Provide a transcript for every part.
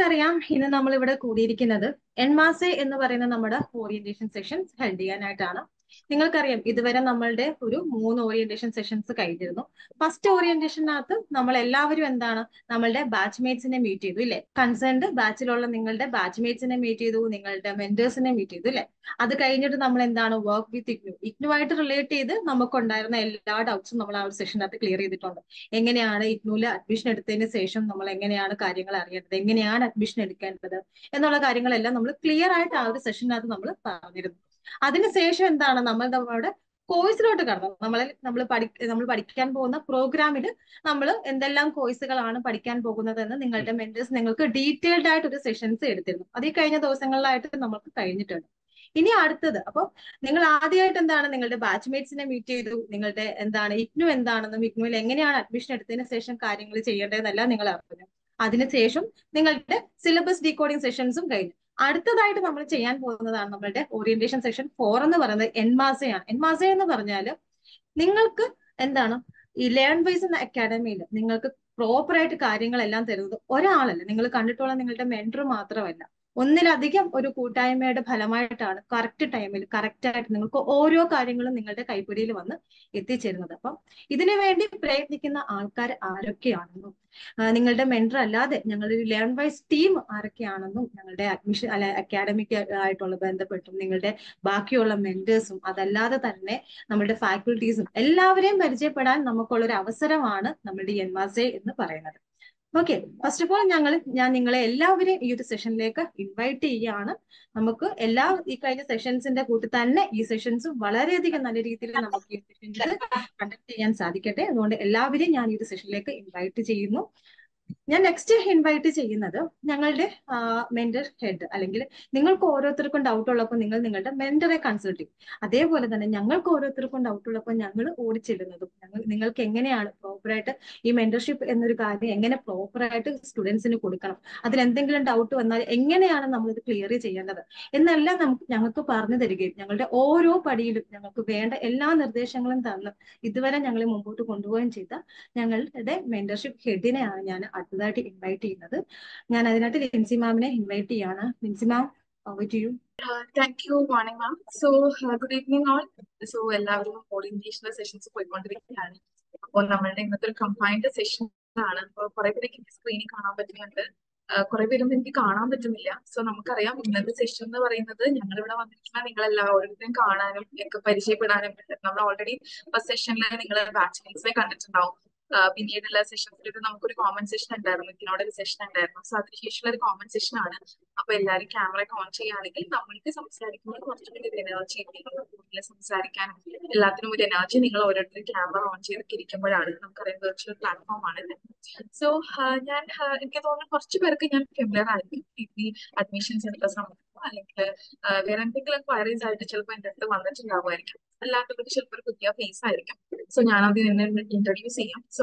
നിങ്ങൾക്കറിയാം ഇന്ന് നമ്മൾ ഇവിടെ കൂടിയിരിക്കുന്നത് എൻമാസെ എന്ന് പറയുന്ന നമ്മുടെ ഓറിയന്റേഷൻ സെഷൻസ് ഹെൽഡ് ചെയ്യാനായിട്ടാണ് നിങ്ങൾക്കറിയാം ഇതുവരെ നമ്മളുടെ ഒരു മൂന്ന് ഓറിയന്റേഷൻ സെഷൻസ് കഴിഞ്ഞിരുന്നു ഫസ്റ്റ് ഓറിയന്റേഷനകത്ത് നമ്മൾ എല്ലാവരും എന്താണ് നമ്മളുടെ ബാച്ച്മേറ്റ്സിനെ മീറ്റ് ചെയ്തു ഇല്ലേ കൺസേൺഡ് ബാച്ചിലുള്ള നിങ്ങളുടെ ബാച്ച്മേറ്റ്സിനെ മീറ്റ് ചെയ്തു നിങ്ങളുടെ മെന്റേഴ്സിനെ മീറ്റ് ചെയ്തു ഇല്ലേ അത് കഴിഞ്ഞിട്ട് നമ്മൾ എന്താണ് വർക്ക് വിത്ത് ഇഗ്നു ഇഗ്നു ആയിട്ട് റിലേറ്റ് ചെയ്ത് നമുക്കുണ്ടായിരുന്ന എല്ലാ ഡൗട്ട്സും നമ്മൾ ആ ഒരു സെഷനകത്ത് ക്ലിയർ ചെയ്തിട്ടുണ്ട് എങ്ങനെയാണ് ഇഗ്നുവിൽ അഡ്മിഷൻ എടുത്തതിന് ശേഷം നമ്മൾ എങ്ങനെയാണ് കാര്യങ്ങൾ അറിയേണ്ടത് എങ്ങനെയാണ് അഡ്മിഷൻ എടുക്കേണ്ടത് എന്നുള്ള കാര്യങ്ങളെല്ലാം നമ്മൾ ക്ലിയർ ആയിട്ട് ആ ഒരു സെഷനകത്ത് നമ്മൾ പറഞ്ഞിരുന്നു അതിനുശേഷം എന്താണ് നമ്മൾ നമ്മുടെ കോഴ്സിലോട്ട് കടന്നു നമ്മൾ നമ്മൾ പഠി നമ്മൾ പഠിക്കാൻ പോകുന്ന പ്രോഗ്രാമിൽ നമ്മൾ എന്തെല്ലാം കോഴ്സുകളാണ് പഠിക്കാൻ പോകുന്നത് എന്ന് നിങ്ങളുടെ മെന്റേഴ്സ് നിങ്ങൾക്ക് ഡീറ്റെയിൽഡ് ആയിട്ട് ഒരു സെഷൻസ് എടുത്തിരുന്നു അത് ഈ കഴിഞ്ഞ ദിവസങ്ങളിലായിട്ട് നമുക്ക് കഴിഞ്ഞിട്ടുണ്ട് ഇനി അടുത്തത് അപ്പൊ നിങ്ങൾ ആദ്യമായിട്ട് എന്താണ് നിങ്ങളുടെ ബാച്ച്മേറ്റ്സിനെ മീറ്റ് ചെയ്തു നിങ്ങളുടെ എന്താണ് ഇഗ്നു എന്താണെന്നും ഇഗ്നുവിൽ എങ്ങനെയാണ് അഡ്മിഷൻ എടുത്തതിന് ശേഷം കാര്യങ്ങൾ ചെയ്യേണ്ടതെന്നെല്ലാം നിങ്ങൾ അറിഞ്ഞു അതിനുശേഷം നിങ്ങളുടെ സിലബസ് ഡീകോഡിംഗ് സെഷൻസും കഴിഞ്ഞു അടുത്തതായിട്ട് നമ്മൾ ചെയ്യാൻ പോകുന്നതാണ് നമ്മളുടെ ഓറിയന്റേഷൻ സെഷൻ ഫോർ എന്ന് പറയുന്നത് എൻമാസയാണ് എൻമാസ എന്ന് പറഞ്ഞാൽ നിങ്ങൾക്ക് എന്താണ് ഈ ലേൺ വൈസ് എന്ന അക്കാഡമിയിൽ നിങ്ങൾക്ക് പ്രോപ്പർ ആയിട്ട് കാര്യങ്ങളെല്ലാം തരുന്നത് ഒരാളല്ല നിങ്ങൾ കണ്ടിട്ടുള്ള നിങ്ങളുടെ മെന്റർ മാത്രമല്ല ഒന്നിലധികം ഒരു കൂട്ടായ്മയുടെ ഫലമായിട്ടാണ് കറക്റ്റ് ടൈമിൽ കറക്റ്റ് ആയിട്ട് നിങ്ങൾക്ക് ഓരോ കാര്യങ്ങളും നിങ്ങളുടെ കൈപ്പിടിയിൽ വന്ന് എത്തിച്ചേരുന്നത് അപ്പം ഇതിനു വേണ്ടി പ്രയത്നിക്കുന്ന ആൾക്കാർ ആരൊക്കെയാണെന്നും നിങ്ങളുടെ മെന്റർ അല്ലാതെ ഞങ്ങളുടെ ഒരു ലേൺ വൈസ് ടീം ആരൊക്കെയാണെന്നും ഞങ്ങളുടെ അഡ്മിഷൻ അല്ല അക്കാഡമിക് ആയിട്ടുള്ള ബന്ധപ്പെട്ടും നിങ്ങളുടെ ബാക്കിയുള്ള മെന്റേഴ്സും അതല്ലാതെ തന്നെ നമ്മുടെ ഫാക്കൽറ്റീസും എല്ലാവരെയും പരിചയപ്പെടാൻ നമുക്കുള്ള ഒരു അവസരമാണ് നമ്മുടെ എൻമാസെ എന്ന് പറയുന്നത് ഓക്കെ ഫസ്റ്റ് ഓഫ് ഓൾ ഞങ്ങൾ ഞാൻ നിങ്ങളെ എല്ലാവരെയും ഈ ഒരു സെഷനിലേക്ക് ഇൻവൈറ്റ് ചെയ്യുകയാണ് നമുക്ക് എല്ലാ ഈ കഴിഞ്ഞ സെഷൻസിന്റെ കൂട്ടി തന്നെ ഈ സെഷൻസും വളരെയധികം നല്ല രീതിയിൽ നമുക്ക് ഈ സെഷൻസ് കണ്ടക്ട് ചെയ്യാൻ സാധിക്കട്ടെ അതുകൊണ്ട് എല്ലാവരെയും ഞാൻ ഈ ഒരു സെഷനിലേക്ക് ഇൻവൈറ്റ് ചെയ്യുന്നു ഞാൻ നെക്സ്റ്റ് ഇൻവൈറ്റ് ചെയ്യുന്നത് ഞങ്ങളുടെ മെന്റർ ഹെഡ് അല്ലെങ്കിൽ നിങ്ങൾക്ക് ഓരോരുത്തർക്കും ഡൗട്ട് ഉള്ളപ്പോൾ നിങ്ങൾ നിങ്ങളുടെ മെന്ററെ കൺസൾട്ട് ചെയ്യും അതേപോലെ തന്നെ ഞങ്ങൾക്ക് ഓരോരുത്തർക്കും ഡൗട്ട് ഉള്ളപ്പോൾ ഞങ്ങൾ ഓടിച്ചെല്ലുന്നതും ഞങ്ങൾ നിങ്ങൾക്ക് എങ്ങനെയാണ് പ്രോപ്പറായിട്ട് ഈ മെന്റർഷിപ്പ് എന്നൊരു കാര്യം എങ്ങനെ പ്രോപ്പറായിട്ട് സ്റ്റുഡൻസിന് കൊടുക്കണം അതിൽ എന്തെങ്കിലും ഡൗട്ട് വന്നാൽ എങ്ങനെയാണ് നമ്മൾ ഇത് ക്ലിയർ ചെയ്യേണ്ടത് എന്നെല്ലാം നമുക്ക് ഞങ്ങൾക്ക് പറഞ്ഞു തരികയും ഞങ്ങളുടെ ഓരോ പടിയിലും ഞങ്ങൾക്ക് വേണ്ട എല്ലാ നിർദ്ദേശങ്ങളും തന്ന് ഇതുവരെ ഞങ്ങളെ മുമ്പോട്ട് കൊണ്ടുപോവുകയും ചെയ്ത ഞങ്ങളുടെ മെന്റർഷിപ്പ് ഹെഡിനെയാണ് ഞാൻ അടുത്തതായിട്ട് ഇൻവൈറ്റ് ചെയ്യുന്നത് ഞാൻ അതിനായിട്ട് ലിൻസി മാമിനെ ഇൻവൈറ്റ് ചെയ്യാണ് Lincy ma'am over to you thank you morning ma'am so good evening all so എല്ലാവരും ഓറിയന്റേഷണൽ സെഷൻസ് പോയിക്കൊണ്ടിരിക്കുകയാണ് അപ്പോൾ നമ്മളുടെ ഇന്നത്തെ ഒരു കമ്പൈൻഡ് സെഷൻ ആണ് അപ്പോൾ കുറെ പേരൊക്കെ എനിക്ക് സ്ക്രീനിൽ കാണാൻ പറ്റുന്നുണ്ട് കുറെ പേരൊന്നും എനിക്ക് കാണാൻ പറ്റുന്നില്ല സോ നമുക്കറിയാം ഇന്നത്തെ സെഷൻ എന്ന് പറയുന്നത് ഞങ്ങൾ ഇവിടെ വന്നിരിക്കുന്ന നിങ്ങൾ എല്ലാവരുടെയും കാണാനും ഒക്കെ പരിചയപ്പെടാനും നമ്മൾ ഓൾറെഡി ഫസ്റ്റ് സെഷനിൽ നിങ്ങൾ ബാച്ച്മേറ്റ്സിനെ കണ്ടിട്ടുണ്ടാവും പിന്നീടുള്ള സെഷൻസിൽ നമുക്കൊരു കോമൺ സെഷൻ ഉണ്ടായിരുന്നു ഇതിനോട് ഒരു സെഷൻ ഉണ്ടായിരുന്നു സോ അതിനുശേഷമുള്ള ഒരു കോമൺ സെഷൻ ആണ് അപ്പൊ എല്ലാവരും ക്യാമറ ഒക്കെ ഓൺ ചെയ്യുകയാണെങ്കിൽ നമ്മൾക്ക് സംസാരിക്കുമ്പോൾ കുറച്ചുകൂടി ഒരു എനർജി കൂടുതൽ സംസാരിക്കാനും എല്ലാത്തിനും ഒരു എനർജി നിങ്ങൾ ഓരോരുത്തരും ക്യാമറ ഓൺ ചെയ്തൊക്കെ ഇരിക്കുമ്പോഴാണ് നമുക്കറിയാം വെർച്വൽ പ്ലാറ്റ്ഫോം ആണ് സോ ഞാൻ എനിക്ക് തോന്നുന്നു കുറച്ച് പേർക്ക് ഞാൻ ഫെമിലർ ആയിരിക്കും ഈ അഡ്മിഷൻസ് എടുത്ത സമയത്ത് അല്ലെങ്കിൽ വേറെ എന്തെങ്കിലും ക്വയറീസ് ആയിട്ട് ചിലപ്പോൾ എൻ്റെ അടുത്ത് വന്നിട്ടുണ്ടാവുമായിരിക്കും അല്ലാത്തവർക്ക് ചിലപ്പോൾ ഒരു പുതിയ ഫേസ് ആയിരിക്കും സോ ഞാൻ അതിൽ നിന്ന് ഇൻട്രൊഡ്യൂസ് ചെയ്യാം സോ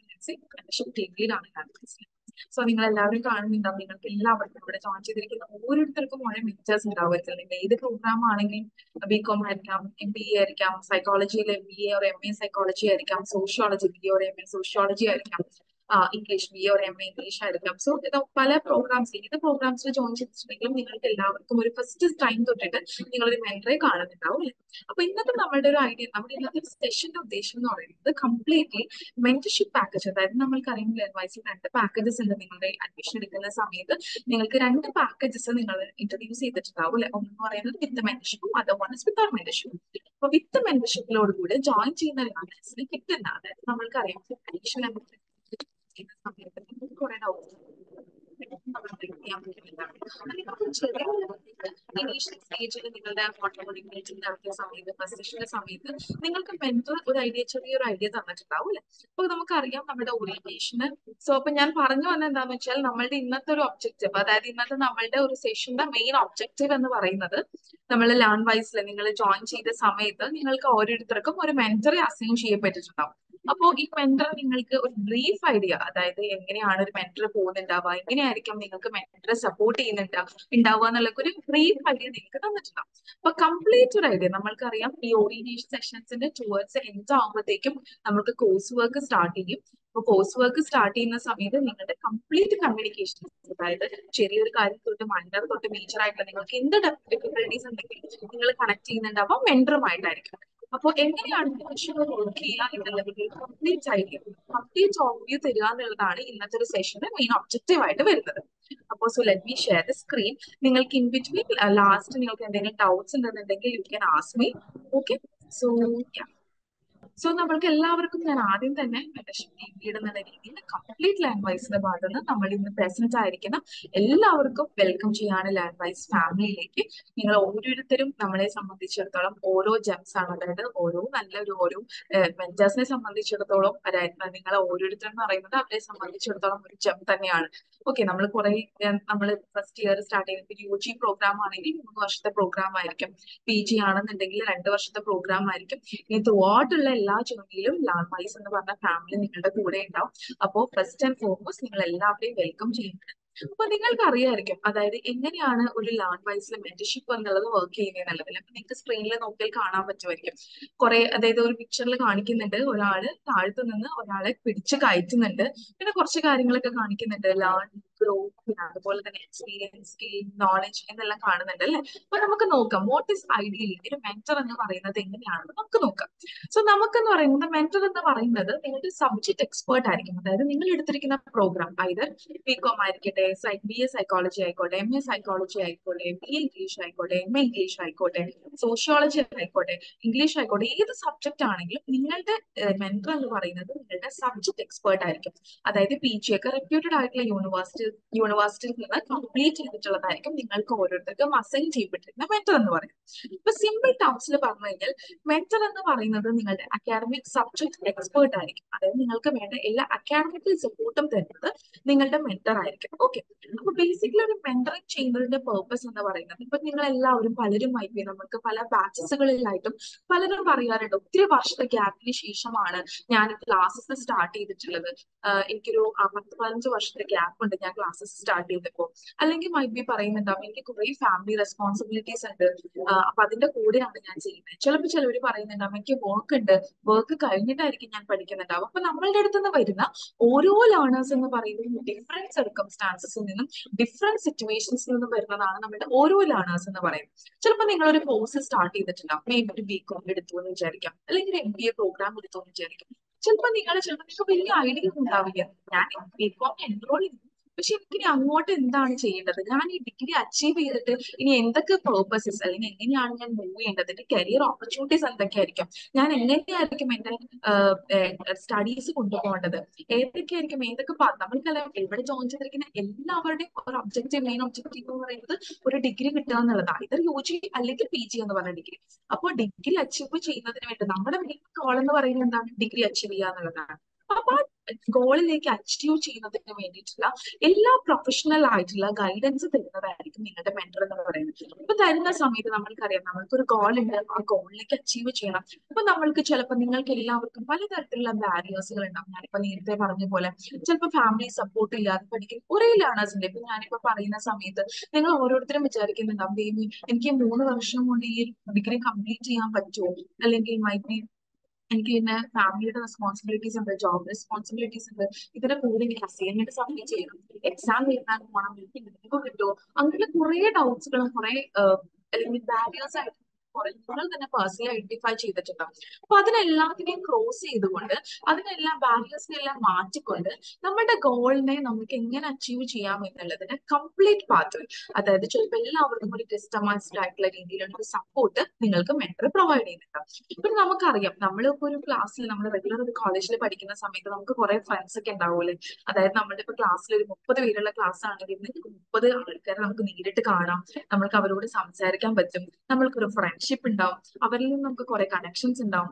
മൈസെഫ് ടീം ലീഡാണ് ഞാൻ സോ നിങ്ങൾ എല്ലാവരും കാണുന്നുണ്ടാവും നിങ്ങൾക്ക് എല്ലാവർക്കും ഇവിടെ ജോയിൻ ചെയ്തിരിക്കുന്ന ഓരോരുത്തർക്കും ഓരോ മെച്ചേഴ്സ് ഉണ്ടാവുമായിരിക്കും നിങ്ങൾ ഏത് പ്രോഗ്രാം ആണെങ്കിലും ബി കോം ആയിരിക്കാം എം ബി എ ആയിരിക്കാം സൈക്കോളജിയിൽ M B A or M A psychology ആയിരിക്കാം sociology B or M A sociology ആയിരിക്കാം English B or M A English ആയിരിക്കാം സോ ഇത് പല പ്രോഗ്രാംസ് ഏത് പ്രോഗ്രാംസിൽ ജോയിൻ ചെയ്തിട്ടുണ്ടെങ്കിലും നിങ്ങൾക്ക് എല്ലാവർക്കും ഒരു ഫസ്റ്റ് ടൈം തൊട്ടിട്ട് നിങ്ങൾ ഒരു മെന്ററെ കാണുന്നുണ്ടാവും അല്ലേ അപ്പൊ ഇന്നത്തെ നമ്മളുടെ ഒരു ഐഡിയ നമ്മുടെ ഇന്നത്തെ സെഷന്റെ ഉദ്ദേശം എന്ന് പറയുന്നത് കംപ്ലീറ്റ്ലി മെന്റർഷിപ്പ് പാക്കേജ് അതായത് നമ്മൾക്ക് അറിയുമ്പോൾ അഡ്വൈസിൽ രണ്ട് പാക്കേജസ് ഉണ്ട് നിങ്ങളുടെ അഡ്മിഷൻ എടുക്കുന്ന സമയത്ത് നിങ്ങൾക്ക് രണ്ട് പാക്കേജസ് നിങ്ങൾ ഇൻട്രൊഡ്യൂസ് ചെയ്തിട്ടുണ്ടാവും അല്ലെ ഒന്ന് പറയുന്നത് വിത്ത് മെന്റർഷിപ്പും അതർ വൺ ഇസ് വിത്തൗട്ട് മെന്റർഷിപ്പും അപ്പൊ വിത്ത് മെന്റർഷിപ്പിലോട് കൂടി ജോയിൻ ചെയ്യുന്ന ലേണേഴ്സിന് കിട്ടുന്ന അതായത് നമ്മൾക്കറിയാം അഡീഷണൽ ചെയ്യുന്ന സമയത്ത് കുറെ ഡൗട്ട്സ് ഇനീഷ്യൽ സ്റ്റേജിൽ നിങ്ങളുടെ ഓട്ടോമോട്ടീവ് മീറ്റിംഗ് നടത്തിയ സമയത്ത് പൊസിഷന്റെ സമയത്ത് നിങ്ങൾക്ക് മെന്റർ ഒരു ഐഡിയ ചെറിയൊരു ഐഡിയ തന്നിട്ടുണ്ടാവും അല്ലെ അപ്പൊ നമുക്കറിയാം നമ്മുടെ ഓറിയന്റേഷന് സോ അപ്പൊ ഞാൻ പറഞ്ഞു വന്ന എന്താന്ന് വെച്ചാൽ നമ്മളുടെ ഇന്നത്തെ ഒരു ഒബ്ജക്റ്റീവ് അതായത് ഇന്നത്തെ നമ്മളുടെ ഒരു സെഷന്റെ മെയിൻ ഒബ്ജക്റ്റീവ് എന്ന് പറയുന്നത് നമ്മൾ ലേൺ വൈസിൽ നിങ്ങൾ ജോയിൻ ചെയ്ത സമയത്ത് നിങ്ങൾക്ക് ഓരോരുത്തർക്കും ഒരു മെന്ററെ അസൈൻ ചെയ്യപ്പെട്ടിട്ടുണ്ടാവും അപ്പോ ഈ മെന്റർ നിങ്ങൾക്ക് ഒരു ബ്രീഫ് ഐഡിയ അതായത് എങ്ങനെയാണ് ഒരു മെന്റർ പോകുന്നുണ്ടാവുക എങ്ങനെയായിരിക്കും നിങ്ങൾക്ക് മെന്ററെ സപ്പോർട്ട് ചെയ്യുന്നുണ്ടാ ഉണ്ടാവുക എന്നുള്ള ഒരു ബ്രീഫ് ഐഡിയ നിങ്ങൾക്ക് തന്നിട്ടുണ്ടാവും അപ്പൊ കംപ്ലീറ്റ് ഒരു ഐഡിയ നമ്മൾക്കറിയാം ഈ ഓറിയന്റേഷൻ സെഷൻസിന്റെ ടുവേർഡ്സ് എൻഡ് ആകുമ്പോഴത്തേക്കും നമുക്ക് കോഴ്സ് വർക്ക് സ്റ്റാർട്ട് ചെയ്യും അപ്പൊ കോഴ്സ് വർക്ക് സ്റ്റാർട്ട് ചെയ്യുന്ന സമയത്ത് നിങ്ങളുടെ കംപ്ലീറ്റ് കമ്മ്യൂണിക്കേഷൻ അതായത് ചെറിയൊരു കാര്യം തൊട്ട് മൈനർ തൊട്ട് മേജർ ആയിട്ടുള്ള നിങ്ങൾക്ക് എന്ത് ഡിഫിക്കൽട്ടീസ് ഉണ്ടെങ്കിലും നിങ്ങൾ കണക്ട് ചെയ്യുന്നുണ്ടാവുക മെന്ററുമായിട്ടായിരിക്കും അപ്പൊ എങ്ങനെയാണ് മനുഷ്യർ വർക്ക് ചെയ്യുക എന്നുള്ളത് കംപ്ലീറ്റ് ഐഡിയ കംപ്ലീറ്റ് ഓവർവ്യൂ തരിക എന്നുള്ളതാണ് ഇന്നത്തെ ഒരു സെഷന്റെ മെയിൻ ഒബ്ജക്റ്റീവ് ആയിട്ട് വരുന്നത് അപ്പോൾ so let me share the screen നിങ്ങൾക്ക് ഇൻ ബിറ്റ്വീൻ ലാസ്റ്റ് നിങ്ങൾക്ക് എന്തെങ്കിലും ഡൗട്ട്സ് ഉണ്ടെന്നുണ്ടെങ്കിൽ you can ask me okay so so നമ്മൾക്ക് എല്ലാവർക്കും ഞാൻ ആദ്യം തന്നെ മെന്റർഷിപ്പ് ടീം ലീഡ് എന്നുള്ള രീതിയിൽ കംപ്ലീറ്റ് ലാൻഡ് വൈസിന്റെ ഭാഗത്ത് നിന്ന് നമ്മൾ ഇന്ന് പ്രസന്റ് ആയിരിക്കുന്ന എല്ലാവർക്കും വെൽക്കം ചെയ്യാണ് ലാൻഡ് വൈസ് ഫാമിലിയിലേക്ക് നിങ്ങൾ ഓരോരുത്തരും നമ്മളെ സംബന്ധിച്ചിടത്തോളം ഓരോ ജെംസ് ആണ് അതായത് ഓരോ നല്ലൊരു ഓരോ മെന്റേഴ്സിനെ സംബന്ധിച്ചിടത്തോളം അതായത് നിങ്ങൾ ഓരോരുത്തരും എന്ന് പറയുന്നത് അവരെ സംബന്ധിച്ചിടത്തോളം ഒരു ജെം തന്നെയാണ് ഓക്കെ നമ്മൾ കുറെ നമ്മൾ ഫസ്റ്റ് ഇയർ സ്റ്റാർട്ട് ചെയ്യുന്നത് യു ജി പ്രോഗ്രാം ആണെങ്കിൽ മൂന്ന് വർഷത്തെ പ്രോഗ്രാം ആയിരിക്കും പി ജി ആണെന്നുണ്ടെങ്കിൽ രണ്ട് വർഷത്തെ പ്രോഗ്രാം ആയിരിക്കും ഇനി ത്രൂ ഉള്ള എല്ലാ ജേർണിയിലും ലാൻ വൈസ് എന്ന് പറഞ്ഞ ഫാമിലി നിങ്ങളുടെ കൂടെ ഉണ്ടാവും അപ്പോൾ ഫസ്റ്റ് ആൻഡ് ഫോർമോസ്റ്റ് നിങ്ങൾ എല്ലാവരെയും വെൽക്കം ചെയ്യുന്നുണ്ട് അപ്പൊ നിങ്ങൾക്ക് അറിയായിരിക്കും അതായത് എങ്ങനെയാണ് ഒരു ലാൻ വൈസിൽ മെന്റർഷിപ്പ് എന്നുള്ളത് വർക്ക് ചെയ്യുന്നതെന്നുള്ളത് അപ്പൊ നിങ്ങൾക്ക് സ്ക്രീനിൽ നോക്കിയാൽ കാണാൻ പറ്റുമായിരിക്കും കുറെ അതായത് ഒരു പിക്ചറിൽ കാണിക്കുന്നുണ്ട് ഒരാള് താഴത്തു നിന്ന് ഒരാളെ പിടിച്ച് കയറ്റുന്നുണ്ട് പിന്നെ കുറച്ച് കാര്യങ്ങളൊക്കെ കാണിക്കുന്നുണ്ട് ലാൻ ഗ്രോത്ത് പിന്നെ അതുപോലെ തന്നെ എക്സ്പീരിയൻസ് സ്കിൽ നോളജ് എന്നെല്ലാം കാണുന്നുണ്ട് അല്ലെ അപ്പൊ നമുക്ക് നോക്കാം വാട്ട് ഇസ് ഐഡിയലി ഒരു മെന്റർ എന്ന് പറയുന്നത് എങ്ങനെയാണെന്ന് നമുക്ക് നോക്കാം സോ നമുക്കെന്ന് പറയുന്നത് മെന്റർ എന്ന് പറയുന്നത് നിങ്ങളുടെ സബ്ജക്ട് എക്സ്പേർട്ട് ആയിരിക്കും അതായത് നിങ്ങൾ എടുത്തിരിക്കുന്ന പ്രോഗ്രാം അതായത് ബി കോം ആയിരിക്കട്ടെ ബി എ സൈക്കോളജി ആയിക്കോട്ടെ എം എ സൈക്കോളജി ആയിക്കോട്ടെ ബി എ ഇംഗ്ലീഷ് ആയിക്കോട്ടെ എം എ ഇംഗ്ലീഷ് ആയിക്കോട്ടെ സോഷ്യോളജി ആയിക്കോട്ടെ ഇംഗ്ലീഷ് ആയിക്കോട്ടെ ഏത് സബ്ജക്ട് ആണെങ്കിലും നിങ്ങളുടെ മെന്റർ എന്ന് പറയുന്നത് നിങ്ങളുടെ സബ്ജക്ട് എക്സ്പേർട്ട് ആയിരിക്കും അതായത് പി ജി ഒക്കെ റെപ്യൂട്ടഡ് ആയിട്ടുള്ള യൂണിവേഴ്സിറ്റി യൂണിവേഴ്സിറ്റിയിൽ നിന്ന് കംപ്ലീറ്റ് ചെയ്തിട്ടുള്ളതായിരിക്കും നിങ്ങൾക്ക് ഓരോരുത്തർക്കും അസൈൻ ചെയ്യപ്പെട്ടിരുന്ന മെന്റർ എന്ന് പറയുന്നത് ഇപ്പൊ സിമ്പിൾ ടേംസിൽ പറഞ്ഞു കഴിഞ്ഞാൽ മെന്റർ എന്ന് പറയുന്നത് നിങ്ങളുടെ അക്കാഡമിക് സബ്ജക്ട് എക്സ്പേർട്ട് ആയിരിക്കും അതായത് നിങ്ങൾക്ക് വേണ്ട എല്ലാ അക്കാഡമിക്കൽ സപ്പോർട്ടും തരുന്നത് നിങ്ങളുടെ മെന്റർ ആയിരിക്കും ഓക്കെ അപ്പൊ ബേസിക്കലി ഒരു മെന്ററിങ് ചെയ്യുന്നതിന്റെ പേർപ്പസ് എന്ന് പറയുന്നത് ഇപ്പൊ നിങ്ങൾ എല്ലാവരും പലരും ആയി നമുക്ക് പല ബാച്ചസുകളിലായിട്ടും പലരും പറയാറുണ്ട് ഒത്തിരി വർഷത്തെ ഗ്യാപ്പിന് ശേഷമാണ് ഞാൻ ക്ലാസ്സസ് സ്റ്റാർട്ട് ചെയ്തിട്ടുള്ളത് എനിക്കൊരു പത്ത് പതിനഞ്ച് വർഷത്തെ ഗ്യാപ്പ് ഉണ്ട് ഞാൻ ക്ലാസ്സസ് സ്റ്റാർട്ട് ചെയ്തപ്പോൾ അല്ലെങ്കിൽ മൈ ബി പറയുന്നുണ്ടാവും എനിക്ക് കുറെ ഫാമിലി റെസ്പോൺസിബിലിറ്റീസ് ഉണ്ട് അപ്പൊ അതിന്റെ കൂടെയാണ് ഞാൻ ചെയ്യുന്നത് ചിലപ്പോൾ ചിലവർ പറയുന്നുണ്ടാവും എനിക്ക് വർക്ക് ഉണ്ട് വർക്ക് കഴിഞ്ഞിട്ടായിരിക്കും ഞാൻ പഠിക്കുന്നുണ്ടാവും അപ്പൊ നമ്മളുടെ അടുത്ത് നിന്ന് വരുന്ന ഓരോ ലേണേഴ്സ് എന്ന് പറയുന്നത് ഡിഫറെന്റ് സർക്കംസ്റ്റാൻസസിൽ നിന്നും ഡിഫറെന്റ് സിറ്റുവേഷൻസിൽ നിന്നും വരുന്നതാണ് നമ്മുടെ ഓരോ ലേണേഴ്സ് എന്ന് പറയുന്നത് ചിലപ്പോൾ നിങ്ങൾ ഒരു കോഴ്സ് സ്റ്റാർട്ട് ചെയ്തിട്ടുണ്ടാവും മേ ബി ഒരു ബി കോം എടുത്തു എന്ന് വിചാരിക്കാം അല്ലെങ്കിൽ എം ബി എ പ്രോഗ്രാം എടുത്തു എന്ന് വിചാരിക്കാം ചിലപ്പോൾ നിങ്ങൾ ചിലപ്പോൾ നിങ്ങൾക്ക് വലിയ ഐഡിയ ഒന്നും ഉണ്ടാവില്ല ഞാൻ ബി കോം എൻറോൾ ചെയ്തു പക്ഷെ എനിക്കിനി അങ്ങോട്ട് എന്താണ് ചെയ്യേണ്ടത് ഞാൻ ഈ ഡിഗ്രി അച്ചീവ് ചെയ്തിട്ട് ഇനി എന്തൊക്കെ പേർപ്പസസ് അല്ലെങ്കിൽ എങ്ങനെയാണ് ഞാൻ മൂവ് ചെയ്യേണ്ടത് എന്റെ കരിയർ ഓപ്പർച്യൂണിറ്റീസ് എന്തൊക്കെയായിരിക്കും ഞാൻ എങ്ങനെയായിരിക്കും എന്റെ സ്റ്റഡീസ് കൊണ്ടുപോകേണ്ടത് ഏതൊക്കെയായിരിക്കും ഏതൊക്കെ നമ്മൾക്കെല്ലാം ഇവിടെ ജോയിൻ ചെയ്തിരിക്കുന്ന എല്ലാവരുടെയും ഒരു ഒബ്ജക്റ്റീവ് മെയിൻ ഒബ്ജക്റ്റീവ് എന്ന് പറയുന്നത് ഒരു ഡിഗ്രി കിട്ടുക എന്നുള്ളതാണ് ഇതൊരു യു ജി അല്ലെങ്കിൽ പി ജി എന്ന് പറഞ്ഞ ഡിഗ്രി അപ്പോൾ ഡിഗ്രി അച്ചീവ് ചെയ്യുന്നതിന് വേണ്ടി നമ്മുടെ മെയിൻ ഗോൾ എന്ന് പറയുന്നത് എന്താണ് ഡിഗ്രി അച്ചീവ് ചെയ്യുക എന്നുള്ളതാണ് അപ്പൊ ഗോളിലേക്ക് അച്ചീവ് ചെയ്യുന്നതിന് വേണ്ടിയിട്ടുള്ള എല്ലാ പ്രൊഫഷണൽ ആയിട്ടുള്ള ഗൈഡൻസ് തരുന്നതായിരിക്കും നിങ്ങളുടെ മെന്റർ എന്ന് പറയുന്നത് ഇപ്പൊ തരുന്ന സമയത്ത് നമ്മൾക്കറിയാം നമ്മൾക്കൊരു ഗോൾ ഉണ്ട് ആ ഗോളിലേക്ക് അച്ചീവ് ചെയ്യണം അപ്പൊ നമ്മൾക്ക് ചിലപ്പോൾ നിങ്ങൾക്ക് എല്ലാവർക്കും പലതരത്തിലുള്ള ബാരിയേഴ്സുകൾ ഉണ്ടാവും ഞാനിപ്പോ നേരത്തെ പറഞ്ഞ പോലെ ചിലപ്പോൾ ഫാമിലി സപ്പോർട്ട് ഇല്ലാതെ പഠിക്കുന്ന കുറെ ലേണേഴ്സ് ഉണ്ട് ഇപ്പൊ ഞാനിപ്പോ പറയുന്ന സമയത്ത് നിങ്ങൾ ഓരോരുത്തരും വിചാരിക്കുന്നുണ്ടാവും ദൈവം എനിക്ക് മൂന്ന് വർഷം കൊണ്ട് ഈ ഡിഗ്രി കംപ്ലീറ്റ് ചെയ്യാൻ പറ്റുമോ അല്ലെങ്കിൽ മൈ ബി എനിക്ക് പിന്നെ ഫാമിലിയുടെ റെസ്പോൺസിബിലിറ്റീസ് ഉണ്ട് ജോബ് റെസ്പോൺസിബിലിറ്റീസ് ഉണ്ട് ഇതിന്റെ കൂടെ എനിക്ക് അസൈൻമെന്റ് സബ്മിറ്റ് ചെയ്യണം എക്സാം എഴുതാൻ പോകണം എനിക്ക് ലിങ്ക് കിട്ടുമോ അങ്ങനെ കുറെ ഡൗട്ട്സുകളും കുറെ അല്ലെങ്കിൽ ബാരിയേഴ്സ് ആയിട്ട് കുറെ നിങ്ങൾ തന്നെ പേഴ്സണലി ഐഡന്റിഫൈ ചെയ്തിട്ടുണ്ടാവും അപ്പൊ അതിനെല്ലാത്തിനെയും ക്രോസ് ചെയ്തുകൊണ്ട് അതിനെല്ലാം ബാരിയേഴ്സിനെ എല്ലാം മാറ്റിക്കൊണ്ട് നമ്മുടെ ഗോളിനെ നമുക്ക് എങ്ങനെ അച്ചീവ് ചെയ്യാം എന്നുള്ളതിന് കംപ്ലീറ്റ് പാത്ത് അതായത് ചിലപ്പോൾ എല്ലാവർക്കും ഒരു കസ്റ്റമൈസ്ഡ് ആയിട്ടുള്ള രീതിയിലുള്ള ഒരു സപ്പോർട്ട് നിങ്ങൾക്ക് മെന്റർ പ്രൊവൈഡ് ചെയ്യുന്നുണ്ടാവും ഇപ്പൊ നമുക്കറിയാം നമ്മളിപ്പോ ഒരു ക്ലാസ്സിൽ നമ്മൾ റെഗുലർ ഒരു കോളേജിൽ പഠിക്കുന്ന സമയത്ത് നമുക്ക് കുറെ ഫ്രണ്ട്സ് ഒക്കെ ഉണ്ടാവുമല്ലേ അതായത് നമ്മുടെ ഇപ്പൊ ക്ലാസ്സിൽ ഒരു മുപ്പത് പേരുള്ള ക്ലാസ് ആണെങ്കിൽ നിങ്ങൾക്ക് മുപ്പത് ആൾക്കാരെ നമുക്ക് നേരിട്ട് കാണാം നമ്മൾക്ക് അവരോട് സംസാരിക്കാൻ പറ്റും നമ്മൾക്കൊരു ഫ്രണ്ട്ഷിപ്പ് ഉണ്ടാവും അവരിൽ നിന്ന് നമുക്ക് കുറെ കണക്ഷൻസ് ഉണ്ടാവും അല്ലേ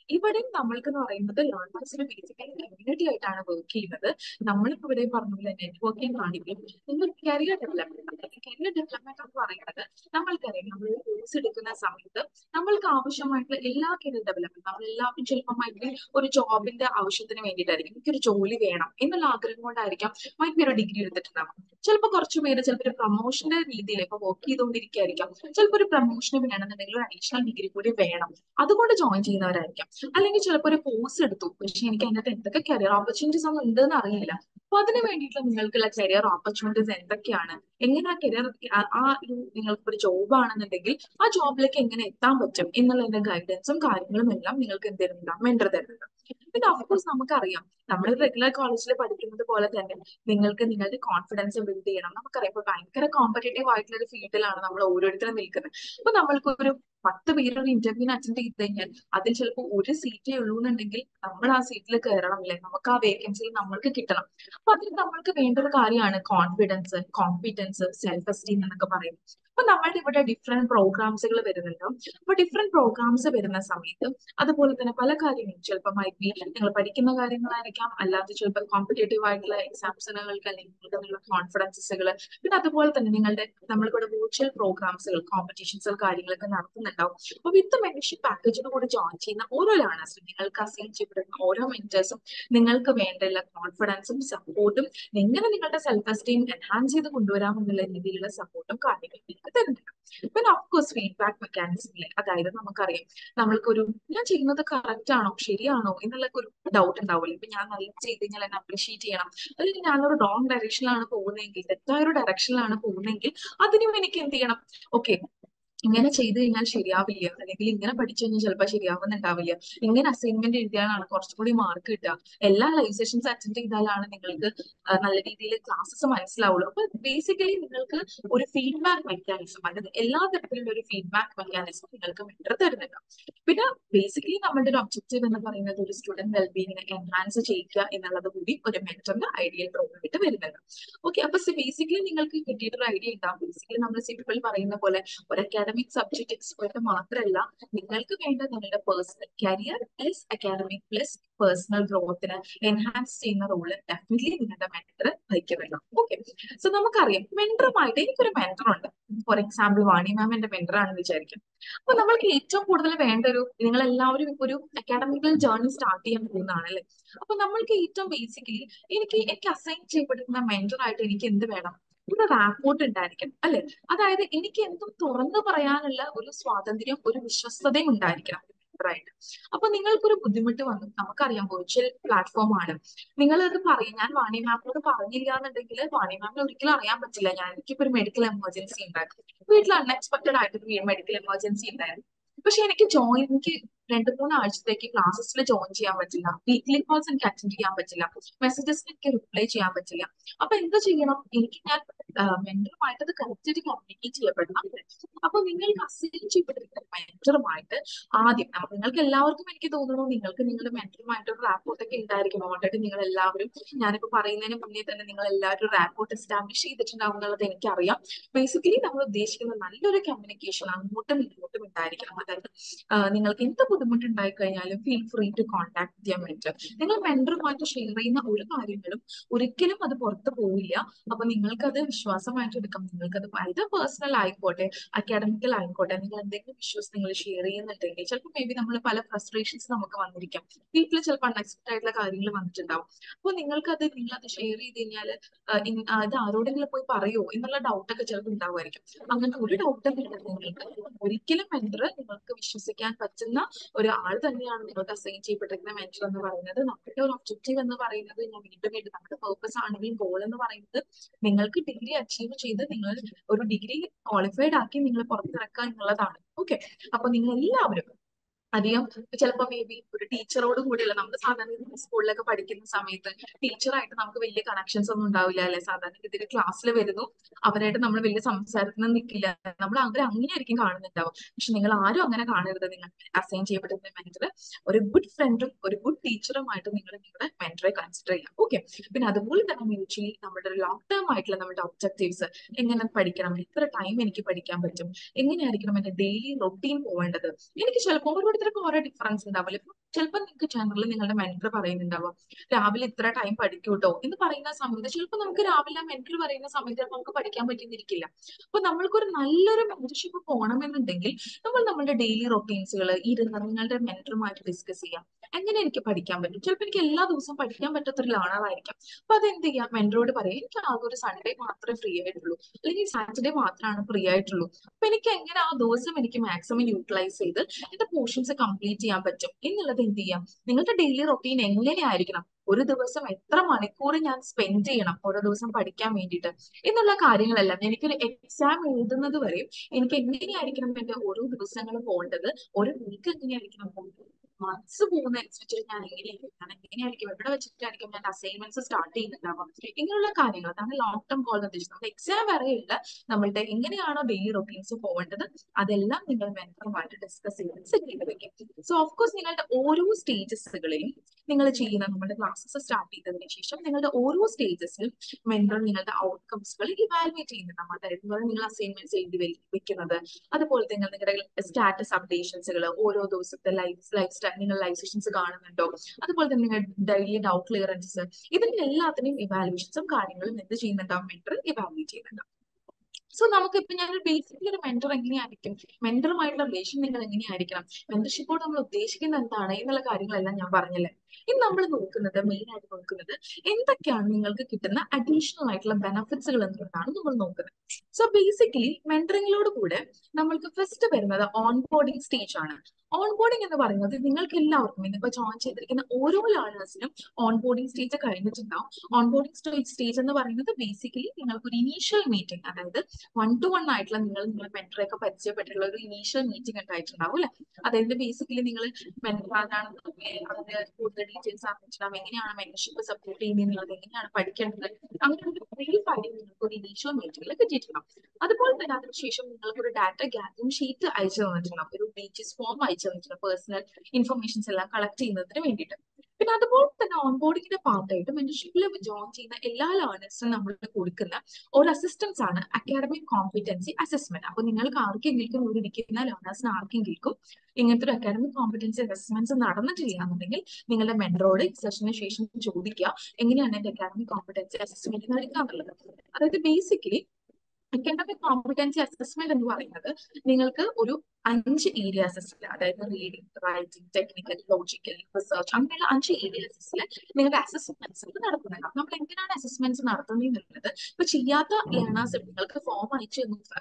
ഇവിടെയും നമ്മൾക്ക് എന്ന് പറയുന്നത് ലേണേഴ്സിന് ബേസിക്കലി കമ്മ്യൂണിറ്റി ആയിട്ടാണ് വർക്ക് ചെയ്യുന്നത് നമ്മളിപ്പോ ഇവിടെ പറഞ്ഞ പോലെ നെറ്റ്വർക്കിംഗ് ആണെങ്കിലും നിങ്ങൾ കരിയർ ഡെവലപ്മെന്റ് കരിയർ ഡെവലപ്മെന്റ് എന്ന് പറയുന്നത് നമ്മൾക്കറിയാം നമ്മൾ ഒരു കോഴ്സ് എടുക്കുന്ന സമയത്ത് നമ്മൾക്ക് ആവശ്യമായിട്ടുള്ള എല്ലാ കരിയർ ഡെവലപ്മെന്റ് നമ്മൾ എല്ലാവരും ചിലപ്പോൾ മൈറ്റ് ഒരു ജോബിന്റെ ആവശ്യത്തിന് വേണ്ടിയിട്ടായിരിക്കും എനിക്കൊരു ജോലി വേണം എന്നുള്ള ആഗ്രഹം കൊണ്ടായിരിക്കാം മൈറ്റ് ഒരു ഡിഗ്രി എടുത്തിട്ടുണ്ടാവും ചിലപ്പോൾ കുറച്ച് പേര് ചിലപ്പോൾ ഒരു പ്രൊമോഷന്റെ രീതിയിൽ ഇപ്പൊ വർക്ക് ചെയ്തുകൊണ്ടിരിക്കുകയായിരിക്കാം ചിലപ്പോൾ ഒരു പ്രൊമോഷന് വേണമെന്നുണ്ടെങ്കിൽ ഒരു അഡീഷണൽ ഡിഗ്രി കൂടി വേണം അതുകൊണ്ട് ജോയിൻ ചെയ്യുന്നവരായിരിക്കാം അല്ലെങ്കിൽ ചിലപ്പോൾ ഒരു കോഴ്സ് എടുത്തു പക്ഷെ എനിക്ക് അതിനകത്ത് എന്തൊക്കെ കരിയർ ഓപ്പർച്യൂണിറ്റീസ് ഒന്നും ഉണ്ടെന്ന് അറിയില്ല അപ്പൊ അതിന് വേണ്ടിയിട്ടുള്ള നിങ്ങൾക്കുള്ള കരിയർ ഓപ്പർച്യൂണിറ്റീസ് എന്തൊക്കെയാണ് എങ്ങനെ ആ കരിയർ ആ ഒരു നിങ്ങൾക്ക് ഒരു ജോബ് ആണെന്നുണ്ടെങ്കിൽ ആ ജോബിലേക്ക് എങ്ങനെ എത്താൻ പറ്റും എന്നുള്ളതിന്റെ ഗൈഡൻസും കാര്യങ്ങളും എല്ലാം നിങ്ങൾക്ക് എന്ത് തരുന്നുണ്ട് മെന്റർ തരുന്നുണ്ട് പിന്നെ ഓഫ്കോഴ്സ് നമുക്കറിയാം നമ്മൾ റെഗുലർ കോളേജിൽ പഠിക്കുന്നത് പോലെ തന്നെ നിങ്ങൾക്ക് നിങ്ങളുടെ കോൺഫിഡൻസ് ബിൽഡ് ചെയ്യണം നമുക്കറിയാം ഇപ്പൊ ഭയങ്കര കോമ്പറ്റേറ്റീവ് ആയിട്ടുള്ള ഒരു ഫീൽഡിലാണ് നമ്മൾ ഓരോരുത്തരും നിൽക്കുന്നത് അപ്പൊ നമ്മൾക്ക് ഒരു പത്ത് പേര് ഒരു ഇന്റർവ്യൂവിന് അറ്റൻഡ് ചെയ്ത് കഴിഞ്ഞാൽ അതിൽ ചിലപ്പോൾ ഒരു സീറ്റേ ഉള്ളൂ എന്നുണ്ടെങ്കിൽ നമ്മൾ ആ സീറ്റിൽ കയറണം അല്ലെ നമുക്ക് ആ വേക്കൻസിയിൽ നമ്മൾക്ക് കിട്ടണം അപ്പൊ അതിന് നമ്മൾക്ക് വേണ്ട ഒരു കാര്യമാണ് കോൺഫിഡൻസ് കോമ്പീറ്റൻസ് സെൽഫ് എസ്റ്റീം എന്നൊക്കെ പറയുന്നത് അപ്പൊ നമ്മളുടെ ഇവിടെ ഡിഫറെന്റ് പ്രോഗ്രാംസുകൾ വരുന്നുണ്ട് അപ്പൊ ഡിഫറെന്റ് പ്രോഗ്രാംസ് വരുന്ന സമയത്ത് അതുപോലെ തന്നെ പല കാര്യങ്ങളും ചിലപ്പോൾ മൈറ്റ് ബി നിങ്ങൾ പഠിക്കുന്ന കാര്യങ്ങളായിരിക്കാം അല്ലാതെ ചിലപ്പോൾ കോമ്പറ്റേറ്റീവ് ആയിട്ടുള്ള എക്സാംസുകൾക്ക് അല്ലെങ്കിൽ നിങ്ങളുടെ കോൺഫിഡൻസുകൾ പിന്നെ അതുപോലെ തന്നെ നിങ്ങളുടെ നമ്മൾക്കിവിടെ വിർച്വൽ പ്രോഗ്രാംസുകൾ കോമ്പറ്റീഷൻസുകൾ കാര്യങ്ങളൊക്കെ നടത്തുന്നുണ്ടാവും അപ്പൊ വിത്ത് മെന്റർഷിപ്പ് പാക്കേജിന് കൂടി ജോയിൻ ചെയ്യുന്ന ഓരോ ലേണേഴ്സും നിങ്ങൾക്ക് അസൈൻ ചെയ്യപ്പെടുന്ന ഓരോ മെന്റേഴ്സും നിങ്ങൾക്ക് വേണ്ട കോൺഫിഡൻസും സപ്പോർട്ടും എങ്ങനെ നിങ്ങളുടെ സെൽഫ് എസ്റ്റീം എൻഹാൻസ് ചെയ്ത് കൊണ്ടുവരാം എന്നുള്ള രീതിയിലുള്ള സപ്പോർട്ടും കാര്യങ്ങളും നിങ്ങൾക്ക് തരുന്നുണ്ട് പിന്നെ ഓഫ്കോഴ്സ് ഫീഡ്ബാക്ക് മെക്കാനിസമില്ലേ അതായത് നമുക്കറിയാം നമ്മൾക്കൊരു ഞാൻ ചെയ്യുന്നത് കറക്റ്റ് ആണോ ശരിയാണോ എന്നുള്ള ഒരു ഡൗട്ട് ഉണ്ടാവില്ല ഇപ്പൊ ഞാൻ നല്ല ചെയ്ത് കഴിഞ്ഞാൽ എന്നെ അപ്രീഷിയേറ്റ് ചെയ്യണം അല്ലെങ്കിൽ ഞാനൊരു റോങ് ഡയറക്ഷനിലാണ് പോകുന്നതെങ്കിൽ തെറ്റായ ഒരു ഡയറക്ഷനിലാണ് പോകുന്നതെങ്കിൽ അതിനും എനിക്ക് എന്ത് ചെയ്യണം ഓക്കെ ഇങ്ങനെ ചെയ്തു കഴിഞ്ഞാൽ ശരിയാവില്ല അല്ലെങ്കിൽ ഇങ്ങനെ പഠിച്ചു കഴിഞ്ഞാൽ ചിലപ്പോൾ ശരിയാവുന്നുണ്ടാവില്ല ഇങ്ങനെ അസൈൻമെന്റ് എഴുതിയാലാണ് കുറച്ചുകൂടി മാർക്ക് കിട്ടുക എല്ലാ ലൈവ് സെഷൻസ് അറ്റൻഡ് ചെയ്താലാണ് നിങ്ങൾക്ക് നല്ല രീതിയിൽ ക്ലാസ്സസ് മനസ്സിലാവുള്ളൂ അപ്പൊ ബേസിക്കലി നിങ്ങൾക്ക് ഒരു ഫീഡ്ബാക്ക് മെക്കാനിസം അതായത് എല്ലാ തരത്തിലുള്ള ഒരു ഫീഡ്ബാക്ക് മെക്കാനിസം നിങ്ങൾക്ക് മെന്റർ തരുന്നുണ്ട് പിന്നെ ബേസിക്കലി നമ്മുടെ ഒരു ഒബ്ജക്റ്റീവ് എന്ന് പറയുന്നത് ഒരു സ്റ്റുഡന്റ് വെൽബീങ്ങിനെ എൻഹാൻസ് ചെയ്യുക എന്നുള്ളത് കൂടി ഒരു മെന്ററിന്റെ ഐഡിയൽ പ്രോഗ്രാം ആയിട്ട് വരുന്നുണ്ട് ഓക്കെ അപ്പൊ ബേസിക്കലി നിങ്ങൾക്ക് കിട്ടിയിട്ടൊരു ഐഡിയ ഉണ്ടാവും ബേസിക്കലി നമ്മൾ സിമ്പിൾ പറയുന്ന പോലെ ഒരു അക്കാഡമിക് സബ്ജക്ട് എക്സ്പേർട്ട് മാത്രമല്ല നിങ്ങൾക്ക് വേണ്ട നിങ്ങളുടെ personal career plus academic plus personal ഗ്രോത്തിന് എൻഹാൻസ് ചെയ്യുന്ന റോള് ഡെഫിനറ്റ്ലി നിങ്ങളുടെ മെന്റർ വഹിക്കുന്നുണ്ട് ഓക്കെ സോ നമുക്കറിയാം മെന്ററുമായിട്ട് എനിക്കൊരു മെന്റർ ഉണ്ട് ഫോർ എക്സാമ്പിൾ വാണി മാം എന്റെ മെന്റർ ആണെന്ന് വിചാരിക്കും അപ്പൊ നമ്മൾക്ക് ഏറ്റവും കൂടുതൽ വേണ്ട ഒരു നിങ്ങൾ എല്ലാവരും ഒരു അക്കാഡമിക്കൽ ജേർണി സ്റ്റാർട്ട് ചെയ്യാൻ പോകുന്നതാണ് അല്ലെ അപ്പൊ നമ്മൾക്ക് ഏറ്റവും ബേസിക്കലി എനിക്ക് എനിക്ക് അസൈൻ ചെയ്യപ്പെടുന്ന മെന്റർ ആയിട്ട് എനിക്ക് എന്ത് വേണം ഒരു റാപ്പോർട്ട് ഉണ്ടായിരിക്കണം അല്ലെ അതായത് എനിക്ക് എന്തും തുറന്നു പറയാനുള്ള ഒരു സ്വാതന്ത്ര്യം ഒരു വിശ്വസ്തതയും ഉണ്ടായിരിക്കണം ആയിട്ട് അപ്പൊ നിങ്ങൾക്കൊരു ബുദ്ധിമുട്ട് വന്നു നമുക്കറിയാം വെർച്വൽ പ്ലാറ്റ്ഫോം ആണ് നിങ്ങൾ അത് പറയും ഞാൻ വാണി മാമിനോട് പറഞ്ഞില്ല എന്നുണ്ടെങ്കിൽ വാണി മാമിന് ഒരിക്കലും അറിയാൻ പറ്റില്ല ഞാൻ എനിക്കിപ്പോ ഒരു മെഡിക്കൽ എമർജൻസി ഉണ്ടായിരുന്നു വീട്ടിൽ അൺഎക്സ്പെക്ടഡ് ആയിട്ട് ഒരു മെഡിക്കൽ എമർജൻസി ഉണ്ടായിരുന്നു പക്ഷെ എനിക്ക് ജോയിൻ എനിക്ക് രണ്ട് മൂന്ന് ആഴ്ചത്തേക്ക് ക്ലാസ്സസിൽ ജോയിൻ ചെയ്യാൻ പറ്റില്ല വീക്ക്ലി കോൾസ് എനിക്ക് അറ്റൻഡ് ചെയ്യാൻ പറ്റില്ല മെസ്സേജസിന് എനിക്ക് റിപ്ലൈ ചെയ്യാൻ പറ്റില്ല അപ്പൊ എന്ത് ചെയ്യണം എനിക്ക് ഞാൻ മെന്ററുമായിട്ട് അത് കറക്റ്റായിട്ട് കമ്മ്യൂണിക്കേറ്റ് ചെയ്യപ്പെടണം അപ്പൊ നിങ്ങൾക്ക് അസൈൻ ചെയ്യപ്പെട്ടിരിക്കുന്ന മെന്ററുമായിട്ട് ആദ്യം നിങ്ങൾക്ക് എല്ലാവർക്കും എനിക്ക് തോന്നുന്നു നിങ്ങൾക്ക് നിങ്ങളുടെ മെന്ററുമായിട്ട് ഒരു റാപ്പോർട്ട് ഒക്കെ ഉണ്ടായിരിക്കും ഓൾറെഡി നിങ്ങൾ എല്ലാവരും ഞാനിപ്പോ പറയുന്നതിന് മുന്നേ തന്നെ നിങ്ങൾ എല്ലാവരും റാപ്പോർട്ട് എസ്റ്റാബ്ലിഷ് ചെയ്തിട്ടുണ്ടാവും എന്നുള്ളത് എനിക്കറിയാം ബേസിക്കലി നമ്മൾ ഉദ്ദേശിക്കുന്ന നല്ലൊരു കമ്മ്യൂണിക്കേഷൻ അങ്ങോട്ടും ഇങ്ങോട്ടും ഉണ്ടായിരിക്കണം അതായത് നിങ്ങൾക്ക് എന്ത് ബുദ്ധിമുട്ട് ഉണ്ടായി കഴിഞ്ഞാലും ഫീൽ ഫ്രീ ടു കോൺടാക്ട് ചെയ്യാൻ മെന്റർ നിങ്ങൾ മെന്ററുമായിട്ട് ഷെയർ ചെയ്യുന്ന ഒരു കാര്യങ്ങളും ഒരിക്കലും അത് പുറത്തു പോവില്ല അപ്പൊ നിങ്ങൾക്കത് വിശ്വാസമായിട്ട് എടുക്കാം നിങ്ങൾക്കത് ഇത് പേഴ്സണൽ ആയിക്കോട്ടെ അക്കാഡമിക്കൽ ആയിക്കോട്ടെ നിങ്ങൾ എന്തെങ്കിലും ഇഷ്യൂസ് നിങ്ങൾ ഷെയർ ചെയ്യുന്നുണ്ടെങ്കിൽ ചിലപ്പോൾ മേ ബി നമ്മൾ പല ഫ്രസ്ട്രേഷൻസ് നമുക്ക് വന്നിരിക്കാം വീട്ടിൽ ചിലപ്പോൾ അൺഎക്സ്പെക്ടഡ് ആയിട്ടുള്ള കാര്യങ്ങൾ വന്നിട്ടുണ്ടാവും അപ്പോൾ നിങ്ങൾക്ക് അത് നിങ്ങൾ അത് ഷെയർ ചെയ്ത് കഴിഞ്ഞാൽ അത് ആരോടെങ്കിലും പോയി പറയോ എന്നുള്ള ഡൗട്ടൊക്കെ ചിലപ്പോൾ ഉണ്ടാവുമായിരിക്കും അങ്ങനത്തെ ഒരു ഡൗട്ടും നിങ്ങൾക്ക് ഒരിക്കലും മെന്റർ നിങ്ങൾക്ക് വിശ്വസിക്കാൻ പറ്റുന്ന ഒരു ആൾ തന്നെയാണ് നിങ്ങൾക്ക് അസൈൻ ചെയ്യപ്പെട്ടിരിക്കുന്ന മെന്റർ എന്ന് പറയുന്നത് നമ്മുടെ ഒരു ഒബ്ജക്റ്റീവ് എന്ന് പറയുന്നത് ഞാൻ വീണ്ടും വീണ്ടും നമ്മുടെ പേർപ്പസ് ആണെങ്കിലും ഗോൾ എന്ന് പറയുന്നത് നിങ്ങൾക്ക് ഡിഗ്രി അച്ചീവ് ചെയ്ത് നിങ്ങൾ ഒരു ഡിഗ്രി ക്വാളിഫൈഡ് ആക്കി നിങ്ങൾ പുറത്തിറക്കുക എന്നുള്ളതാണ് ഓക്കെ അപ്പൊ നിങ്ങൾ എല്ലാവരും അധികം ചിലപ്പോൾ മേ ബി ഒരു ടീച്ചറോട് കൂടിയുള്ള നമ്മൾ സാധാരണ സ്കൂളിലൊക്കെ പഠിക്കുന്ന സമയത്ത് ടീച്ചറായിട്ട് നമുക്ക് വലിയ കണക്ഷൻസ് ഒന്നും ഉണ്ടാവില്ല അല്ലെ സാധാരണ ഇതിൽ ക്ലാസ്സിൽ വരുന്നു അവരായിട്ട് നമ്മൾ വലിയ സംസാരത്തിന് നിൽക്കില്ല നമ്മൾ അവർ അങ്ങനെയായിരിക്കും കാണുന്നുണ്ടാവും പക്ഷെ നിങ്ങൾ ആരും അങ്ങനെ കാണരുത് നിങ്ങൾ അസൈൻ ചെയ്യപ്പെടുന്ന മെന്റർ ഒരു ഗുഡ് ഫ്രണ്ടും ഒരു ഗുഡ് ടീച്ചറുമായിട്ട് നിങ്ങൾ നിങ്ങളുടെ മെന്ററെ കൺസിഡർ ചെയ്യാം ഓക്കെ പിന്നെ അതുപോലെ തന്നെ മ്യൂച്വലി നമ്മുടെ ഒരു ലോങ് ടേം ആയിട്ടുള്ള നമ്മുടെ ഒബ്ജക്റ്റീവ്സ് എങ്ങനെ പഠിക്കണം എത്ര ടൈം എനിക്ക് പഠിക്കാൻ പറ്റും എങ്ങനെയായിരിക്കണം എന്റെ ഡെയിലി റൊട്ടീൻ പോവേണ്ടത് എനിക്ക് ചിലപ്പോൾ ഓരോരുത്തർക്കും ഓരോ ഡിഫറൻസ് ഉണ്ടാവില്ല ചിലപ്പോൾ നിങ്ങൾക്ക് ജനറലി നിങ്ങളുടെ മെന്റർ പറയുന്നുണ്ടാവും രാവിലെ ഇത്ര ടൈം പഠിക്കൂട്ടോ എന്ന് പറയുന്ന സമയത്ത് ചിലപ്പോൾ നമുക്ക് രാവിലെ മെന്റർ പറയുന്ന സമയത്ത് ചിലപ്പോൾ നമുക്ക് പഠിക്കാൻ പറ്റുന്നിരിക്കില്ല അപ്പൊ നമ്മൾക്കൊരു നല്ലൊരു മെന്റർഷിപ്പ് പോകണമെന്നുണ്ടെങ്കിൽ നമ്മൾ നമ്മുടെ ഡെയിലി റൊട്ടീൻസുകൾ ഇരുന്ന് നിങ്ങളുടെ മെന്ററുമായിട്ട് ഡിസ്കസ് ചെയ്യാം എങ്ങനെ എനിക്ക് പഠിക്കാൻ പറ്റും ചിലപ്പോൾ എനിക്ക് എല്ലാ ദിവസവും പഠിക്കാൻ പറ്റാത്തൊരു ലേണറായിരിക്കാം അപ്പൊ അത് എന്ത് ചെയ്യാം മെന്ററോട് പറയാം എനിക്ക് ആകെ ഒരു സൺഡേ മാത്രമേ ഫ്രീ ആയിട്ടുള്ളൂ അല്ലെങ്കിൽ സാറ്റർഡേ മാത്രമാണ് ഫ്രീ ആയിട്ടുള്ളൂ അപ്പൊ എനിക്ക് എങ്ങനെ ആ ദിവസം എനിക്ക് മാക്സിമം യൂട്ടിലൈസ് ചെയ്ത് എന്റെ പോർഷൻസ് കംപ്ലീറ്റ് ചെയ്യാൻ പറ്റും എന്നുള്ളത് എന്ത് ചെയ്യാം നിങ്ങളുടെ ഡെയിലി റൊട്ടീൻ എങ്ങനെയായിരിക്കണം ഒരു ദിവസം എത്ര മണിക്കൂർ ഞാൻ സ്പെൻഡ് ചെയ്യണം ഓരോ ദിവസം പഠിക്കാൻ വേണ്ടിയിട്ട് എന്നുള്ള കാര്യങ്ങളെല്ലാം എനിക്കൊരു എക്സാം എഴുതുന്നത് വരെയും എനിക്ക് എങ്ങനെയായിരിക്കണം എന്റെ ഓരോ ദിവസങ്ങളും പോകേണ്ടത് ഓരോ വീക്ക് എങ്ങനെയായിരിക്കണം പോകേണ്ടത് മന്ത്സ് പോകുന്ന അനുസരിച്ച് ഞാൻ എങ്ങനെയായിരിക്കും ഞാൻ എങ്ങനെയായിരിക്കും എവിടെ വെച്ചിട്ടായിരിക്കും ഞാൻ അസൈൻമെന്റ്സ് സ്റ്റാർട്ട് ചെയ്യുന്നുണ്ടാവാം ഇങ്ങനെയുള്ള കാര്യങ്ങൾ അതാണ് ലോങ് ടേം ഗോൾ എന്ന് ഉദ്ദേശിച്ചത് നമ്മുടെ എക്സാം വരെയുള്ള നമ്മളുടെ എങ്ങനെയാണോ ഡെയിലി റൊട്ടീൻസ് പോകേണ്ടത് അതെല്ലാം നിങ്ങൾ മെന്ററുമായിട്ട് ഡിസ്കസ് ചെയ്ത് സെറ്റ് ചെയ്ത് വെക്കും സോ ഓഫ് കോഴ്സ് നിങ്ങളുടെ ഓരോ സ്റ്റേജസുകളിലും നിങ്ങൾ ചെയ്യുന്ന നമ്മുടെ ക്ലാസ്സസ് സ്റ്റാർട്ട് ചെയ്തതിന് ശേഷം നിങ്ങളുടെ ഓരോ സ്റ്റേജസിലും മെന്റർ നിങ്ങളുടെ ഔട്ട്കംസുകൾ ഇവാലുവേറ്റ് ചെയ്യുന്നുണ്ടാവും അതായത് നിങ്ങൾ അസൈൻമെന്റ്സ് എഴുതി വെക്കുന്നത് അതുപോലെ തന്നെ നിങ്ങളുടെ സ്റ്റാറ്റസ് അപ്ഡേഷൻസുകൾ ഓരോ ദിവസത്തെ ലൈഫ് ലൈഫ് സ്റ്റൈൽ നിങ്ങൾ ലൈഫ് സെഷൻസ് കാണുന്നുണ്ടോ അതുപോലെ തന്നെ നിങ്ങൾ ഡെയിലി ഡൗട്ട് ക്ലിയറൻസസ് ഇതിന്റെ എല്ലാത്തിനെയും ഇവാലുവേഷൻസും കാര്യങ്ങളും എന്ത് ചെയ്യുന്നുണ്ടാവും മെന്റർ ഇവാലുവേറ്റ് ചെയ്യുന്നുണ്ടാവും സോ നമുക്ക് ഇപ്പൊ ഞാനൊരു ബേസിക്കലി ഒരു മെന്റർ എങ്ങനെയായിരിക്കും മെന്ററുമായിട്ടുള്ള റിലേഷൻ നിങ്ങൾ എങ്ങനെയായിരിക്കണം മെന്റർഷിപ്പോട് നമ്മൾ ഉദ്ദേശിക്കുന്നത് എന്താണ് എന്നുള്ള കാര്യങ്ങളെല്ലാം ഞാൻ പറഞ്ഞല്ലേ ഇനി നമ്മൾ നോക്കുന്നത് മെയിൻ ആയിട്ട് നോക്കുന്നത് എന്തൊക്കെയാണ് നിങ്ങൾക്ക് കിട്ടുന്ന അഡീഷണൽ ആയിട്ടുള്ള ബെനഫിറ്റ്സുകൾ എന്നുള്ളതാണ് നമ്മൾ നോക്കുന്നത് സോ ബേസിക്കലി മെന്ററിങ്ങിലോട് കൂടെ നമ്മൾക്ക് ഫസ്റ്റ് വരുന്നത് ഓൺ ബോർഡിംഗ് സ്റ്റേജ് ആണ് ഓൺ ബോർഡിംഗ് എന്ന് പറയുന്നത് നിങ്ങൾക്ക് എല്ലാവർക്കും ഇന്നിപ്പോ ജോയിൻ ചെയ്തിരിക്കുന്ന ഓരോ ലേണേഴ്സിനും ഓൺ ബോർഡിംഗ് സ്റ്റേജ് കഴിഞ്ഞിട്ടുണ്ടാവും ഓൺ ബോർഡിംഗ് സ്റ്റേജ് എന്ന് പറയുന്നത് ബേസിക്കലി നിങ്ങൾക്ക് ഒരു ഇനീഷ്യൽ മീറ്റിംഗ് അതായത് വൺ ടു വൺ ആയിട്ടുള്ള നിങ്ങൾ നിങ്ങളെ മെന്ററൊക്കെ പരിചയപ്പെട്ടിട്ടുള്ള ഒരു ഇനീഷ്യൽ മീറ്റിംഗ് ഉണ്ടായിട്ടുണ്ടാവും അല്ലെ അതായത് ബേസിക്കലി നിങ്ങൾ മെന്റർ ആരാണ് അതിന്റെ കൂടുതൽ ഡീറ്റെയിൽസ് അറിഞ്ഞിട്ടുണ്ടാവും എങ്ങനെയാണ് മെന്റർഷിപ്പ് സപ്പോർട്ട് ചെയ്യുന്നത് എന്നുള്ളത് എങ്ങനെയാണ് പഠിക്കേണ്ടത് അങ്ങനെ ഒരു ബ്രീഫ് ആയിട്ട് നിങ്ങൾക്ക് ഒരു ഇനീഷ്യൽ മീറ്റിംഗിൽ കിട്ടിയിട്ടുണ്ടാവും അതുപോലെ തന്നെ അതിനുശേഷം നിങ്ങൾക്ക് ഒരു ഡാറ്റ ഗ്യാദറിംഗ് ഷീറ്റ് അയച്ചു തന്നിട്ടുണ്ടാവും ഒരു ബീച്ചസ് ഫോം അയച്ചു തന്നിട്ടുണ്ടാവും പേഴ്സണൽ ഇൻഫർമേഷൻസ് എല്ലാം കളക്ട് ചെയ്യുന്നതിന് വേണ്ടിയിട്ട് പിന്നെ അതുപോലെ തന്നെ ഓൺബോർഡിങ്ങിന്റെ പാർട്ടായിട്ട് മെന്റർഷിപ്പിൽ ജോയിൻ ചെയ്യുന്ന എല്ലാ ലേണേഴ്സിനും നമ്മൾ കൊടുക്കുന്ന ഒരു അസിസ്റ്റൻസ് ആണ് അക്കാഡമിക് കോമ്പിറ്റൻസി അസസ്മെന്റ് അപ്പൊ നിങ്ങൾക്ക് ആർക്കെങ്കിലും ഇവിടെ ഇരിക്കുന്ന ലേണേഴ്സിന് ആർക്കെങ്കിലും ഇങ്ങനത്തെ ഒരു അക്കാഡമിക് കോമ്പിറ്റൻസി അസസ്മെന്റ്സ് നടന്നിട്ടില്ല എന്നുണ്ടെങ്കിൽ നിങ്ങളുടെ മെന്ററോട് സെഷന് ശേഷം ചോദിക്കുക എങ്ങനെയാണ് എന്റെ അക്കാഡമിക് കോമ്പിറ്റൻസി അസസ്മെന്റ് നടക്കാന്നുള്ളത് അതായത് ബേസിക്കലി അക്കാഡമിക് കോമ്പിറ്റൻസി അസസ്മെന്റ് എന്ന് പറയുന്നത് നിങ്ങൾക്ക് ഒരു അഞ്ച് ഏരിയാസിൽ അതായത് reading writing technical logical research അങ്ങനെയുള്ള അഞ്ച് ഏരിയാസിൽ നിങ്ങളുടെ അസസ്മെന്റ്സ് നടക്കുന്നുണ്ട് നമ്മൾ എന്തിനാണ് അസസ്മെന്റ്സ് നടത്തുന്നത് എന്നുള്ളത് ഇപ്പൊ ചെയ്യാത്ത ലേണേഴ്സ് നിങ്ങൾക്ക് ഫോം അയച്ചു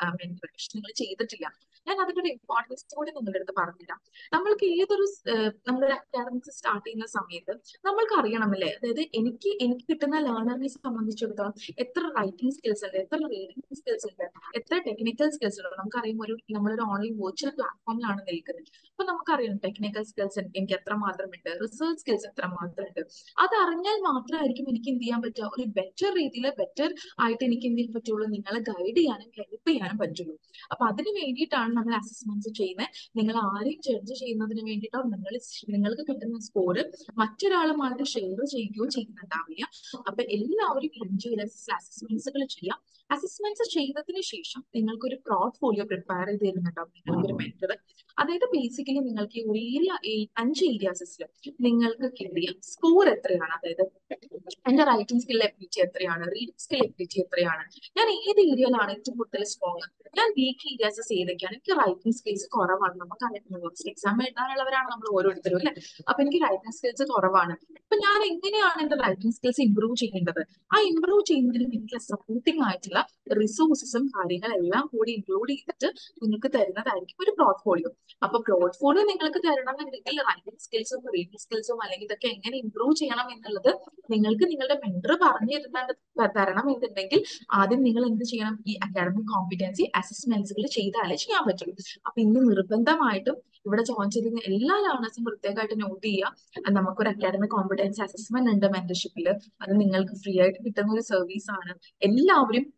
നിങ്ങൾ ചെയ്തിട്ടില്ല ഞാൻ അതിന്റെ ഒരു ഇമ്പോർട്ടൻസ് കൂടി നിങ്ങളുടെ അടുത്ത് പറഞ്ഞുതരാം നമ്മൾക്ക് ഏതൊരു നമ്മളൊരു അക്കാഡമിക്സ് സ്റ്റാർട്ട് ചെയ്യുന്ന സമയത്ത് നമ്മൾക്ക് അറിയണമല്ലേ അതായത് എനിക്ക് എനിക്ക് കിട്ടുന്ന ലേണറിനെ സംബന്ധിച്ചിടത്തോളം എത്ര റൈറ്റിംഗ് സ്കിൽസ് ഉണ്ട് എത്ര റീഡിംഗ് സ്കിൽസ് ഉണ്ട് എത്ര ടെക്നിക്കൽ സ്കിൽസ് ഉണ്ട് നമുക്കറിയാം ഒരു നമ്മളൊരു ഓൺലൈൻ വെർച്വൽ പ്ലാറ്റ്ഫോമിലാണ് നിൽക്കുന്നത് അപ്പൊ നമുക്കറിയാം ടെക്നിക്കൽ സ്കിൽസ് എനിക്ക് എത്ര മാത്രമുണ്ട് റിസർച്ച് സ്കിൽസ് എത്ര മാത്രമുണ്ട് അത് അറിഞ്ഞാൽ മാത്രമായിരിക്കും എനിക്ക് എന്ത് ചെയ്യാൻ പറ്റുക ഒരു ബെറ്റർ രീതിയിൽ ബെറ്റർ ആയിട്ട് എനിക്ക് എന്ത് ചെയ്യാൻ പറ്റുള്ളൂ നിങ്ങളെ ഗൈഡ് ചെയ്യാനും ഹെൽപ്പ് ചെയ്യാനും പറ്റുള്ളൂ അപ്പൊ അതിന് വേണ്ടിയിട്ടാണ് നമ്മൾ അസസ്മെന്റ്സ് ചെയ്യുന്നത് നിങ്ങൾ ആരെയും ജഡ്ജ് ചെയ്യുന്നതിന് വേണ്ടിയിട്ടോ നിങ്ങൾ നിങ്ങൾക്ക് കിട്ടുന്ന സ്കോർ മറ്റൊരാളുമായിട്ട് ഷെയർ ചെയ്യുകയോ ചെയ്യുന്നുണ്ടാവില്ല അപ്പൊ എല്ലാവരും അഞ്ച് അസസ്മെന്റ്സുകൾ ചെയ്യാം അസസ്മെന്റ്സ് ചെയ്തതിന് ശേഷം നിങ്ങൾക്കൊരു പോർട്ട്ഫോളിയോ പ്രിപ്പയർ ചെയ്ത് തരുന്നുണ്ടാവും നിങ്ങൾക്കൊരു മെന്റർ അതായത് ബേസിക്കലി നിങ്ങൾക്ക് ഒരു ഏരിയ അഞ്ച് ഏരിയാസിൽ നിങ്ങൾക്ക് കിട്ടിയ സ്കോർ എത്രയാണ് അതായത് എന്റെ റൈറ്റിംഗ് സ്കിൽ എബിലിറ്റി എത്രയാണ് റീഡിംഗ് സ്കിൽ എബിലിറ്റി എത്രയാണ് ഞാൻ ഏത് ഏരിയയിലാണ് ഏറ്റവും കൂടുതൽ സ്ട്രോങ് ഞാൻ വീക്ക് ഏരിയാസസ് ഏതൊക്കെയാണ് എനിക്ക് റൈറ്റിംഗ് സ്കിൽസ് കുറവാണ് നമുക്കറിയാം എക്സാം എഴുതാനുള്ളവരാണ് നമ്മൾ ഓരോരുത്തരും അല്ലെ അപ്പൊ എനിക്ക് റൈറ്റിംഗ് സ്കിൽസ് കുറവാണ് അപ്പൊ ഞാൻ എങ്ങനെയാണ് എന്റെ റൈറ്റിംഗ് സ്കിൽസ് ഇംപ്രൂവ് ചെയ്യേണ്ടത് ആ ഇംപ്രൂവ് ചെയ്യുന്നതിന് എനിക്ക് സപ്പോർട്ടിംഗ് ആയിട്ടുള്ള റിസോഴ്സസും കാര്യങ്ങളെല്ലാം കൂടി ഇൻക്ലൂഡ് ചെയ്തിട്ട് നിങ്ങൾക്ക് തരുന്നതായിരിക്കും ഒരു പോർട്ട്ഫോളിയോ അപ്പൊ പോർട്ട്ഫോളിയോ നിങ്ങൾക്ക് തരണമെന്നുണ്ടെങ്കിൽ റൈറ്റിംഗ് സ്കിൽസും റീഡിംഗ് സ്കിൽസും അല്ലെങ്കിൽ ഇതൊക്കെ എങ്ങനെ ഇംപ്രൂവ് ചെയ്യണം എന്നുള്ളത് നിങ്ങൾക്ക് നിങ്ങളുടെ മെന്റർ പറഞ്ഞു തരുന്ന തരണം എന്നുണ്ടെങ്കിൽ ആദ്യം നിങ്ങൾ എന്ത് ചെയ്യണം ഈ അക്കാഡമിക് കോമ്പിറ്റൻസി അസസ്മെന്റ്സുകൾ ചെയ്താലേ ചെയ്യാൻ പറ്റുള്ളൂ അപ്പൊ ഇന്ന് നിർബന്ധമായിട്ടും ഇവിടെ ജോയിൻ ചെയ്തിരുന്ന എല്ലാ ലേണേഴ്സും പ്രത്യേകമായിട്ട് നോട്ട് ചെയ്യുക നമുക്കൊരു അക്കാഡമിക് കോമ്പിറ്റൻസി അസസ്മെന്റ് ഉണ്ട് മെന്റർഷിപ്പിൽ അത് നിങ്ങൾക്ക് ഫ്രീ ആയിട്ട് കിട്ടുന്ന ഒരു സർവീസ് ആണ് എല്ലാവരും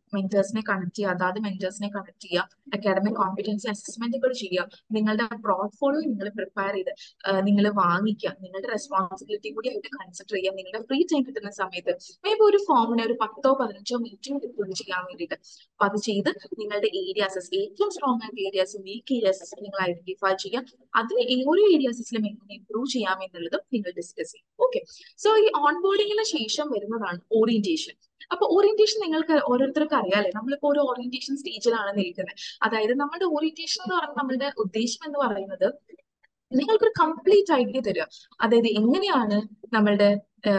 മെന്റേഴ്സിനെ കണക്ട് ചെയ്യുക അതാത് മെന്റേഴ്സിനെ കണക്ട് ചെയ്യുക അക്കാഡമിക് കോമ്പിറ്റൻസി അസസ്മെന്റുകൾ ചെയ്യുക നിങ്ങളുടെ പോർട്ട്ഫോളിയോ നിങ്ങൾ പ്രിപ്പയർ ചെയ്ത് നിങ്ങൾ വാങ്ങിക്കുക നിങ്ങളുടെ റെസ്പോൺസിബിലിറ്റി കൂടി ആയിട്ട് കൺസിഡർ ചെയ്യുക നിങ്ങളുടെ ഫ്രീ ടൈം കിട്ടുന്ന സമയത്ത് മേ ബി ഒരു ഫോമിനെ ഒരു പത്തോ പതിനഞ്ചോ മിനിറ്റ് എടുക്കും ചെയ്യാൻ വേണ്ടിയിട്ട് അപ്പൊ അത് ചെയ്ത് നിങ്ങളുടെ ഏരിയാസസ് ഏറ്റവും സ്ട്രോങ് ആയിട്ട് ഏരിയാസ് വീക്ക് ഏരിയാസസ് നിങ്ങൾ ഐഡന്റിഫൈ ചെയ്യുക അതിന് ഓരോ ഏരിയാസിലും എങ്ങനെ ഇംപ്രൂവ് ചെയ്യാം എന്നുള്ളതും നിങ്ങൾ ഡിസ്കസ് ചെയ്യും ഓക്കെ സോ ഈ ഓൺബോർഡിങ്ങിന് ശേഷം വരുന്നതാണ് ഓറിയന്റേഷൻ അപ്പൊ ഓറിയന്റേഷൻ നിങ്ങൾക്ക് ഓരോരുത്തർക്ക് അറിയാലേ നമ്മളിപ്പോ ഒരു ഓറിയന്റേഷൻ സ്റ്റേജിലാണ് നിൽക്കുന്നത് അതായത് നമ്മുടെ ഓറിയന്റേഷൻ എന്ന് പറയുന്നത് നമ്മളുടെ ഉദ്ദേശം എന്ന് പറയുന്നത് നിങ്ങൾക്കൊരു കംപ്ലീറ്റ് ഐഡിയ തരിക അതായത് എങ്ങനെയാണ് നമ്മളുടെ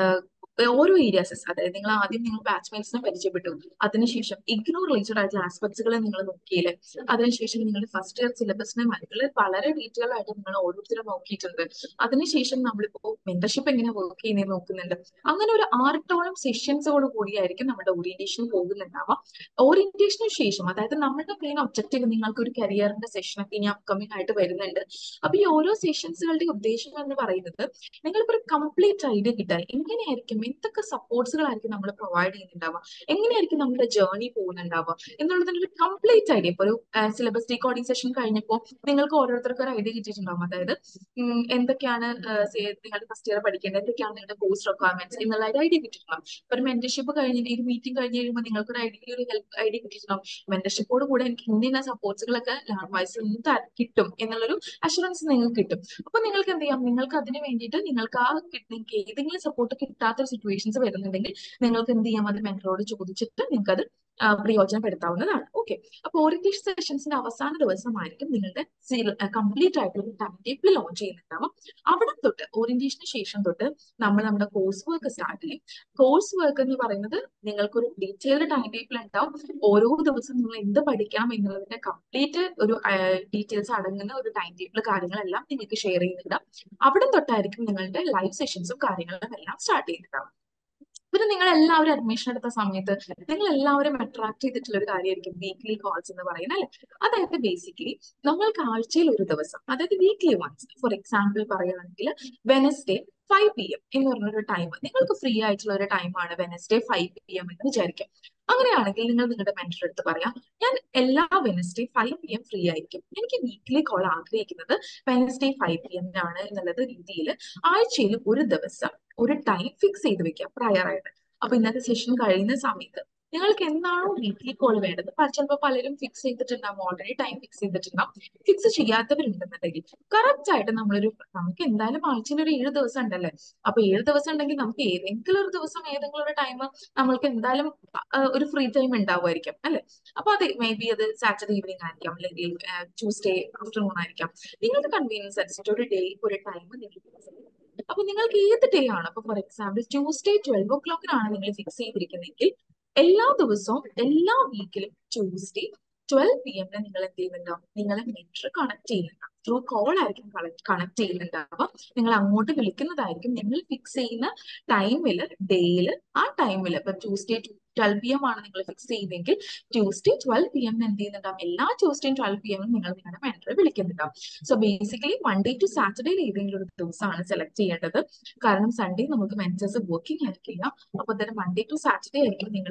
ഓരോ ഏരിയാസസ് അതായത് നിങ്ങൾ ആദ്യം നിങ്ങൾ ബാച്ച്മേറ്റ്സിനെ പരിചയപ്പെട്ടു അതിനുശേഷം ഇഗ്നോർ റിലേറ്റഡ് ആയിട്ടുള്ള ആസ്പെക്ട്സുകൾ നിങ്ങൾ നോക്കിയില്ലേ അതിനുശേഷം നിങ്ങളുടെ ഫസ്റ്റ് ഇയർ സിലബസിനെ മറ്റുള്ള വളരെ ഡീറ്റെയിൽ ആയിട്ട് നിങ്ങൾ ഓരോരുത്തരും നോക്കിയിട്ടുണ്ട് അതിനുശേഷം നമ്മളിപ്പോ മെന്റർഷിപ്പ് എങ്ങനെ വർക്ക് ചെയ്യുന്നത് നോക്കുന്നുണ്ട് അങ്ങനെ ഒരു ആറട്ടോളം സെഷൻസോട് കൂടിയായിരിക്കും നമ്മുടെ ഓറിയന്റേഷൻ പോകുന്നുണ്ടാവുക ഓറിയന്റേഷന് ശേഷം അതായത് നമ്മുടെ മെയിൻ ഒബ്ജക്റ്റീവ് നിങ്ങൾക്ക് ഒരു കരിയറിന്റെ സെഷൻ ഒക്കെ ഇനി അപ്കമിങ് ആയിട്ട് വരുന്നുണ്ട് അപ്പൊ ഈ ഓരോ സെഷൻസുകളുടെ ഉദ്ദേശം എന്ന് പറയുന്നത് നിങ്ങൾക്കൊരു ഒരു കംപ്ലീറ്റ് ഐഡിയ കിട്ടാൻ എങ്ങനെയായിരിക്കും എന്തൊക്കെ സപ്പോർട്ട്സുകളായിരിക്കും നമ്മൾ പ്രൊവൈഡ് ചെയ്യുന്നുണ്ടാവുക എങ്ങനെയായിരിക്കും നമ്മുടെ ജേർണി പോകുന്നുണ്ടാവുക എന്നുള്ളതിന്റെ ഒരു കംപ്ലീറ്റ് ഐഡിയ ഇപ്പൊ ഒരു സിലബസ് ഡീകോഡിംഗ് സെഷൻ കഴിഞ്ഞപ്പോൾ നിങ്ങൾക്ക് ഓരോരുത്തർക്കും ഒരു ഐഡിയ കിട്ടിയിട്ടുണ്ടാവും അതായത് എന്തൊക്കെയാണ് നിങ്ങളുടെ ഫസ്റ്റ് ഇയർ പഠിക്കേണ്ടത് എന്തൊക്കെയാണ് നിങ്ങളുടെ കോഴ്സ് റിക്വയർമെന്റ്സ് എന്നുള്ള ഒരു ഐഡിയ കിട്ടിയിട്ടുണ്ടാവും ഇപ്പൊ ഒരു മെന്റർഷിപ്പ് കഴിഞ്ഞിട്ട് ഈ മീറ്റിംഗ് കഴിഞ്ഞ് കഴിയുമ്പോൾ നിങ്ങൾക്ക് ഒരു ഐഡിയ ഒരു ഹെൽപ്പ് ഐഡിയ കിട്ടിയിട്ടുണ്ടാവും മെന്റർഷിപ്പോട് കൂടെ എനിക്ക് ഇന്ന സപ്പോർട്ട്സുകളൊക്കെ ലാൻഡ് വൈസ് കിട്ടും എന്നുള്ളൊരു അഷുറൻസ് നിങ്ങൾക്ക് കിട്ടും അപ്പൊ നിങ്ങൾക്ക് എന്ത് ചെയ്യാം നിങ്ങൾക്ക് അതിന് വേണ്ടിയിട്ട് നിങ്ങൾക്ക് ആ നിങ്ങൾക്ക് ഏതെങ്കിലും സപ്പോർട്ട് കിട്ടാത്ത സിറ്റുവേഷൻസ് വരുന്നുണ്ടെങ്കിൽ നിങ്ങൾക്ക് എന്ത് ചെയ്യാം അത് മെന്ററോട് ചോദിച്ചിട്ട് നിങ്ങൾക്ക് അത് പ്രയോജനപ്പെടുത്താവുന്നതാണ് ഓക്കെ അപ്പൊ ഓറിയന്റേഷൻ സെഷൻസിന്റെ അവസാന ദിവസമായിരിക്കും നിങ്ങളുടെ കംപ്ലീറ്റ് ആയിട്ടുള്ള ടൈം ടേബിൾ ലോഞ്ച് ചെയ്യുന്നുണ്ടാവും അവിടെ തൊട്ട് ഓറിയന്റേഷന് ശേഷം തൊട്ട് നമ്മൾ നമ്മുടെ കോഴ്സ് വർക്ക് സ്റ്റാർട്ട് ചെയ്യും കോഴ്സ് വർക്ക് എന്ന് പറയുന്നത് നിങ്ങൾക്കൊരു ഡീറ്റെയിൽഡ് ടൈം ടേബിൾ ഉണ്ടാവും ഓരോ ദിവസം നിങ്ങൾ എന്ത് പഠിക്കണം എന്നുള്ളതിന്റെ കംപ്ലീറ്റ് ഒരു ഡീറ്റെയിൽസ് അടങ്ങുന്ന ഒരു ടൈം ടേബിൾ കാര്യങ്ങളെല്ലാം നിങ്ങൾക്ക് ഷെയർ ചെയ്യുന്നുണ്ടാവും അവിടെ തൊട്ടായിരിക്കും നിങ്ങളുടെ ലൈവ് സെഷൻസും കാര്യങ്ങളും എല്ലാം സ്റ്റാർട്ട് ചെയ്യുന്നുണ്ടാവും പിന്നെ നിങ്ങൾ എല്ലാവരും അഡ്മിഷൻ എടുത്ത സമയത്ത് നിങ്ങൾ എല്ലാവരും അട്രാക്ട് ചെയ്തിട്ടുള്ള ഒരു കാര്യമായിരിക്കും വീക്ക്ലി കോൾസ് എന്ന് പറയുന്നത് അല്ലെ അതായത് ബേസിക്കലി നമ്മൾക്ക് ആഴ്ചയിൽ ഒരു ദിവസം അതായത് വീക്ക്ലി വൺസ് ഫോർ എക്സാമ്പിൾ പറയുകയാണെങ്കിൽ വെനസ്ഡേ ഫൈവ് പി എം എന്ന് പറഞ്ഞൊരു ടൈം നിങ്ങൾക്ക് ഫ്രീ ആയിട്ടുള്ള ഒരു ടൈമാണ് വെനസ്ഡേ ഫൈവ് പി എം എന്ന് വിചാരിക്കാം അങ്ങനെയാണെങ്കിൽ നിങ്ങൾ നിങ്ങളുടെ മെന്റർ അടുത്ത് പറയാം ഞാൻ എല്ലാ Wednesday five P M free ആയിരിക്കും എനിക്ക് വീക്കിലി കോൾ ആഗ്രഹിക്കുന്നത് വെനസ്ഡേ ഫൈവ് പി എം ആണ് എന്നുള്ളത് രീതിയിൽ ആഴ്ചയിൽ ഒരു ദിവസം ഒരു ടൈം ഫിക്സ് ചെയ്ത് വെക്കാം പ്രയർ ആയിട്ട് അപ്പൊ ഇന്നത്തെ സെഷൻ കഴിയുന്ന സമയത്ത് നിങ്ങൾക്ക് എന്താണോ വീക്ക്ലി കോൾ വേണ്ടത് ചിലപ്പോൾ പലരും ഫിക്സ് ചെയ്തിട്ടുണ്ടാവും ഓൾറെഡി ടൈം ഫിക്സ് ചെയ്തിട്ടുണ്ടാവും ഫിക്സ് ചെയ്യാത്തവരുണ്ടെന്നുണ്ടെങ്കിൽ കറക്റ്റ് ആയിട്ട് നമ്മളൊരു നമുക്ക് എന്തായാലും ആഴ്ചയിൽ ഒരു ഏഴ് ദിവസം ഉണ്ടല്ലേ അപ്പൊ ഏഴ് ദിവസം ഉണ്ടെങ്കിൽ നമുക്ക് ഏതെങ്കിലും ഒരു ദിവസം ഏതെങ്കിലും ഒരു ടൈം നമ്മൾക്ക് എന്തായാലും ഒരു ഫ്രീ ടൈം ഉണ്ടാവുമായിരിക്കും അല്ലെ അപ്പൊ അത് മേ ബി അത് സാറ്റർഡേ ഈവനിങ് ആയിരിക്കാം അല്ലെങ്കിൽ ട്യൂസ്ഡേ ആഫ്റ്റർനൂൺ ആയിരിക്കാം നിങ്ങൾക്ക് കൺവീനിയൻസ് അനുസരിച്ച് ഒരു ഡേ ഒരു ടൈം നിങ്ങൾക്ക് അപ്പൊ നിങ്ങൾക്ക് ഏത് ഡേ ആണ് അപ്പൊ ഫോർ എക്സാമ്പിൾ ട്യൂസ്ഡേ ട്വൽവ് ഓ ക്ലോക്കിനാണ് നിങ്ങൾ ഫിക്സ് ചെയ്തിരിക്കുന്നതെങ്കിൽ എല്ലാ ദിവസവും എല്ലാ വീക്കിലും ട്യൂസ്ഡേ ട്വൽവ് പി എമ്മിന് നിങ്ങൾ എന്ത് ചെയ്യുന്നുണ്ടാവും നിങ്ങളെ മെൻറ്റർ കണക്ട് ചെയ്യുന്നുണ്ടാവും ത്രൂ കോൾ ആയിരിക്കും കണക്ട് ചെയ്യുന്നുണ്ടാവുക നിങ്ങൾ അങ്ങോട്ട് വിളിക്കുന്നതായിരിക്കും നിങ്ങൾ ഫിക്സ് ചെയ്യുന്ന ടൈമിൽ ഡേയിൽ ആ ടൈമിൽ ഇപ്പൊ ട്യൂസ്ഡേ ട്വൽവ് പി എം ആണ് നിങ്ങൾ ഫിക്സ് ചെയ്തെങ്കിൽ ട്യൂസ്ഡേ ട്വൽവ് പി എം എന്ത് ചെയ്യുന്നുണ്ടാവും എല്ലാ ട്യൂസ്ഡേയും ട്വൽവ് പി എമ്മിൽ നിങ്ങൾ നിങ്ങളുടെ മെൻറ്ററെ വിളിക്കുന്നുണ്ടാവും so basically Monday to Saturday ഏതെങ്കിലും ഒരു ദിവസമാണ് സെലക്ട് ചെയ്യേണ്ടത് കാരണം സൺഡേ നമുക്ക് മെൻറ്റേഴ്സ് വർക്കിംഗ് ആയിരിക്കില്ല അപ്പൊ തന്നെ മൺഡേ ടു സാറ്റർഡേ ആയിരിക്കും നിങ്ങൾ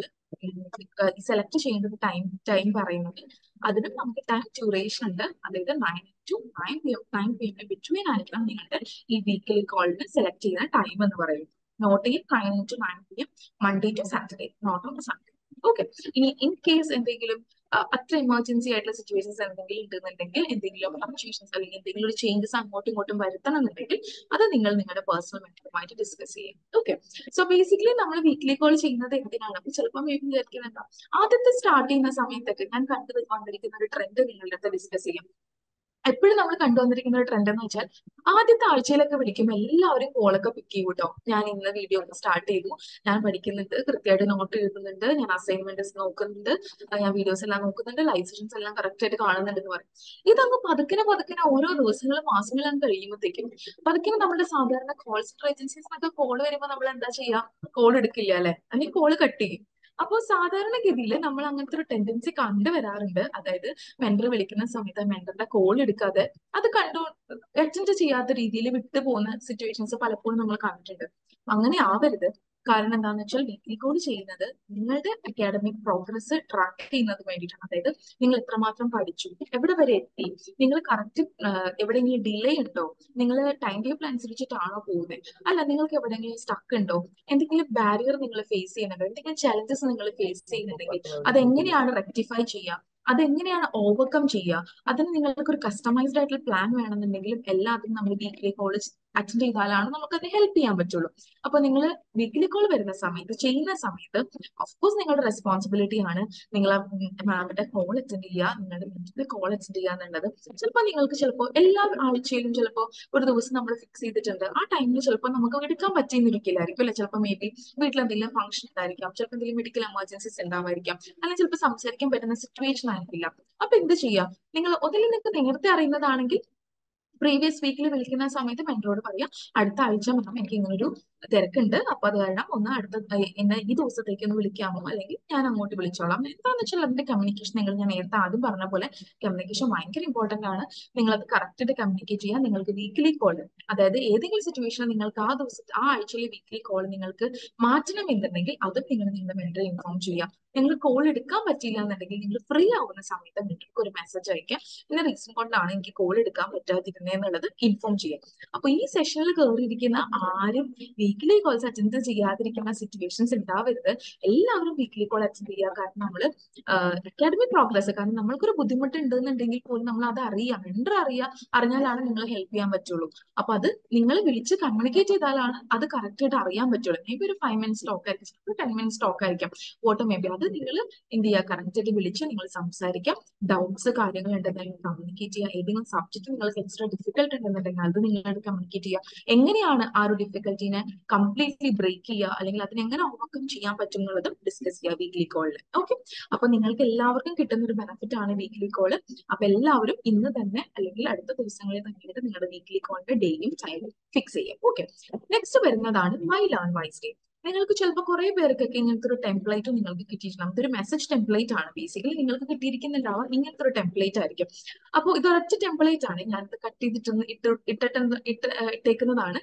സെലക്ട് ചെയ്യേണ്ടത് ടൈം ടൈം പറയുന്നത് അതിനും നമുക്ക് ടൈം ഡ്യൂറേഷൻ ഉണ്ട് അതായത് nine to nine P M nine P M between ആയിരിക്കണം നിങ്ങളുടെ ഈ വീക്കിലി കോളിന് സെലക്ട് ചെയ്യുന്ന ടൈം എന്ന് പറയുന്നത് നോട്ട് ചെയ്യും nine to nine P M Monday to Saturday not on Sunday okay ഇനി ഇൻ കേസ് എന്തെങ്കിലും അത്ര എമർജൻസി ആയിട്ടുള്ള സിറ്റുവേഷൻസ് എന്തെങ്കിലും ഉണ്ടെന്നുണ്ടെങ്കിൽ എന്തെങ്കിലും ഫ്ലക്ച്വേഷൻസ് അല്ലെങ്കിൽ എന്തെങ്കിലും ഒരു ചേഞ്ചസ് അങ്ങോട്ടും ഇങ്ങോട്ടും വരുത്തണം എന്നുണ്ടെങ്കിൽ അത് നിങ്ങൾ നിങ്ങളുടെ പേഴ്സണൽ മെന്ററുമായിട്ട് ഡിസ്കസ് ചെയ്യും ഓക്കെ സോ ബേസിക്കലി നമ്മൾ വീക്ക്ലി കോൾ ചെയ്യുന്നത് എന്തിനാണ് അപ്പൊ ചിലപ്പോൾ മേ ബി വിചാരിക്കുന്നുണ്ടാവും ആദ്യത്തെ സ്റ്റാർട്ട് ചെയ്യുന്ന സമയത്തൊക്കെ ഞാൻ കണ്ടു വന്നിരിക്കുന്ന ഒരു ട്രെൻഡ് നിങ്ങളുടെ അടുത്ത് ഡിസ്കസ് ചെയ്യും എപ്പോഴും നമ്മൾ കണ്ടുവന്നിരിക്കുന്ന ഒരു ട്രെൻഡ് എന്ന് വെച്ചാൽ ആദ്യത്തെ ആഴ്ചയിലൊക്കെ വിളിക്കുമ്പോൾ എല്ലാവരും കോളൊക്കെ പിക്ക് ചെയ്യും കേട്ടോ ഞാൻ ഇന്ന് വീഡിയോ ഒന്ന് സ്റ്റാർട്ട് ചെയ്തു ഞാൻ പഠിക്കുന്നുണ്ട് കൃത്യമായിട്ട് നോട്ട് എഴുതുന്നുണ്ട് ഞാൻ അസൈൻമെന്റ്സ് നോക്കുന്നുണ്ട് ഞാൻ വീഡിയോസ് എല്ലാം നോക്കുന്നുണ്ട് ലൈവ് സെഷൻസ് എല്ലാം കറക്റ്റ് ആയിട്ട് കാണുന്നുണ്ട് എന്ന് പറയും ഇതങ്ങ് പതുക്കിനെ പതുക്കിനെ ഓരോ ദിവസങ്ങളും മാസങ്ങളും കഴിയുമ്പോഴത്തേക്കും പതുക്കിനെ നമ്മുടെ സാധാരണ കോൾ സെന്റർ ഏജൻസീസിനൊക്കെ കോൾ വരുമ്പോൾ നമ്മൾ എന്താ ചെയ്യാ കോൾ എടുക്കില്ല അല്ലെ അല്ലെങ്കിൽ കോൾ കട്ട് ചെയ്യും അപ്പോൾ സാധാരണഗതിയിൽ നമ്മൾ അങ്ങനത്തെ ഒരു ടെൻഡൻസി കണ്ടുവരാറുണ്ട് അതായത് മെന്റർ വിളിക്കുന്ന സമയത്ത് മെന്ററിന്റെ കോൾ എടുക്കാതെ അത് കണ്ടു അറ്റൻഡ് ചെയ്യാത്ത രീതിയിൽ വിട്ടു പോകുന്ന സിറ്റുവേഷൻസ് പലപ്പോഴും നമ്മൾ കണ്ടിട്ടുണ്ട് അങ്ങനെ ആവരുത് കാരണം എന്താണെന്ന് വെച്ചാൽ വീക്ക്ലി കോൾ ചെയ്യുന്നത് നിങ്ങളുടെ അക്കാഡമിക് പ്രോഗ്രസ് ട്രാക്ക് ചെയ്യുന്നത് വേണ്ടിയിട്ടാണ് അതായത് നിങ്ങൾ എത്രമാത്രം പഠിച്ചു എവിടെ വരെ എത്തി നിങ്ങൾ കറക്റ്റ് എവിടെയെങ്കിലും ഡിലേ ഉണ്ടോ നിങ്ങൾ ടൈം ടേബിൾ അനുസരിച്ചിട്ടാണോ പോകുന്നത് അല്ല നിങ്ങൾക്ക് എവിടെയെങ്കിലും സ്റ്റക്ക് ഉണ്ടോ എന്തെങ്കിലും ബാരിയർ നിങ്ങൾ ഫേസ് ചെയ്യുന്നുണ്ടോ എന്തെങ്കിലും ചലഞ്ചസ് നിങ്ങൾ ഫേസ് ചെയ്യുന്നുണ്ടെങ്കിൽ അതെങ്ങനെയാണ് റെക്ടിഫൈ ചെയ്യുക അതെങ്ങനെയാണ് ഓവർകം ചെയ്യുക അതിന് നിങ്ങൾക്ക് ഒരു കസ്റ്റമൈസ്ഡ് ആയിട്ടുള്ള പ്ലാൻ വേണമെന്നുണ്ടെങ്കിലും എല്ലാത്തിനും നമ്മൾ വീക്കിലി കോളേജ് അറ്റൻഡ് ചെയ്താലാണ് നമുക്ക് അത് ഹെൽപ്പ് ചെയ്യാൻ പറ്റുള്ളൂ അപ്പൊ നിങ്ങൾ വീക്കിലി കോൾ വരുന്ന സമയത്ത് ചെയ്യുന്ന സമയത്ത് ഓഫ്കോഴ്സ് നിങ്ങളുടെ റെസ്പോൺസിബിലിറ്റി ആണ് നിങ്ങൾ മാമിന്റെ കോൾ അറ്റൻഡ് ചെയ്യുക നിങ്ങളുടെ മെന്റൽ കോൾ അറ്റൻഡ് ചെയ്യുക എന്നുള്ളത് ചിലപ്പോൾ നിങ്ങൾക്ക് ചിലപ്പോൾ എല്ലാ ആഴ്ചയിലും ചിലപ്പോൾ ഒരു ദിവസം നമ്മൾ ഫിക്സ് ചെയ്തിട്ടുണ്ട് ആ ടൈമിൽ ചിലപ്പോൾ നമുക്ക് എടുക്കാൻ പറ്റിയെന്നിരിക്കില്ലായിരിക്കും അല്ലെ ചിലപ്പോൾ മേ ബി വീട്ടിൽ എന്തെങ്കിലും ഫംഗ്ഷൻ ഉണ്ടായിരിക്കാം ചിലപ്പോൾ എന്തെങ്കിലും മെഡിക്കൽ എമർജൻസീസ് ഉണ്ടാവായിരിക്കാം അല്ലെങ്കിൽ ചിലപ്പോൾ സംസാരിക്കാൻ പറ്റുന്ന സിറ്റുവേഷൻ ആയിരിക്കില്ല അപ്പൊ എന്ത് ചെയ്യാം നിങ്ങൾ ഒന്നിൽ നിങ്ങൾക്ക് നേരത്തെ അറിയുന്നതാണെങ്കിൽ പ്രീവിയസ് വീക്കിൽ വിളിക്കുന്ന സമയത്ത് മെൻറ്ററോട് പറയാം അടുത്ത ആഴ്ച മാം എനിക്ക് ഇങ്ങനൊരു തിരക്കുണ്ട് അപ്പൊ അത് കാരണം ഒന്ന് അടുത്ത എന്നെ ഈ ദിവസത്തേക്ക് ഒന്ന് വിളിക്കാമോ അല്ലെങ്കിൽ ഞാൻ അങ്ങോട്ട് വിളിച്ചോളാം എന്താന്ന് വെച്ചാൽ അതിന്റെ കമ്മ്യൂണിക്കേഷൻ നിങ്ങൾ ഞാൻ നേരത്തെ ആദ്യം പറഞ്ഞ പോലെ കമ്മ്യൂണിക്കേഷൻ ഭയങ്കര ഇമ്പോർട്ടന്റ് ആണ് നിങ്ങൾ അത് കറക്റ്റ് കമ്മ്യൂണിക്കേറ്റ് ചെയ്യാൻ നിങ്ങൾക്ക് വീക്കിലി കോൾ അതായത് ഏതെങ്കിലും സിറ്റുവേഷനിൽ നിങ്ങൾക്ക് ആ ദിവസത്തെ ആ ആഴ്ചയിലെ വീക്കിലി കോൾ നിങ്ങൾക്ക് മാറ്റണം എന്നുണ്ടെങ്കിൽ അതും നിങ്ങൾ നിങ്ങളുടെ മെന്ററെ ഇൻഫോം ചെയ്യാം നിങ്ങൾ കോൾ എടുക്കാൻ പറ്റിയില്ല എന്നുണ്ടെങ്കിൽ നിങ്ങൾ ഫ്രീ ആവുന്ന സമയത്ത് മെന്റർക്ക് ഒരു മെസ്സേജ് അയക്കാം ഇന്ന റീസൺ കൊണ്ടാണ് എനിക്ക് കോൾ എടുക്കാൻ പറ്റാതിരുന്നത് എന്നുള്ളത് ഇൻഫോം ചെയ്യാം അപ്പൊ ഈ സെഷനിൽ കയറിയിരിക്കുന്ന ആരും വീക്കിലി കോൾസ് അറ്റൻഡ് ചെയ്യാതിരിക്കുന്ന സിറ്റുവേഷൻസ് ഉണ്ടാവരുത് എല്ലാവരും വീക്കിലി കോൾ അറ്റൻഡ് ചെയ്യുക കാരണം നമ്മൾ അക്കാഡമിക് പ്രോഗ്രസ് കാരണം നമ്മൾക്കൊരു ബുദ്ധിമുട്ട് ഉണ്ടെന്നുണ്ടെങ്കിൽ പോലും നമ്മൾ അത് അറിയാം മെന്റർ അറിയാം അറിഞ്ഞാലാണ് നിങ്ങൾ ഹെൽപ്പ് ചെയ്യാൻ പറ്റുള്ളൂ അപ്പൊ അത് നിങ്ങൾ വിളിച്ച് കമ്മ്യൂണിക്കേറ്റ് ചെയ്താലാണ് അത് കറക്റ്റ് ആയിട്ട് അറിയാൻ പറ്റുള്ളൂ മേ ബി ഒരു ഫൈവ് മിനിറ്റ്സ് ടോക്ക് ആയിരിക്കും ചിലപ്പോൾ ടെൻ മിനിറ്റ്സ് ടോക്ക് ആയിരിക്കും വോട്ടോ മേ ബി അത് നിങ്ങൾ എന്ത് ചെയ്യുക കറക്റ്റ് ആയിട്ട് വിളിച്ച് നിങ്ങൾ സംസാരിക്കാം ഡൗട്ട്സ് കാര്യങ്ങൾ ഉണ്ടെന്നുണ്ടെങ്കിൽ കമ്മ്യൂണിക്കേറ്റ് ചെയ്യുക ഏതെങ്കിലും സബ്ജക്ട് നിങ്ങൾക്ക് എക്സ്ട്രാ ഡിഫിക്കൽട്ട് ഉണ്ടെന്നുണ്ടെങ്കിൽ അത് നിങ്ങളോട് കമ്മ്യൂണിക്കേറ്റ് ചെയ്യുക എങ്ങനെയാണ് ആ ഒരു ഡിഫിക്കൽറ്റിനെ കംപ്ലീറ്റ്ലി ബ്രേക്ക് ചെയ്യുക അല്ലെങ്കിൽ അതിനെ എങ്ങനെ ഓവർകം ചെയ്യാൻ പറ്റും എന്നുള്ളതും ഡിസ്കസ് ചെയ്യുക വീക്ക്ലി കോളിൽ ഓക്കെ അപ്പൊ നിങ്ങൾക്ക് എല്ലാവർക്കും കിട്ടുന്ന ഒരു ബെനിഫിറ്റ് ആണ് വീക്ക്ലി കോള് അപ്പൊ എല്ലാവരും ഇന്ന് തന്നെ അല്ലെങ്കിൽ അടുത്ത ദിവസങ്ങളിൽ തന്നെയായിട്ട് നിങ്ങളുടെ വീക്ക്ലി കോളിന്റെ ഡേയും ടൈമും ഫിക്സ് ചെയ്യാം ഓക്കെ നെക്സ്റ്റ് വരുന്നതാണ് മൈ ലേൺ വൈസ് ഡേ നിങ്ങൾക്ക് ചിലപ്പോൾ കുറെ പേർക്കൊക്കെ ഇങ്ങനത്തെ ഒരു ടെംപ്ലേറ്റ് നിങ്ങൾക്ക് കിട്ടിയിട്ടുണ്ടാവും ഇതൊരു മെസ്സേജ് ടെംപ്ലേറ്റ് ആണ് ബേസിക്കലി നിങ്ങൾക്ക് കിട്ടിയിരിക്കുന്നുണ്ടാവുക ഇങ്ങനത്തെ ഒരു ടെംപ്ലേറ്റ് ആയിരിക്കും അപ്പോൾ ഇത് ഒരൊറ്റ ടെംപ്ലേറ്റ് ആണ് ഞാനിത് കട്ട് ചെയ്തിട്ടൊന്ന് ഇട്ട് ഇട്ടിട്ട് ഇട്ട് ഇട്ടേക്കുന്നതാണ്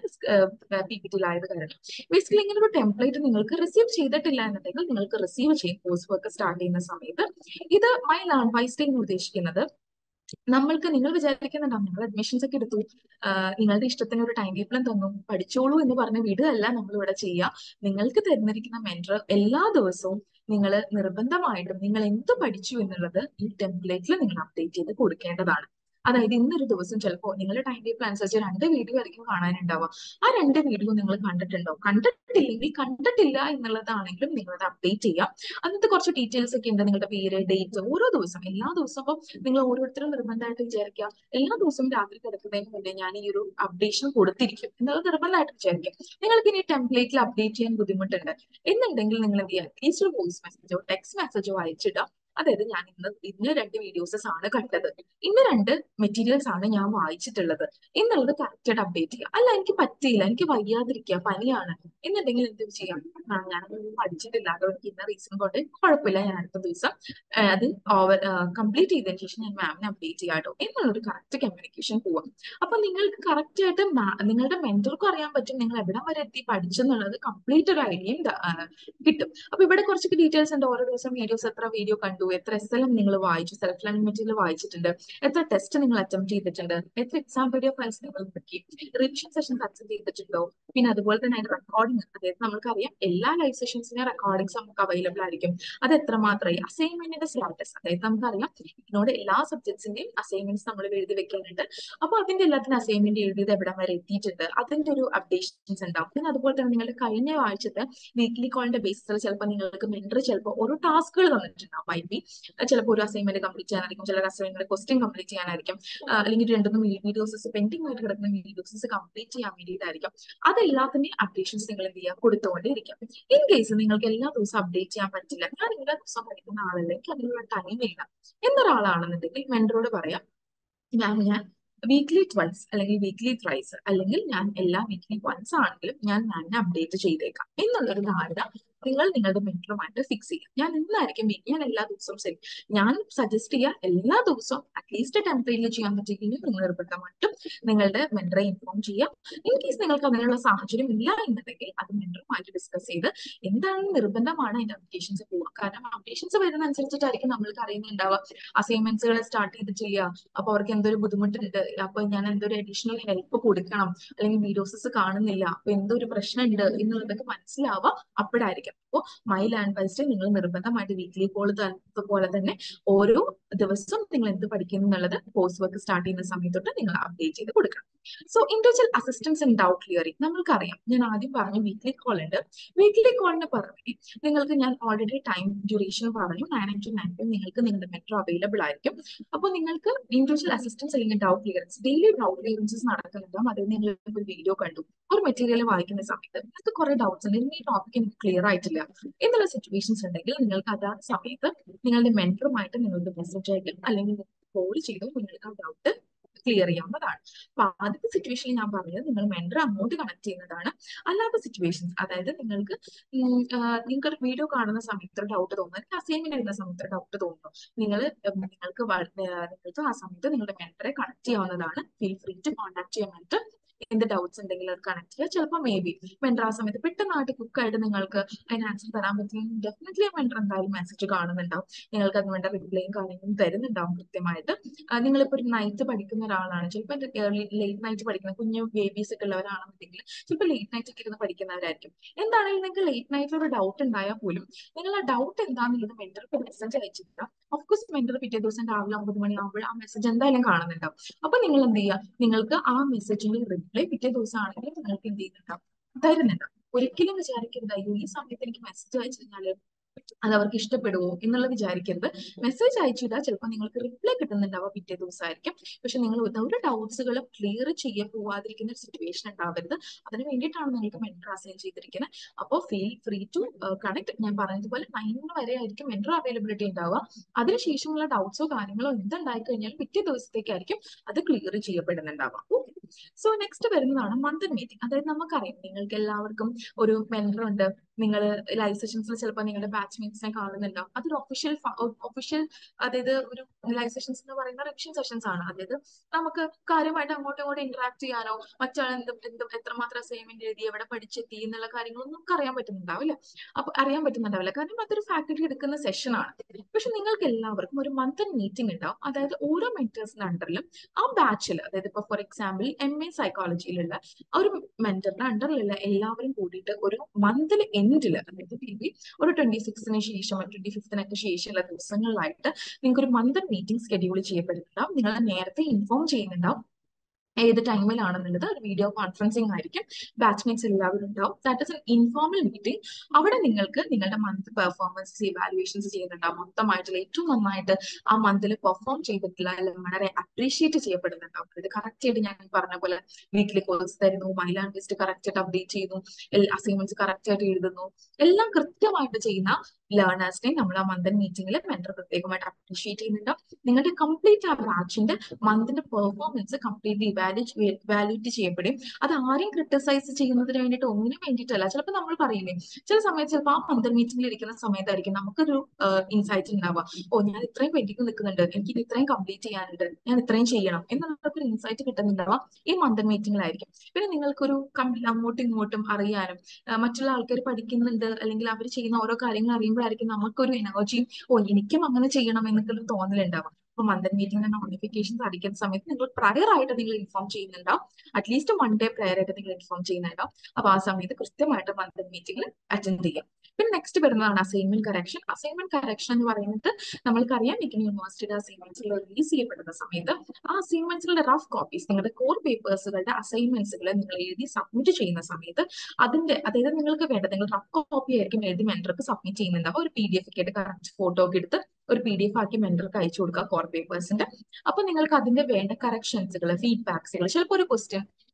പി പി ടിയിലായത് കാരണം ബേസിക്കലി ഇങ്ങനെ ഒരു ടെംപ്ലേറ്റ് നിങ്ങൾക്ക് റിസീവ് ചെയ്തിട്ടില്ല എന്നുണ്ടെങ്കിൽ നിങ്ങൾക്ക് റിസീവ് ചെയ്യും കോഴ്സ് വർക്ക് സ്റ്റാർട്ട് ചെയ്യുന്ന സമയത്ത് ഇത് മൈ ലേൺ വൈസ് ഡേ എന്ന് ഉദ്ദേശിക്കുന്നത് നമ്മൾക്ക് നിങ്ങൾ വിചാരിക്കുന്നുണ്ടാവും നിങ്ങൾ അഡ്മിഷൻസ് ഒക്കെ എടുത്തു നിങ്ങളുടെ ഇഷ്ടത്തിന് ഒരു ടൈം ടേബിളും തന്നു പഠിച്ചോളൂ എന്ന് പറഞ്ഞ വിടുകയല്ല നമ്മൾ ഇവിടെ ചെയ്യുക നിങ്ങൾക്ക് തരുന്നിരിക്കുന്ന മെന്റർ എല്ലാ ദിവസവും നിങ്ങൾ നിർബന്ധമായിട്ടും നിങ്ങൾ എന്ത് പഠിച്ചു എന്നുള്ളത് ഈ ടെംപ്ലേറ്റിൽ നിങ്ങൾ അപ്ഡേറ്റ് ചെയ്ത് കൊടുക്കേണ്ടതാണ് അതായത് ഇന്നൊരു ദിവസം ചിലപ്പോൾ നിങ്ങളുടെ ടൈം ടേബിൾ അനുസരിച്ച് രണ്ട് വീഡിയോ ആയിരിക്കും കാണാനുണ്ടാവുക ആ രണ്ട് വീഡിയോ നിങ്ങൾ കണ്ടിട്ടുണ്ടോ കണ്ടിട്ടില്ലെങ്കിൽ കണ്ടിട്ടില്ല എന്നുള്ളതാണെങ്കിലും നിങ്ങൾ അത് അപ്ഡേറ്റ് ചെയ്യാം അതിനകത്ത് കുറച്ച് ഡീറ്റെയിൽസ് ഒക്കെ ഉണ്ട് നിങ്ങളുടെ പേര് ഡേറ്റ് ഓരോ ദിവസം എല്ലാ ദിവസവും നിങ്ങൾ ഓരോരുത്തരും നിർബന്ധമായിട്ട് വിചാരിക്കുക എല്ലാ ദിവസവും രാത്രി കിടക്കുന്നതിന് മുന്നേ ഞാൻ ഈ ഒരു അപ്ഡേഷൻ കൊടുത്തിരിക്കും എന്നുള്ളത് നിർബന്ധമായിട്ട് വിചാരിക്കുക നിങ്ങൾക്ക് ഇനി ടെംപ്ലേറ്റിൽ അപ്ഡേറ്റ് ചെയ്യാൻ ബുദ്ധിമുട്ടുണ്ട് എന്നുണ്ടെങ്കിൽ നിങ്ങൾ എന്ത് ചെയ്യുക അറ്റ്ലീസ്റ്റ് ഒരു വോയിസ് മെസ്സേജോ ടെക്സ്റ്റ് മെസ്സേജോ അയച്ചിടുക അതായത് ഞാൻ ഇന്ന് ഇന്ന് രണ്ട് വീഡിയോസസ് ആണ് കണ്ടത് ഇന്ന് രണ്ട് മെറ്റീരിയൽസ് ആണ് ഞാൻ വായിച്ചിട്ടുള്ളത് എന്നുള്ളത് കറക്റ്റ് ആയിട്ട് അപ്ഡേറ്റ് ചെയ്യുക അല്ല എനിക്ക് പറ്റിയില്ല എനിക്ക് വയ്യാതിരിക്കുക പനിയാണ് എന്നുണ്ടെങ്കിൽ എന്ത് ചെയ്യാം ഞാനതൊന്നും പഠിച്ചിട്ടില്ല അതോ എനിക്ക് ഇന്ന റീസൺ കൊണ്ട് കുഴപ്പമില്ല ഞാൻ അടുത്ത ദിവസം അത് ഓവർ കംപ്ലീറ്റ് ചെയ്തതിനു ശേഷം ഞാൻ മാമിനെ അപ്ഡേറ്റ് ചെയ്യാട്ടോ എന്നുള്ളൊരു കറക്റ്റ് കമ്മ്യൂണിക്കേഷൻ പോവാം അപ്പൊ നിങ്ങൾക്ക് കറക്റ്റ് ആയിട്ട് നിങ്ങളുടെ മെന്റർക്കും അറിയാൻ പറ്റും നിങ്ങൾ എവിടെ വരെ എത്തി പഠിച്ചെന്നുള്ളത് കംപ്ലീറ്റ് ഒരു ഐഡിയയും കിട്ടും അപ്പൊ ഇവിടെ കുറച്ചൊക്കെ ഡീറ്റെയിൽസ് ഉണ്ട് ഓരോ ദിവസം വീഡിയോസ് എത്ര വീഡിയോ കണ്ടു എത്ര എസ് എൽ എം നിങ്ങൾ വായിച്ചു സെൽഫ് ലേണിംഗ് മെറ്റീരിയൽ വായിച്ചിട്ടുണ്ട് എത്ര ടെസ്റ്റ് നിങ്ങൾ അറ്റംപ്റ്റ് ചെയ്തിട്ടുണ്ട് എത്ര എക്സാം വീഡിയോ ഫയൽസ് നിങ്ങൾ നോക്കി റിവിഷൻ സെഷൻസ് അറ്റൻഡ് ചെയ്തിട്ടുണ്ടോ പിന്നെ അതുപോലെ തന്നെ അതിന്റെ റെക്കോർഡിംഗ് അതായത് നമുക്കറിയാം എല്ലാ ലൈവ് സെഷൻസിന്റെ റെക്കോർഡിംഗ്സ് നമുക്ക് അവൈലബിൾ ആയിരിക്കും അത് എത്രമാത്രമായി അസൈൻമെന്റിന്റെ സ്റ്റാറ്റസ് അതായത് നമുക്കറിയാം ഇതിനോട് എല്ലാ സബ്ജക്ട്സിന്റെയും അസൈൻമെന്റ്സ് നമ്മൾ എഴുതി വെക്കാനുണ്ട് അപ്പൊ അതിന്റെ എല്ലാത്തിനും അസൈൻമെന്റ് എഴുതിയത് എവിടം വരെ എത്തിയിട്ടുണ്ട് അതിന്റെ ഒരു അപ്ഡേഷൻസ് ഉണ്ടാവും പിന്നെ അതുപോലെ തന്നെ നിങ്ങളുടെ കഴിഞ്ഞ ആഴ്ചത്തെ വീക്ക്ലി കോളിന്റെ ബേസിസിൽ ചിലപ്പോൾ നിങ്ങൾക്ക് മെന്റർ ചിലപ്പോൾ ഓരോ ടാസ്കുകൾ തന്നിട്ടുണ്ടാവും മൈ ബി ചിലപ്പോൾ ഒരു അസൈൻമെന്റ് കംപ്ലീറ്റ് ചെയ്യാനായിരിക്കും ചില അസൈൻമെന്റ് ക്വസ്റ്റ്യൻ കംപ്ലീറ്റ് ചെയ്യാനായിരിക്കും അല്ലെങ്കിൽ രണ്ടു വീഡിയോസസ് പെൻഡിങ് ആയിട്ട് കിടക്കുന്ന വീഡിയോസസ് കംപ്ലീറ്റ് ചെയ്യാൻ വേണ്ടിയിട്ടായിരിക്കും അതെല്ലാത്തിന്റെയും അപ്ഡേഷൻസ് നിങ്ങൾ എന്ത് ചെയ്യുക കൊടുത്തുകൊണ്ടേയിരിക്കും ഇൻ കേസ് നിങ്ങൾക്ക് എല്ലാ ദിവസവും അപ്ഡേറ്റ് ചെയ്യാൻ പറ്റില്ല ഞാൻ എല്ലാ ദിവസവും പഠിക്കുന്ന ആളല്ല എനിക്ക് അതിനുള്ള ടൈം ഇല്ല എന്നൊരാളാണെന്നുണ്ടെങ്കിൽ മെന്ററോട് പറയാം ഞാൻ ഞാൻ വീക്ക്ലി ട്വൈസ് അല്ലെങ്കിൽ വീക്ക്ലി ത്രൈസ് അല്ലെങ്കിൽ ഞാൻ എല്ലാ വീക്ക്ലി വൺസ് ആണെങ്കിലും ഞാൻ ഞാൻ അപ്ഡേറ്റ് ചെയ്തേക്കാം എന്നുള്ളൊരു ധാരണ നിങ്ങൾ നിങ്ങളുടെ മെന്ററുമായിട്ട് ഫിക്സ് ചെയ്യുക ഞാൻ ഇന്നായിരിക്കും വീക്ക് ഞാൻ എല്ലാ ദിവസവും ശരി ഞാൻ സജസ്റ്റ് ചെയ്യുക എല്ലാ ദിവസവും അറ്റ്ലീസ്റ്റ് ടെമ്പറേയിൽ ചെയ്യാൻ പറ്റിയില്ലെങ്കിൽ നിങ്ങൾ നിർബന്ധമായിട്ടും നിങ്ങളുടെ മെന്ററെ ഇൻഫോം ചെയ്യുക ഇൻ കേസ് നിങ്ങൾക്ക് അതിനുള്ള സാഹചര്യം ഇല്ല എന്നുണ്ടെങ്കിൽ അത് മെന്ററുമായിട്ട് ഡിസ്കസ് ചെയ്ത് എന്താണ് നിർബന്ധമാണ് അതിന്റെ അപ്ഡേഷൻസ് പോവുക കാരണം അപ്ഡേഷൻസ് വരുന്ന അനുസരിച്ചിട്ടായിരിക്കും നമ്മൾക്ക് അറിയുന്നുണ്ടാവുക അസൈൻമെന്റ്സുകൾ സ്റ്റാർട്ട് ചെയ്ത് ചെയ്യുക അപ്പൊ അവർക്ക് എന്തൊരു ബുദ്ധിമുട്ടുണ്ട് അപ്പൊ ഞാൻ എന്തൊരു അഡീഷണൽ ഹെൽപ്പ് കൊടുക്കണം അല്ലെങ്കിൽ വീഡിയോസസ് കാണുന്നില്ല അപ്പൊ എന്തൊരു പ്രശ്നമുണ്ട് എന്നുള്ളതൊക്കെ മനസ്സിലാവുക അപ്പോഴായിരിക്കും അപ്പോൾ മൈ ലാൻഡ് വൈസ്റ്റ് നിങ്ങൾ നിർബന്ധമായിട്ട് വീക്ക്ലി കോൾ പോലെ തന്നെ ഓരോ ദിവസവും നിങ്ങൾ എന്ത് പഠിക്കുന്നു എന്നുള്ളത് കോഴ്സ് വർക്ക് സ്റ്റാർട്ട് ചെയ്യുന്ന സമയത്ത് തൊട്ട് നിങ്ങൾ അപ്ഡേറ്റ് ചെയ്ത് കൊടുക്കണം so individual assistance and doubt clearing നമ്മൾക്കറിയാം ഞാൻ ആദ്യം പറഞ്ഞു വീക്ക്ലി കോൾ ഉണ്ട് വീക്ക്ലി കോളിന് പുറമെ നിങ്ങൾക്ക് ഞാൻ ഓൾറെഡി ടൈം ഡ്യൂറേഷൻ പറഞ്ഞു നയൻ ടു നയൻ നിങ്ങൾക്ക് നിങ്ങളുടെ മെട്രോ അവൈലബിൾ ആയിരിക്കും അപ്പോൾ നിങ്ങൾക്ക് ഇൻഡിവിജ്വൽ അസിസ്റ്റൻസ് അല്ലെങ്കിൽ doubt clearance daily doubt clearances നടക്കുന്നുണ്ടാവും അതിൽ നിങ്ങൾ ഒരു വീഡിയോ കണ്ടു ഒരു മെറ്റീരിയൽ വായിക്കുന്ന സമയത്ത് നിങ്ങൾക്ക് കുറെ ഡൗട്ട്സ് ഉണ്ട് ഈ ടോപ്പിക് എനിക്ക് ക്ലിയർ ആയിട്ടില്ല എന്നുള്ള സിറ്റുവേഷൻസ് ഉണ്ടെങ്കിൽ നിങ്ങൾക്ക് അതാ സമയത്ത് നിങ്ങളുടെ മെന്ററുമായിട്ട് നിങ്ങളുടെ മെസ്സേജ് അയക്കും അല്ലെങ്കിൽ കോൾ ചെയ്തും നിങ്ങൾക്ക് ആ ഡൗട്ട് ക്ലിയർ ചെയ്യാവുന്നതാണ് അപ്പൊ ആദ്യത്തെ സിറ്റുവേഷനിൽ ഞാൻ പറഞ്ഞത് നിങ്ങൾ മെന്റർ അങ്ങോട്ട് കണക്ട് ചെയ്യുന്നതാണ് അല്ലാത്ത സിറ്റുവേഷൻസ് അതായത് നിങ്ങൾക്ക് നിങ്ങൾക്ക് ഒരു വീഡിയോ കാണുന്ന സമയത്ത് ഡൗട്ട് തോന്നുന്നു അസൈൻമെന്റ് എഴുതുന്ന സമയത്ത് ഡൗട്ട് തോന്നുന്നു നിങ്ങൾ നിങ്ങൾക്ക് നിങ്ങൾക്ക് ആ സമയത്ത് നിങ്ങളുടെ മെന്ററെ കണക്ട് ചെയ്യാവുന്നതാണ് ഫീൽ ഫ്രീ ടു കോൺടാക്ട് ചെയ്യാൻ മെന്റർ എന്ത് ഡൗട്ട്സ് ഉണ്ടെങ്കിൽ അത് കണക്ട് ചെയ്യുക ചിലപ്പോൾ മേ ബി മെന്റർ ആ സമയത്ത് പെട്ടെന്നായിട്ട് കുക്കായിട്ട് നിങ്ങൾക്ക് അതിന് ആൻസർ തരാൻ പറ്റില്ലെങ്കിൽ ഡെഫിനറ്റ്ലി മെന്റർ എന്തായാലും മെസ്സേജ് കാണുന്നുണ്ടാവും നിങ്ങൾക്ക് അതിന് വേണ്ട റിപ്ലൈയും കാര്യങ്ങളും തരുന്നുണ്ടാവും കൃത്യമായിട്ട് നിങ്ങളിപ്പോൾ ഒരു നൈറ്റ് പഠിക്കുന്ന ഒരാളാണ് ചിലപ്പോൾ ലേറ്റ് നൈറ്റ് പഠിക്കുന്ന കുഞ്ഞു ബേബീസ് ഒക്കെ ഉള്ളവരാണെന്നുണ്ടെങ്കിൽ ചിലപ്പോൾ ലേറ്റ് നൈറ്റ് ഒക്കെ ഇരുന്ന് പഠിക്കുന്നവരായിരിക്കും എന്താണെങ്കിലും നിങ്ങൾക്ക് ലേറ്റ് നൈറ്റിൽ ഒരു ഡൗട്ട് ഉണ്ടായാൽ പോലും നിങ്ങൾ ആ ഡൗട്ട് എന്താണെന്നുള്ളത് മെന്റർക്ക് മെസ്സേജ് അയച്ചിട്ട് ഓഫ്കോഴ്സ് മെന്റർ പിറ്റേ ദിവസം രാവിലെ ഒമ്പത് മണിയാകുമ്പോൾ ആ മെസ്സേജ് എന്തായാലും കാണുന്നുണ്ടാവും അപ്പൊ നിങ്ങൾ എന്ത് ചെയ്യുക നിങ്ങൾക്ക് ആ മെസ്സേജിന്റെ റിപ്ലൈ പിറ്റേ ദിവസം ആണെങ്കിൽ നിങ്ങൾക്ക് എന്ത് ചെയ്യുന്നുണ്ടാവും തരുന്നുണ്ടാവും ഒരിക്കലും വിചാരിക്കരുത് അയ്യോ ഈ സമയത്ത് എനിക്ക് മെസ്സേജ് അയച്ചു കഴിഞ്ഞാല് അത് അവർക്ക് ഇഷ്ടപ്പെടുവോ എന്നുള്ളത് വിചാരിക്കരുത് മെസ്സേജ് അയച്ചിട്ടാൽ ചിലപ്പോൾ നിങ്ങൾക്ക് റിപ്ലൈ കിട്ടുന്നുണ്ടാവുക പിറ്റേ ദിവസമായിരിക്കും പക്ഷെ നിങ്ങൾ ഒരു ഡൗട്ട്സുകളും ക്ലിയർ ചെയ്യാൻ പോവാതിരിക്കുന്ന ഒരു സിറ്റുവേഷൻ ഉണ്ടാവരുത് അതിന് വേണ്ടിയിട്ടാണ് നിങ്ങൾക്ക് മെന്റർ അസൈൻ ചെയ്തിരിക്കുന്നത് അപ്പോൾ ഫീൽ ഫ്രീ ടു കണക്ട് ഞാൻ പറഞ്ഞതുപോലെ നയൻ വരെ ആയിരിക്കും മെന്റർ അവൈലബിലിറ്റി ഉണ്ടാവുക അതിനുശേഷമുള്ള ഡൗട്ട്സോ കാര്യങ്ങളോ എന്തുണ്ടായി കഴിഞ്ഞാൽ പിറ്റേ ദിവസത്തേക്കായിരിക്കും അത് ക്ലിയർ ചെയ്യപ്പെടുന്നുണ്ടാവുക ഓക്കെ സോ നെക്സ്റ്റ് വരുന്നതാണ് മന്ത് മീറ്റിംഗ് അതായത് നമുക്കറിയാം നിങ്ങൾക്ക് എല്ലാവർക്കും ഒരു മെന്റർ ഉണ്ട് നിങ്ങൾ ലൈവ് സെഷൻസിൽ ചിലപ്പോൾ നിങ്ങളുടെ ബാച്ച്മേറ്റ്സിനെ കാണുന്നുണ്ടാവും അതൊരു ഒഫീഷ്യൽ ഒഫീഷ്യൽ അതായത് ഒരു ലൈവ് സെഷൻസ് എന്ന് പറയുന്ന റിവിഷൻ സെഷൻസ് ആണ് അതായത് നമുക്ക് കാര്യമായിട്ട് അങ്ങോട്ടും ഇങ്ങോട്ടും ഇന്ററാക്ട് ചെയ്യാനോ മറ്റാൾ എന്ത് എന്ത് എത്രമാത്രം അസൈൻമെന്റ് എഴുതി എവിടെ പഠിച്ചെത്തി എന്നുള്ള കാര്യങ്ങളൊന്നും നമുക്ക് അറിയാൻ പറ്റുന്നുണ്ടാവില്ല അപ്പൊ അറിയാൻ പറ്റുന്നുണ്ടാവില്ല കാരണം അതൊരു ഫാക്കൽറ്റി എടുക്കുന്ന സെഷൻ ആണ് പക്ഷെ നിങ്ങൾക്ക് എല്ലാവർക്കും ഒരു മന്ത് മീറ്റിംഗ് ഉണ്ടാവും അതായത് ഓരോ മെന്റേഴ്സിന്റെ അണ്ടറിലും ആ ബാച്ചിൽ അതായത് ഇപ്പൊ ഫോർ എക്സാമ്പിൾ എം എ സൈക്കോളജിയിലുള്ള ഒരു മെന്ററിന്റെ അണ്ടറിലുള്ള എല്ലാവരും കൂടിയിട്ട് ഒരു മന്തിൽ എൻഡിൽ അതായത് മേ ബി ഒരു ട്വന്റി സിക്സിന് ശേഷം ട്വന്റി ഫിഫ്തിനൊക്കെ ശേഷമുള്ള ദിവസങ്ങളിലായിട്ട് നിങ്ങൾക്ക് ഒരു മന്ത് മീറ്റിംഗ് ഷെഡ്യൂൾ ചെയ്യപ്പെടുന്നുണ്ടാവും നിങ്ങൾ നേരത്തെ ഇൻഫോം ചെയ്യുന്നുണ്ടാവും ഏത് ടൈമിലാണെന്നുള്ളത് ഒരു വീഡിയോ കോൺഫറൻസിങ് ആയിരിക്കും ബാച്ച്മേറ്റ്സ് എല്ലാവരും ഉണ്ടാവും that is an informal meeting അവിടെ നിങ്ങൾക്ക് നിങ്ങളുടെ മന്ത് പെർഫോമൻസ് ഇവാലുവേഷൻസ് ചെയ്യുന്നുണ്ടാവും മൊത്തമായിട്ടുള്ള ഏറ്റവും നന്നായിട്ട് ആ മന്തിൽ പെർഫോം ചെയ്തിട്ടുള്ള അല്ലെങ്കിൽ വളരെ അപ്രീഷിയേറ്റ് ചെയ്യപ്പെടുന്നുണ്ടാവും ഇത് കറക്റ്റ് ആയിട്ട് ഞാൻ പറഞ്ഞ പോലെ വീക്കിലി കോഴ്സ് തരുന്നു മൈലാൻ ലിസ്റ്റ് കറക്റ്റ് ആയിട്ട് അപ്ഡേറ്റ് ചെയ്യുന്നു അസൈൻമെന്റ്സ് കറക്റ്റ് ആയിട്ട് എഴുതുന്നു എല്ലാം കൃത്യമായിട്ട് ചെയ്യുന്ന ലേണേഴ്സിനെ നമ്മൾ ആ മന്ത് മീറ്റിംഗിൽ മെന്റർ പ്രത്യേകമായിട്ട് അപ്രീഷിയേറ്റ് ചെയ്യുന്നുണ്ടാവും നിങ്ങളുടെ കംപ്ലീറ്റ് ആ ബാച്ചിന്റെ മന്തിന്റെ പെർഫോമൻസ് കംപ്ലീറ്റ്ലി വാല്യൂറ്റ് ചെയ്യപ്പെടും അത് ആരെയും ക്രിട്ടിസൈസ് ചെയ്യുന്നതിന് വേണ്ടിയിട്ട് ഒന്നിനും വേണ്ടിയിട്ടല്ല ചിലപ്പോൾ നമ്മൾ പറയില്ലേ ചില സമയത്ത് ചിലപ്പോൾ ആ മന്ത് മീറ്റിംഗിൽ ഇരിക്കുന്ന സമയത്തായിരിക്കും നമുക്കൊരു ഇൻസൈറ്റ് ഉണ്ടാവുക ഓ ഞാൻ ഇത്രയും പെൻഡിങ് നിൽക്കുന്നുണ്ട് എനിക്ക് ഇത്രയും കംപ്ലീറ്റ് ചെയ്യാനുണ്ട് ഞാൻ ഇത്രയും ചെയ്യണം എന്നുള്ളതൊക്കെ ഒരു ഇൻസൈറ്റ് കിട്ടുന്നുണ്ടാവുക ഈ മന്ത് മീറ്റിംഗിലായിരിക്കും പിന്നെ നിങ്ങൾക്കൊരു അങ്ങോട്ടും ഇങ്ങോട്ടും അറിയാനും മറ്റുള്ള ആൾക്കാർ പഠിക്കുന്നുണ്ട് അല്ലെങ്കിൽ അവർ ചെയ്യുന്ന ഓരോ കാര്യങ്ങൾ അറിയുമ്പോഴായിരിക്കും നമുക്കൊരു എനർജിയും ഓ എനിക്കും അങ്ങനെ ചെയ്യണം എന്നൊക്കെ ഒരു തോന്നലുണ്ടാവും അപ്പൊ മന്ത് മീറ്റിംഗിന്റെ നോട്ടിഫിക്കേഷൻസ് അടിക്കുന്ന സമയത്ത് നിങ്ങൾ പ്രയർ ആയിട്ട് നിങ്ങൾ ഇൻഫോം ചെയ്യുന്നുണ്ടാവും അറ്റ്ലീസ്റ്റ് വൺ ഡേ പ്രയർ ആയിട്ട് നിങ്ങൾ ഇൻഫോം ചെയ്യുന്നുണ്ടാവും അപ്പൊ ആ സമയത്ത് കൃത്യമായിട്ട് മന്ത് മീറ്റിംഗിൽ അറ്റൻഡ് ചെയ്യാം പിന്നെ നെക്സ്റ്റ് വരുന്നതാണ് അസൈൻമെന്റ് കറക്ഷൻ അസൈൻമെന്റ് കറക്ഷൻ എന്ന് പറയുന്നത് നമ്മൾക്കറിയാം മിക്കൻ യൂണിവേഴ്സിറ്റിയുടെ അസൈൻമെന്റ്സുകൾ റിലീസ് ചെയ്യപ്പെടുന്ന സമയത്ത് ആ അസൈൻമെന്റ്സുകളുടെ റഫ് കോപ്പീസ് നിങ്ങളുടെ കോർ പേപ്പേഴ്സുകളുടെ അസൈൻമെന്റ്സുകൾ നിങ്ങൾ എഴുതി സബ്മിറ്റ് ചെയ്യുന്ന സമയത്ത് അതിന്റെ അതായത് നിങ്ങൾക്ക് വേണ്ട നിങ്ങൾ റഫ് കോപ്പി ആയിരിക്കും എഴുതി മെന്റർക്ക് സബ്മിറ്റ് ചെയ്യുന്നുണ്ടാവും ഒരു പി ഡി എഫ് ഒക്കെ ആയിട്ട് കറക്റ്റ് ഫോട്ടോ ഒക്കെ എടുത്ത് ഒരു പി ഡി എഫ് ആക്കി മെന്റർക്ക് അയച്ചു കൊടുക്കുക കോർ പേപ്പേഴ്സിന്റെ അപ്പൊ നിങ്ങൾക്ക് അതിന്റെ വേണ്ട കറക്ഷൻസുകൾ ഫീഡ്ബാക്സുകൾ ചിലപ്പോൾ ഒരു ക്വസ്റ്റ്യൻ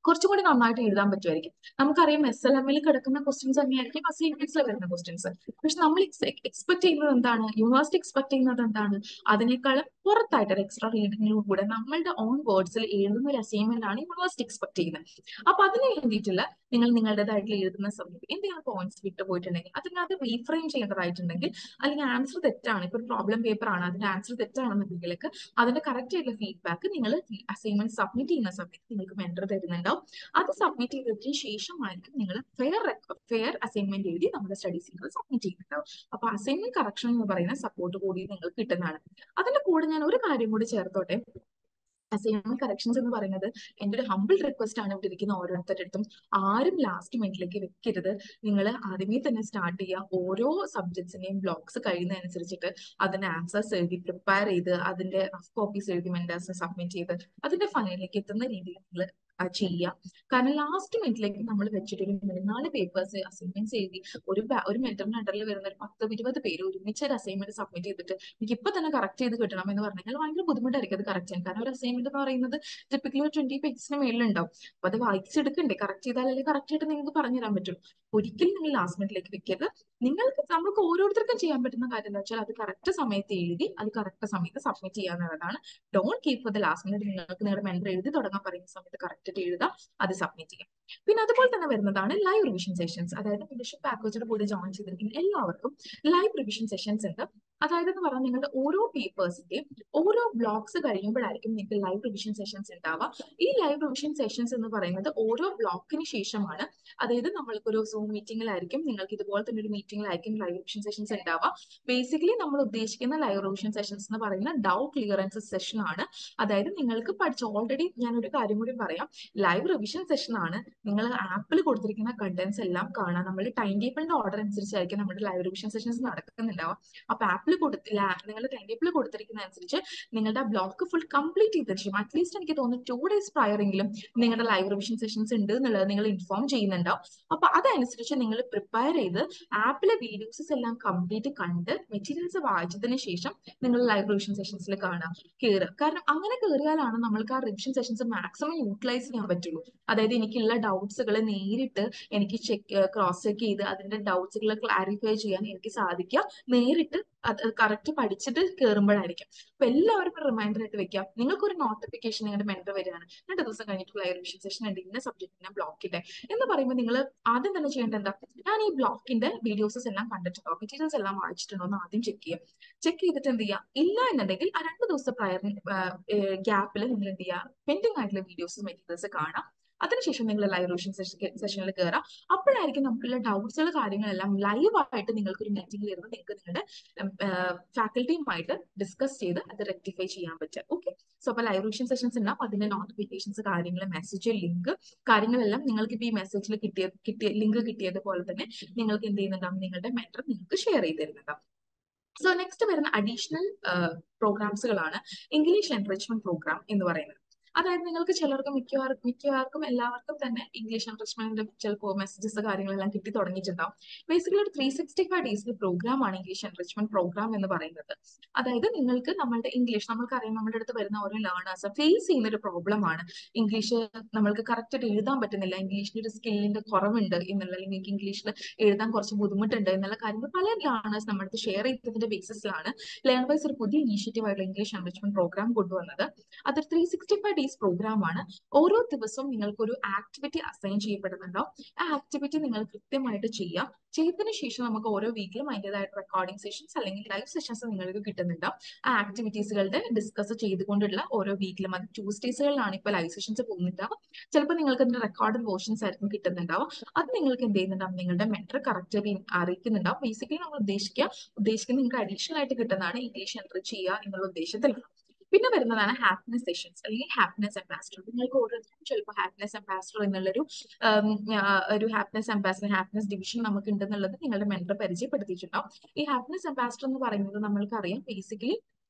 കുറച്ചും കൂടി നന്നായിട്ട് എഴുതാൻ പറ്റുമായിരിക്കും നമുക്കറിയാം എസ് എൽ എമ്മിൽ കിടക്കുന്ന ക്വസ്റ്റ്യൻസ് തന്നെയായിരിക്കും അസൈൻമെന്റ്സിൽ വരുന്ന ക്വസ്റ്റ്യൻസ് പക്ഷെ നമ്മൾ എക്സ്പെക്ട് ചെയ്യുന്നത് എന്താണ് യൂണിവേഴ്സിറ്റി എക്സ്പെക്ട് ചെയ്യുന്നത് എന്താണ് അതിനേക്കാളും പുറത്തായിട്ട് ഒരു എക്സ്ട്രാ റീഡിങ്ങിലൂടെ നമ്മളുടെ ഓൺ വേർഡ്സിൽ എഴുതുന്ന ഒരു അസൈൻമെന്റ് ആണ് യൂണിവേഴ്സിറ്റി എക്സ്പെക്ട് ചെയ്യുന്നത് അപ്പൊ അതിന് വേണ്ടിയിട്ടുള്ള നിങ്ങൾ നിങ്ങളുടേതായിട്ടുള്ള എഴുതുന്ന സമയത്ത് എന്തെങ്കിലും പോയിന്റ്സ് വിട്ടു പോയിട്ടുണ്ടെങ്കിൽ അതിനകത്ത് റീഫ്രെയിം ചെയ്യേണ്ടതായിട്ടുണ്ടെങ്കിൽ അല്ലെങ്കിൽ ആൻസർ തെറ്റാണ് ഇപ്പൊ ഒരു പ്രോബ്ലം പേപ്പർ ആണ് അതിന്റെ ആൻസർ തെറ്റാണെന്നുണ്ടെങ്കിൽ അതിന്റെ കറക്റ്റ് ആയിട്ടുള്ള ഫീഡ്ബാക്ക് നിങ്ങൾ അസൈൻമെന്റ് സബ്മിറ്റ് ചെയ്യുന്ന സമയത്ത് നിങ്ങൾക്ക് മെന്റർ തരുന്നുണ്ടാവും അത് സബ്മിറ്റ് ചെയ്തതിന് ശേഷമായിരിക്കും നിങ്ങൾ ഫെയർ ഫെയർ അസൈൻമെന്റ് എഴുതി നമ്മുടെ സ്റ്റഡി സെന്ററിൽ സബ്മിറ്റ് ചെയ്യുന്നുണ്ടാവും അപ്പൊ അസൈൻമെന്റ് കറക്ഷൻ എന്ന് പറയുന്ന സപ്പോർട്ട് കൂടി നിങ്ങൾക്ക് കിട്ടുന്നതാണ് അതിന്റെ കൂടെ ഞാൻ ഒരു കാര്യം കൂടി ചേർത്തോട്ടെ അസൈൻമെന്റ് കറക്ഷൻസ് എന്ന് പറയുന്നത് എന്റെ ഒരു ഹമ്പിൾ റിക്വസ്റ്റ് ആണ് ഇവിടെ ഇരിക്കുന്ന ഓരോരുത്തരുടെ അടുത്തും ആരും ലാസ്റ്റ് മിനിറ്റിലേക്ക് വെക്കരുത് നിങ്ങൾ ആദ്യമേ തന്നെ സ്റ്റാർട്ട് ചെയ്യുക ഓരോ സബ്ജക്ട്സിന്റെയും ബ്ലോക്സ് കഴിയുന്നതനുസരിച്ചിട്ട് അതിന്റെ ആൻസേഴ്സ് എഴുതി പ്രിപ്പയർ ചെയ്ത് അതിന്റെ റഫ് കോപ്പീസ് എഴുതി മെന്റേഴ്സിന് സബ്മിറ്റ് ചെയ്ത് അതിന്റെ ഫൈനലിലേക്ക് എത്തുന്ന രീതിയിൽ നിങ്ങൾ ചെയ്യുക കാരണം ലാസ്റ്റ് മിനിറ്റിലേക്ക് നമ്മൾ വെച്ചിട്ട് ഒരു മൂന്നാല് പേപ്പേഴ്സ് അസൈൻമെന്റ്സ് എഴുതി ഒരു ഒരു മെന്ററിന്റെ അണ്ടറിൽ വരുന്ന ഒരു പത്ത് ഇരുപത് പേര് ഒരുമിച്ച് ഒരു അസൈൻമെന്റ് സബ്മിറ്റ് ചെയ്തിട്ട് എനിക്ക് ഇപ്പൊ തന്നെ കറക്റ്റ് ചെയ്ത് കിട്ടണം എന്ന് പറഞ്ഞാൽ ഭയങ്കര ബുദ്ധിമുട്ടായിരിക്കും അത് കറക്റ്റ് ചെയ്യാൻ കാരണം ഒരു അസൈൻമെന്റ് എന്ന് പറയുന്നത് ടിപ്പിക്കലി ഒരു ട്വന്റി പേജസിന് മേളിലുണ്ടാവും അപ്പൊ അത് വായിച്ചെടുക്കണ്ടേ കറക്റ്റ് ചെയ്താലല്ലേ കറക്റ്റ് ആയിട്ട് നിങ്ങൾക്ക് പറഞ്ഞു തരാൻ പറ്റും ഒരിക്കലും നിങ്ങൾ ലാസ്റ്റ് മിനിറ്റിലേക്ക് വെക്കരുത് നിങ്ങൾക്ക് നമുക്ക് ഓരോരുത്തർക്കും ചെയ്യാൻ പറ്റുന്ന കാര്യം എന്താ വെച്ചാൽ അത് കറക്റ്റ് സമയത്ത് എഴുതി അത് കറക്റ്റ് സമയത്ത് സബ്മിറ്റ് ചെയ്യുക എന്നുള്ളതാണ് don't keep for the last minute നിങ്ങൾക്ക് നിങ്ങളുടെ മെന്റർ എഴുതി തുടങ്ങാൻ പറയുന്ന സമയത്ത് കറക്റ്റ് എഴുതാം അത് സബ്മിറ്റ് ചെയ്യാം പിന്നെ അതുപോലെ തന്നെ വരുന്നതാണ് ലൈവ് റിവിഷൻ സെഷൻസ് അതായത് മെന്റർഷിപ്പ് പാക്കേജിന്റെ കൂടെ ജോയിൻ ചെയ്തിരിക്കുന്ന എല്ലാവർക്കും ലൈവ് റിവിഷൻ സെഷൻസ് ഉണ്ട് അതായത് എന്ന് പറഞ്ഞാൽ നിങ്ങളുടെ ഓരോ പേപ്പേഴ്സിന്റെയും ഓരോ ബ്ലോക്സ് കഴിയുമ്പോഴായിരിക്കും നിങ്ങൾക്ക് ലൈവ് റിവിഷൻ സെഷൻസ് ഉണ്ടാവുക ഈ ലൈവ് റിവിഷൻ സെഷൻസ് എന്ന് പറയുന്നത് ഓരോ ബ്ലോക്കിന് ശേഷമാണ് അതായത് നമ്മൾക്കൊരു സൂം മീറ്റിംഗിലായിരിക്കും നിങ്ങൾക്ക് ഇതുപോലെ തന്നെ ഒരു മീറ്റിംഗിലായിരിക്കും ലൈവ് റിവിഷൻ സെഷൻസ് ഉണ്ടാവുക ബേസിക്കലി നമ്മൾ ഉദ്ദേശിക്കുന്ന ലൈവ് റിവിഷൻ സെഷൻസ് എന്ന് പറയുന്ന ഡൗട്ട് ക്ലിയറൻസ് സെഷൻ ആണ് അതായത് നിങ്ങൾക്ക് പഠിച്ച ഓൾറെഡി ഞാൻ ഒരു കാര്യം കൂടി പറയാം ലൈവ് റിവിഷൻ സെഷൻ ആണ് നിങ്ങൾ ആപ്പിൽ കൊടുത്തിരിക്കുന്ന കണ്ടന്റ്സ് എല്ലാം കാണാൻ നമ്മൾ ടൈം ടേബിളിന്റെ ഓർഡർ അനുസരിച്ചായിരിക്കും നമ്മുടെ ലൈവ് റിവിഷൻ സെഷൻസ് നടക്കുന്നുണ്ടാവുക അപ്പൊ ആപ്പിൽ കൊടുത്തില്ല നിങ്ങളുടെ ടൈം ടേബിൾ കൊടുത്തിരിക്കുന്ന അനുസരിച്ച് നിങ്ങളുടെ ആ ബ്ലോക്ക് ഫുൾ കംപ്ലീറ്റ് ചെയ്തതിന് ശേഷം അറ്റ്ലീസ്റ്റ് എനിക്ക് തോന്നുന്നു ടു ഡേയ്സ് പ്രയർ എങ്കിലും നിങ്ങളുടെ ലൈവ് റിവിഷൻ സെഷൻസ് ഉണ്ട് എന്നുള്ളത് നിങ്ങൾ ഇൻഫോം ചെയ്യുന്നുണ്ടാവും അപ്പൊ അതനുസരിച്ച് നിങ്ങൾ പ്രിപ്പയർ ചെയ്ത് ആപ്പിലെ വീഡിയോസ് എല്ലാം കംപ്ലീറ്റ് കണ്ട് മെറ്റീരിയൽസ് വായിച്ചതിന് ശേഷം നിങ്ങൾ ലൈവ് റിവിഷൻ സെഷൻസിൽ കാണാം കയറുക കാരണം അങ്ങനെ കയറിയാലാണ് നമ്മൾക്ക് ആ റിവിഷൻ സെഷൻസ് മാക്സിമം യൂട്ടിലൈസ് ചെയ്യാൻ പറ്റുള്ളൂ അതായത് എനിക്കുള്ള ഡൗട്ട്സുകൾ നേരിട്ട് എനിക്ക് ചെക്ക് ക്രോസ് ചെക്ക് ചെയ്ത് അതിന്റെ ഡൗട്ട്സുകൾ ക്ലാരിഫൈ ചെയ്യാൻ എനിക്ക് സാധിക്കുക നേരിട്ട് അത് കറക്റ്റ് പഠിച്ചിട്ട് കയറുമ്പോഴായിരിക്കും അപ്പൊ എല്ലാവർക്കും റിമൈൻഡർ ആയിട്ട് വെക്കാം നിങ്ങൾക്ക് ഒരു നോട്ടിഫിക്കേഷൻ നിങ്ങളുടെ മെന്റർ വരികയാണ് രണ്ട് ദിവസം കഴിഞ്ഞിട്ട് ലൈവ് റിവിഷൻ സെഷൻ ഉണ്ട് ഇന്ന സബ്ജക്റ്റിനെ ബ്ലോക്കിന്റെ എന്ന് പറയുമ്പോൾ നിങ്ങൾ ആദ്യം തന്നെ ചെയ്യേണ്ടത് എന്താ ഞാൻ ഈ ബ്ലോക്കിന്റെ വീഡിയോസസ് എല്ലാം കണ്ടിട്ടുണ്ടോ മെറ്റീരിയൽസ് എല്ലാം വായിച്ചിട്ടുണ്ടോ എന്ന് ആദ്യം ചെക്ക് ചെയ്യുക ചെക്ക് ചെയ്തിട്ട് എന്ത് ചെയ്യുക ഇല്ല എന്നുണ്ടെങ്കിൽ ആ രണ്ട് ദിവസത്തെ പ്രയർ ഗ്യാപ്പിൽ നിങ്ങൾ എന്ത് ചെയ്യുക പെൻഡിങ് ആയിട്ടുള്ള വീഡിയോസ് മെറ്റീരിയൽസ് കാണാം അതിനുശേഷം നിങ്ങൾ ലൈവ് റിവിഷൻ സെഷനിൽ കയറാം അപ്പോഴായിരിക്കും നമുക്കുള്ള ഡൗട്ട്സുകൾ കാര്യങ്ങളെല്ലാം ലൈവായിട്ട് നിങ്ങൾക്ക് ഒരു മീറ്റിംഗിൽ ഇരുന്ന് നിങ്ങൾക്ക് നിങ്ങളുടെ ഫാക്കൽറ്റിയുമായിട്ട് ഡിസ്കസ് ചെയ്ത് അത് റെക്ടിഫൈ ചെയ്യാൻ പറ്റുക ഓക്കെ സോ അപ്പൊ ലൈവ് റിവിഷൻ സെഷൻസ് ഉണ്ടാവും അതിന്റെ നോട്ടിഫിക്കേഷൻസ് കാര്യങ്ങൾ മെസ്സേജ് ലിങ്ക് കാര്യങ്ങളെല്ലാം നിങ്ങൾക്ക് ഇപ്പോൾ ഈ മെസ്സേജിൽ കിട്ടിയ കിട്ടിയ ലിങ്ക് കിട്ടിയതുപോലെ തന്നെ നിങ്ങൾക്ക് എന്ത് ചെയ്യുന്നുണ്ടാവും നിങ്ങളുടെ മെന്റർ നിങ്ങൾക്ക് ഷെയർ ചെയ്ത് തരുന്നുണ്ടാവും സോ നെക്സ്റ്റ് വരുന്ന അഡീഷണൽ പ്രോഗ്രാംസുകളാണ് ഇംഗ്ലീഷ് എൻറിച്ച്മെന്റ് പ്രോഗ്രാം എന്ന് പറയുന്നത് അതായത് നിങ്ങൾക്ക് ചിലർക്ക് മിക്കവാർക്കും മിക്കവാർക്കും എല്ലാവർക്കും തന്നെ ഇംഗ്ലീഷ് എൻറിച്ച്മെന്റ് ചിലപ്പോൾ മെസ്സേജസ് കാര്യങ്ങളെല്ലാം കിട്ടി തുടങ്ങിയിട്ടുണ്ടാവും ബേസിക്കലി ഒരു ത്രീ സിക്സ്റ്റി ഫൈവ് ഡേയ്സിലെ പ്രോഗ്രാം ആണ് ഇംഗ്ലീഷ് എൻറിച്ച്മെന്റ് പ്രോഗ്രാം എന്ന് പറയുന്നത് അതായത് നിങ്ങൾക്ക് നമ്മളുടെ ഇംഗ്ലീഷ് നമ്മൾക്കറിയാം നമ്മുടെ അടുത്ത് വരുന്ന ഓരോ ലേണേഴ്സ് ഫേസ് ചെയ്യുന്ന ഒരു പ്രോബ്ലം ആണ് ഇംഗ്ലീഷ് നമ്മൾക്ക് കറക്റ്റ് ആയിട്ട് എഴുതാൻ പറ്റുന്നില്ല ഇംഗ്ലീഷിന് ഒരു സ്കില്ലിന്റെ കുറവുണ്ട് എന്നുള്ള അല്ലെങ്കിൽ എനിക്ക് ഇംഗ്ലീഷിൽ എഴുതാൻ കുറച്ച് ബുദ്ധിമുട്ടുണ്ട് എന്നുള്ള കാര്യങ്ങൾ പല ലേണേഴ്സ് നമ്മുടെ അടുത്ത് ഷെയർ ചെയ്തതിന്റെ ബേസിസിലാണ് ലേൺ വൈസ് ഒരു പുതിയ ഇനീഷ്യേറ്റീവ് ആയിട്ടുള്ള ഇംഗ്ലീഷ് എൻറിച്ച്മെന്റ് പ്രോഗ്രാം കൊണ്ടുവന്നത് അതൊരു three sixty five days program ആണ് ഓരോ ദിവസവും നിങ്ങൾക്ക് ഒരു ആക്ടിവിറ്റി അസൈൻ ചെയ്യപ്പെടുന്നുണ്ടാവും ആ ആക്ടിവിറ്റി നിങ്ങൾ കൃത്യമായിട്ട് ചെയ്യാം ചെയ്തതിനു ശേഷം നമുക്ക് ഓരോ വീക്കിലും അതിൻ്റെതായിട്ട് റെക്കോർഡിംഗ് സെഷൻസ് അല്ലെങ്കിൽ ലൈവ് സെഷൻസ് നിങ്ങൾക്ക് കിട്ടുന്നുണ്ടാവും ആ ആക്ടിവിറ്റീസുകളുടെ ഡിസ്കസ് ചെയ്തുകൊണ്ടുള്ള ഓരോ വീക്കിലും അത് ട്യൂസ്ഡേസുകളിലാണ് ഇപ്പോൾ ലൈവ് സെഷൻസ് പോകുന്നുണ്ടാവും ചിലപ്പോൾ നിങ്ങൾക്ക് അതിന്റെ റെക്കോർഡ് വേർഷൻസ് ആയിരിക്കും കിട്ടുന്നുണ്ടാവും അത് നിങ്ങൾക്ക് എന്ത് ചെയ്യുന്നുണ്ടാവും നിങ്ങളുടെ മെന്റർ കറക്റ്റ് അറിയിക്കുന്നുണ്ടാവും ബേസിക്കലി നമ്മൾ ഉദ്ദേശിക്കുക ഉദ്ദേശിക്കുന്നത് നിങ്ങൾക്ക് അഡീഷണൽ ആയിട്ട് കിട്ടുന്നതാണ് ഇംഗ്ലീഷ് എൻട്രി ചെയ്യുക എന്നുള്ള ഉദ്ദേശത്തിലാണ് പിന്നെ വരുന്നതാണ് ഹാപ്പിനെസ് സെഷൻസ് അല്ലെങ്കിൽ ഹാപ്പിനെസ് അംബാസിഡർ നിങ്ങൾക്ക് ഓരോരുത്തരും ചിലപ്പോൾ ഹാപ്പിനെസ് അംബാസിഡർ എന്നുള്ളൊരു ഒരു ഹാപ്പിനെസ് അംബാസിഡർ ഹാപ്പിനെസ് ഡിവിഷൻ നമുക്ക് ഉണ്ടെന്നുള്ളത് നിങ്ങളുടെ മെന്റർ പരിചയപ്പെടുത്തിയിട്ടുണ്ടാവും ഈ ഹാപ്പിനെസ് അംബാസിഡർ എന്ന് പറയുന്നത് നമ്മൾക്കറിയാം ബേസിക്കലി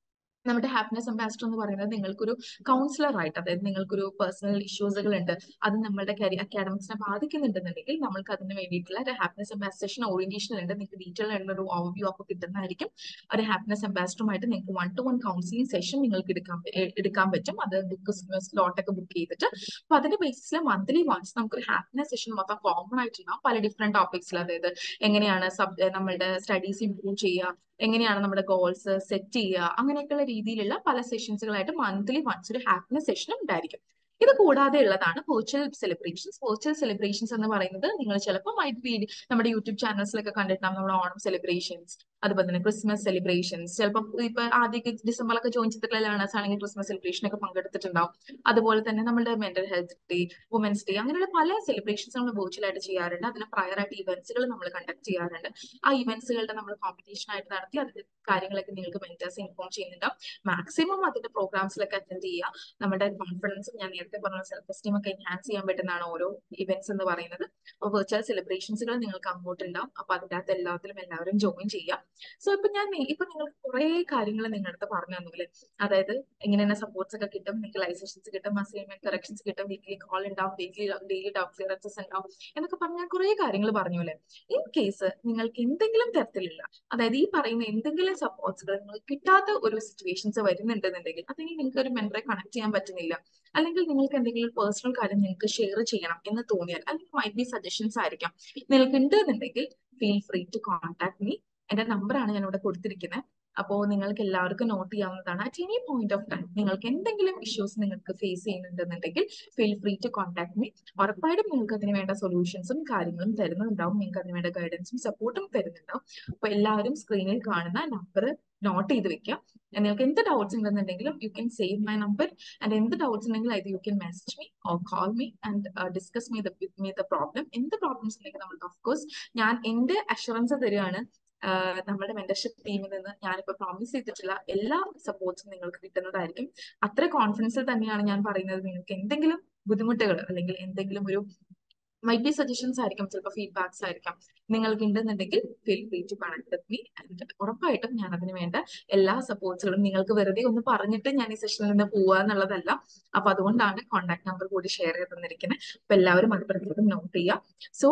നമ്മുടെ ഹാപ്പിനെസ് അംബാസിഡർ എന്ന് പറയുന്നത് നിങ്ങൾക്കൊരു കൗൺസിലർ ആയിട്ട് അതായത് നിങ്ങൾക്കൊരു പേഴ്സണൽ ഇഷ്യൂസുകൾ ഉണ്ട് അത് നമ്മളുടെ കരിയർ അക്കാഡമിക്സിനെ ബാധിക്കുന്നുണ്ടെന്നുണ്ടെങ്കിൽ നമ്മൾക്ക് അതിന് വേണ്ടിയിട്ടുള്ള ഒരു ഹാപ്പിനെസ് അംബാസിഡേഷൻ ഓറിയന്റേഷൻ ഉണ്ട് നിങ്ങൾക്ക് ഡീറ്റെയിൽ ആയിട്ടുള്ള ഒരു ഓവർവ്യൂ ഒക്കെ കിട്ടുന്നതായിരിക്കും ഒരു ഹാപ്പിനെസ് അംബാസിഡറുമായിട്ട് നിങ്ങൾക്ക് one to one counselling session നിങ്ങൾക്ക് എടുക്കാൻ എ- എടുക്കാൻ പറ്റും അത് ബുക്ക് സ്ലോട്ട് ഒക്കെ ബുക്ക് ചെയ്തിട്ട് അപ്പൊ അതിന്റെ ബേസിസിൽ മന്ത്ലി വൺസ് നമുക്കൊരു ഹാപ്പിനെസ് സെഷൻ മൊത്തം കോമൺ ആയിട്ടുണ്ടാവും പല ഡിഫറെന്റ് ടോപ്പിക്സിൽ അതായത് എങ്ങനെയാണ് സബ് നമ്മളുടെ സ്റ്റഡീസ് ഇംപ്രൂവ് ചെയ്യുക എങ്ങനെയാണ് നമ്മുടെ ഗോൾസ് സെറ്റ് ചെയ്യുക അങ്ങനെയൊക്കെയുള്ള രീതിയിലുള്ള പല സെഷൻസുകളായിട്ട് മന്ത്ലി വൺസ് ഒരു ഹാപ്പിനെസ് സെഷനും ഉണ്ടായിരിക്കും ഇത് കൂടാതെ ഉള്ളതാണ് വെർച്വൽ സെലിബ്രേഷൻസ് വെർച്വൽ സെലിബ്രേഷൻസ് എന്ന് പറയുന്നത് നിങ്ങൾ ചിലപ്പോൾ മൈറ്റ് വീഡിയോ നമ്മുടെ യൂട്യൂബ് ചാനൽസിലൊക്കെ കണ്ടിട്ടുണ്ടാവും നമ്മുടെ ഓണം സെലിബ്രേഷൻസ് അതുപോലെ തന്നെ ക്രിസ്മസ് സെലിബ്രേഷൻസ് ചിലപ്പോൾ ഇപ്പൊ ആദ്യമൊക്കെ ഡിസംബറിലൊക്കെ ജോയിൻ ചെയ്തിട്ടുള്ള ലേണേഴ്സ് ആണെങ്കിൽ ക്രിസ്മസ് സെലിബ്രേഷൻ ഒക്കെ പങ്കെടുത്തിട്ടുണ്ടാവും അതുപോലെ തന്നെ നമ്മുടെ mental health day women's day അങ്ങനെയുള്ള പല സെലിബ്രേഷൻസ് നമ്മൾ വെർച്വൽ ആയിട്ട് ചെയ്യാറുണ്ട് അതിന് പ്രയർ ആയിട്ട് ഇവന്റ്സുകൾ നമ്മൾ കണ്ടക്ട് ചെയ്യാറുണ്ട് ആ ഇവന്റ്സുകളുടെ നമ്മൾ കോമ്പറ്റീഷൻ ആയിട്ട് നടത്തി അതിന്റെ കാര്യങ്ങളൊക്കെ നിങ്ങൾക്ക് മെന്റേഴ്സ് ഇൻഫോം ചെയ്യുന്നുണ്ടാവും മാക്സിമം അതിന്റെ പ്രോഗ്രാംസിലൊക്കെ അറ്റൻഡ് ചെയ്യുക നമ്മുടെ കോൺഫിഡൻസും ഞാൻ നേരത്തെ പറഞ്ഞ സെൽഫ് എസ്റ്റീം ഒക്കെ എൻഹാൻസ് ചെയ്യാൻ പറ്റുന്നതാണ് ഓരോ ഇവന്റ്സ് എന്ന് പറയുന്നത് അപ്പോൾ വെർച്വൽ സെലിബ്രേഷൻസുകൾ നിങ്ങൾക്ക് അങ്ങോട്ട് ഉണ്ടാവും അപ്പൊ അതിന്റെ അകത്ത് എല്ലാത്തിലും എല്ലാവരും ജോയിൻ ചെയ്യുക സോ ഇപ്പൊ ഞാൻ ഇപ്പൊ നിങ്ങൾക്ക് കുറെ കാര്യങ്ങൾ നിങ്ങളുടെ അടുത്ത് പറഞ്ഞു തന്നു അല്ലേ അതായത് ഇങ്ങനെ സപ്പോർട്ട്സ് ഒക്കെ കിട്ടും നിങ്ങൾക്ക് ലൈവ് സെഷൻസ് കിട്ടും അസൈൻമെന്റ് കറക്ഷൻസ് കിട്ടും വീക്ക്ലി കോൾ ഉണ്ടാവും വീക്ക്ലി ഡെയിലി ഡൗട്ട് ക്ലിയറൻസസ് ഉണ്ടാവും എന്നൊക്കെ പറഞ്ഞ് ഞാൻ കുറെ കാര്യങ്ങൾ പറഞ്ഞു അല്ലേ ഇൻ കേസ് നിങ്ങൾക്ക് എന്തെങ്കിലും തരത്തിലുള്ള അതായത് ഈ പറയുന്ന എന്തെങ്കിലും സപ്പോർട്ട്സുകൾ നിങ്ങൾക്ക് കിട്ടാത്ത ഒരു സിറ്റുവേഷൻസ് വരുന്നുണ്ടെന്നുണ്ടെങ്കിൽ അല്ലെങ്കിൽ നിങ്ങൾക്ക് ഒരു മെന്ററെ കണക്ട് ചെയ്യാൻ പറ്റുന്നില്ല അല്ലെങ്കിൽ നിങ്ങൾക്ക് എന്തെങ്കിലും പേഴ്സണൽ കാര്യം നിങ്ങൾക്ക് ഷെയർ ചെയ്യണം എന്ന് തോന്നിയാൽ അല്ലെങ്കിൽ മൈറ്റ് ബി സജഷൻസ് ആയിരിക്കാം നിങ്ങൾക്ക് ഉണ്ട് എന്നുണ്ടെങ്കിൽ feel free to contact me എന്റെ നമ്പറാണ് ഞാൻ ഇവിടെ കൊടുത്തിരിക്കുന്നത് അപ്പോൾ നിങ്ങൾക്ക് എല്ലാവർക്കും നോട്ട് ചെയ്യാവുന്നതാണ് at any point of time നിങ്ങൾക്ക് എന്തെങ്കിലും ഇഷ്യൂസ് നിങ്ങൾക്ക് ഫേസ് ചെയ്യുന്നുണ്ടെന്നുണ്ടെങ്കിൽ feel free to contact me ഉറപ്പായിട്ടും നിങ്ങൾക്ക് അതിന് വേണ്ട സൊല്യൂഷൻസും കാര്യങ്ങളും തരുന്നുണ്ടാവും നിങ്ങൾക്ക് അതിന് വേണ്ട ഗൈഡൻസും സപ്പോർട്ടും തരുന്നുണ്ടാവും അപ്പൊ എല്ലാവരും സ്ക്രീനിൽ കാണുന്ന നമ്പർ നോട്ട് ചെയ്ത് വെക്കുക നിങ്ങൾക്ക് എന്ത് ഡൗട്ട്സ് ഉണ്ടെന്നുണ്ടെങ്കിലും you can save my number and എന്ത് ഡൗട്ട്സ് ഉണ്ടെങ്കിൽ അത് you can message me or call me and discuss me with me the problem എന്ത് പ്രോബ്ലംസ് ഉണ്ടെങ്കിൽ നമ്മൾ ഓഫ് കോഴ്സ് ഞാൻ എന്റെ അഷുറൻസ് തരികയാണ് ആഹ് നമ്മുടെ മെന്റർഷിപ്പ് ടീമിൽ നിന്ന് ഞാനിപ്പോ പ്രോമിസ് ചെയ്തിട്ടുള്ള എല്ലാ സപ്പോർട്ട്സും നിങ്ങൾക്ക് കിട്ടുന്നതായിരിക്കും അത്ര കോൺഫിഡൻസിൽ തന്നെയാണ് ഞാൻ പറയുന്നത് നിങ്ങൾക്ക് എന്തെങ്കിലും ബുദ്ധിമുട്ടുകൾ അല്ലെങ്കിൽ എന്തെങ്കിലും ഒരു മൈറ്റ് ബി സജഷൻസ് ആയിരിക്കും ചിലപ്പോൾ ഫീഡ്ബാക്സ് ആയിരിക്കാം നിങ്ങൾക്ക് ഉണ്ടെന്നുണ്ടെങ്കിൽ feel free to connect with me and ഉറപ്പായിട്ടും ഞാൻ അതിന് വേണ്ട എല്ലാ സപ്പോർട്ട്സുകളും നിങ്ങൾക്ക് വെറുതെ ഒന്ന് പറഞ്ഞിട്ട് ഞാൻ ഈ സെഷനിൽ നിന്ന് പോവുക എന്നുള്ളതല്ല അപ്പൊ അതുകൊണ്ടാണ് കോൺടാക്ട് നമ്പർ കൂടി ഷെയർ ചെയ്ത് തന്നിരിക്കുന്നത് അപ്പൊ എല്ലാവരും അത് പ്രത്യേകം നോട്ട് ചെയ്യുക സോ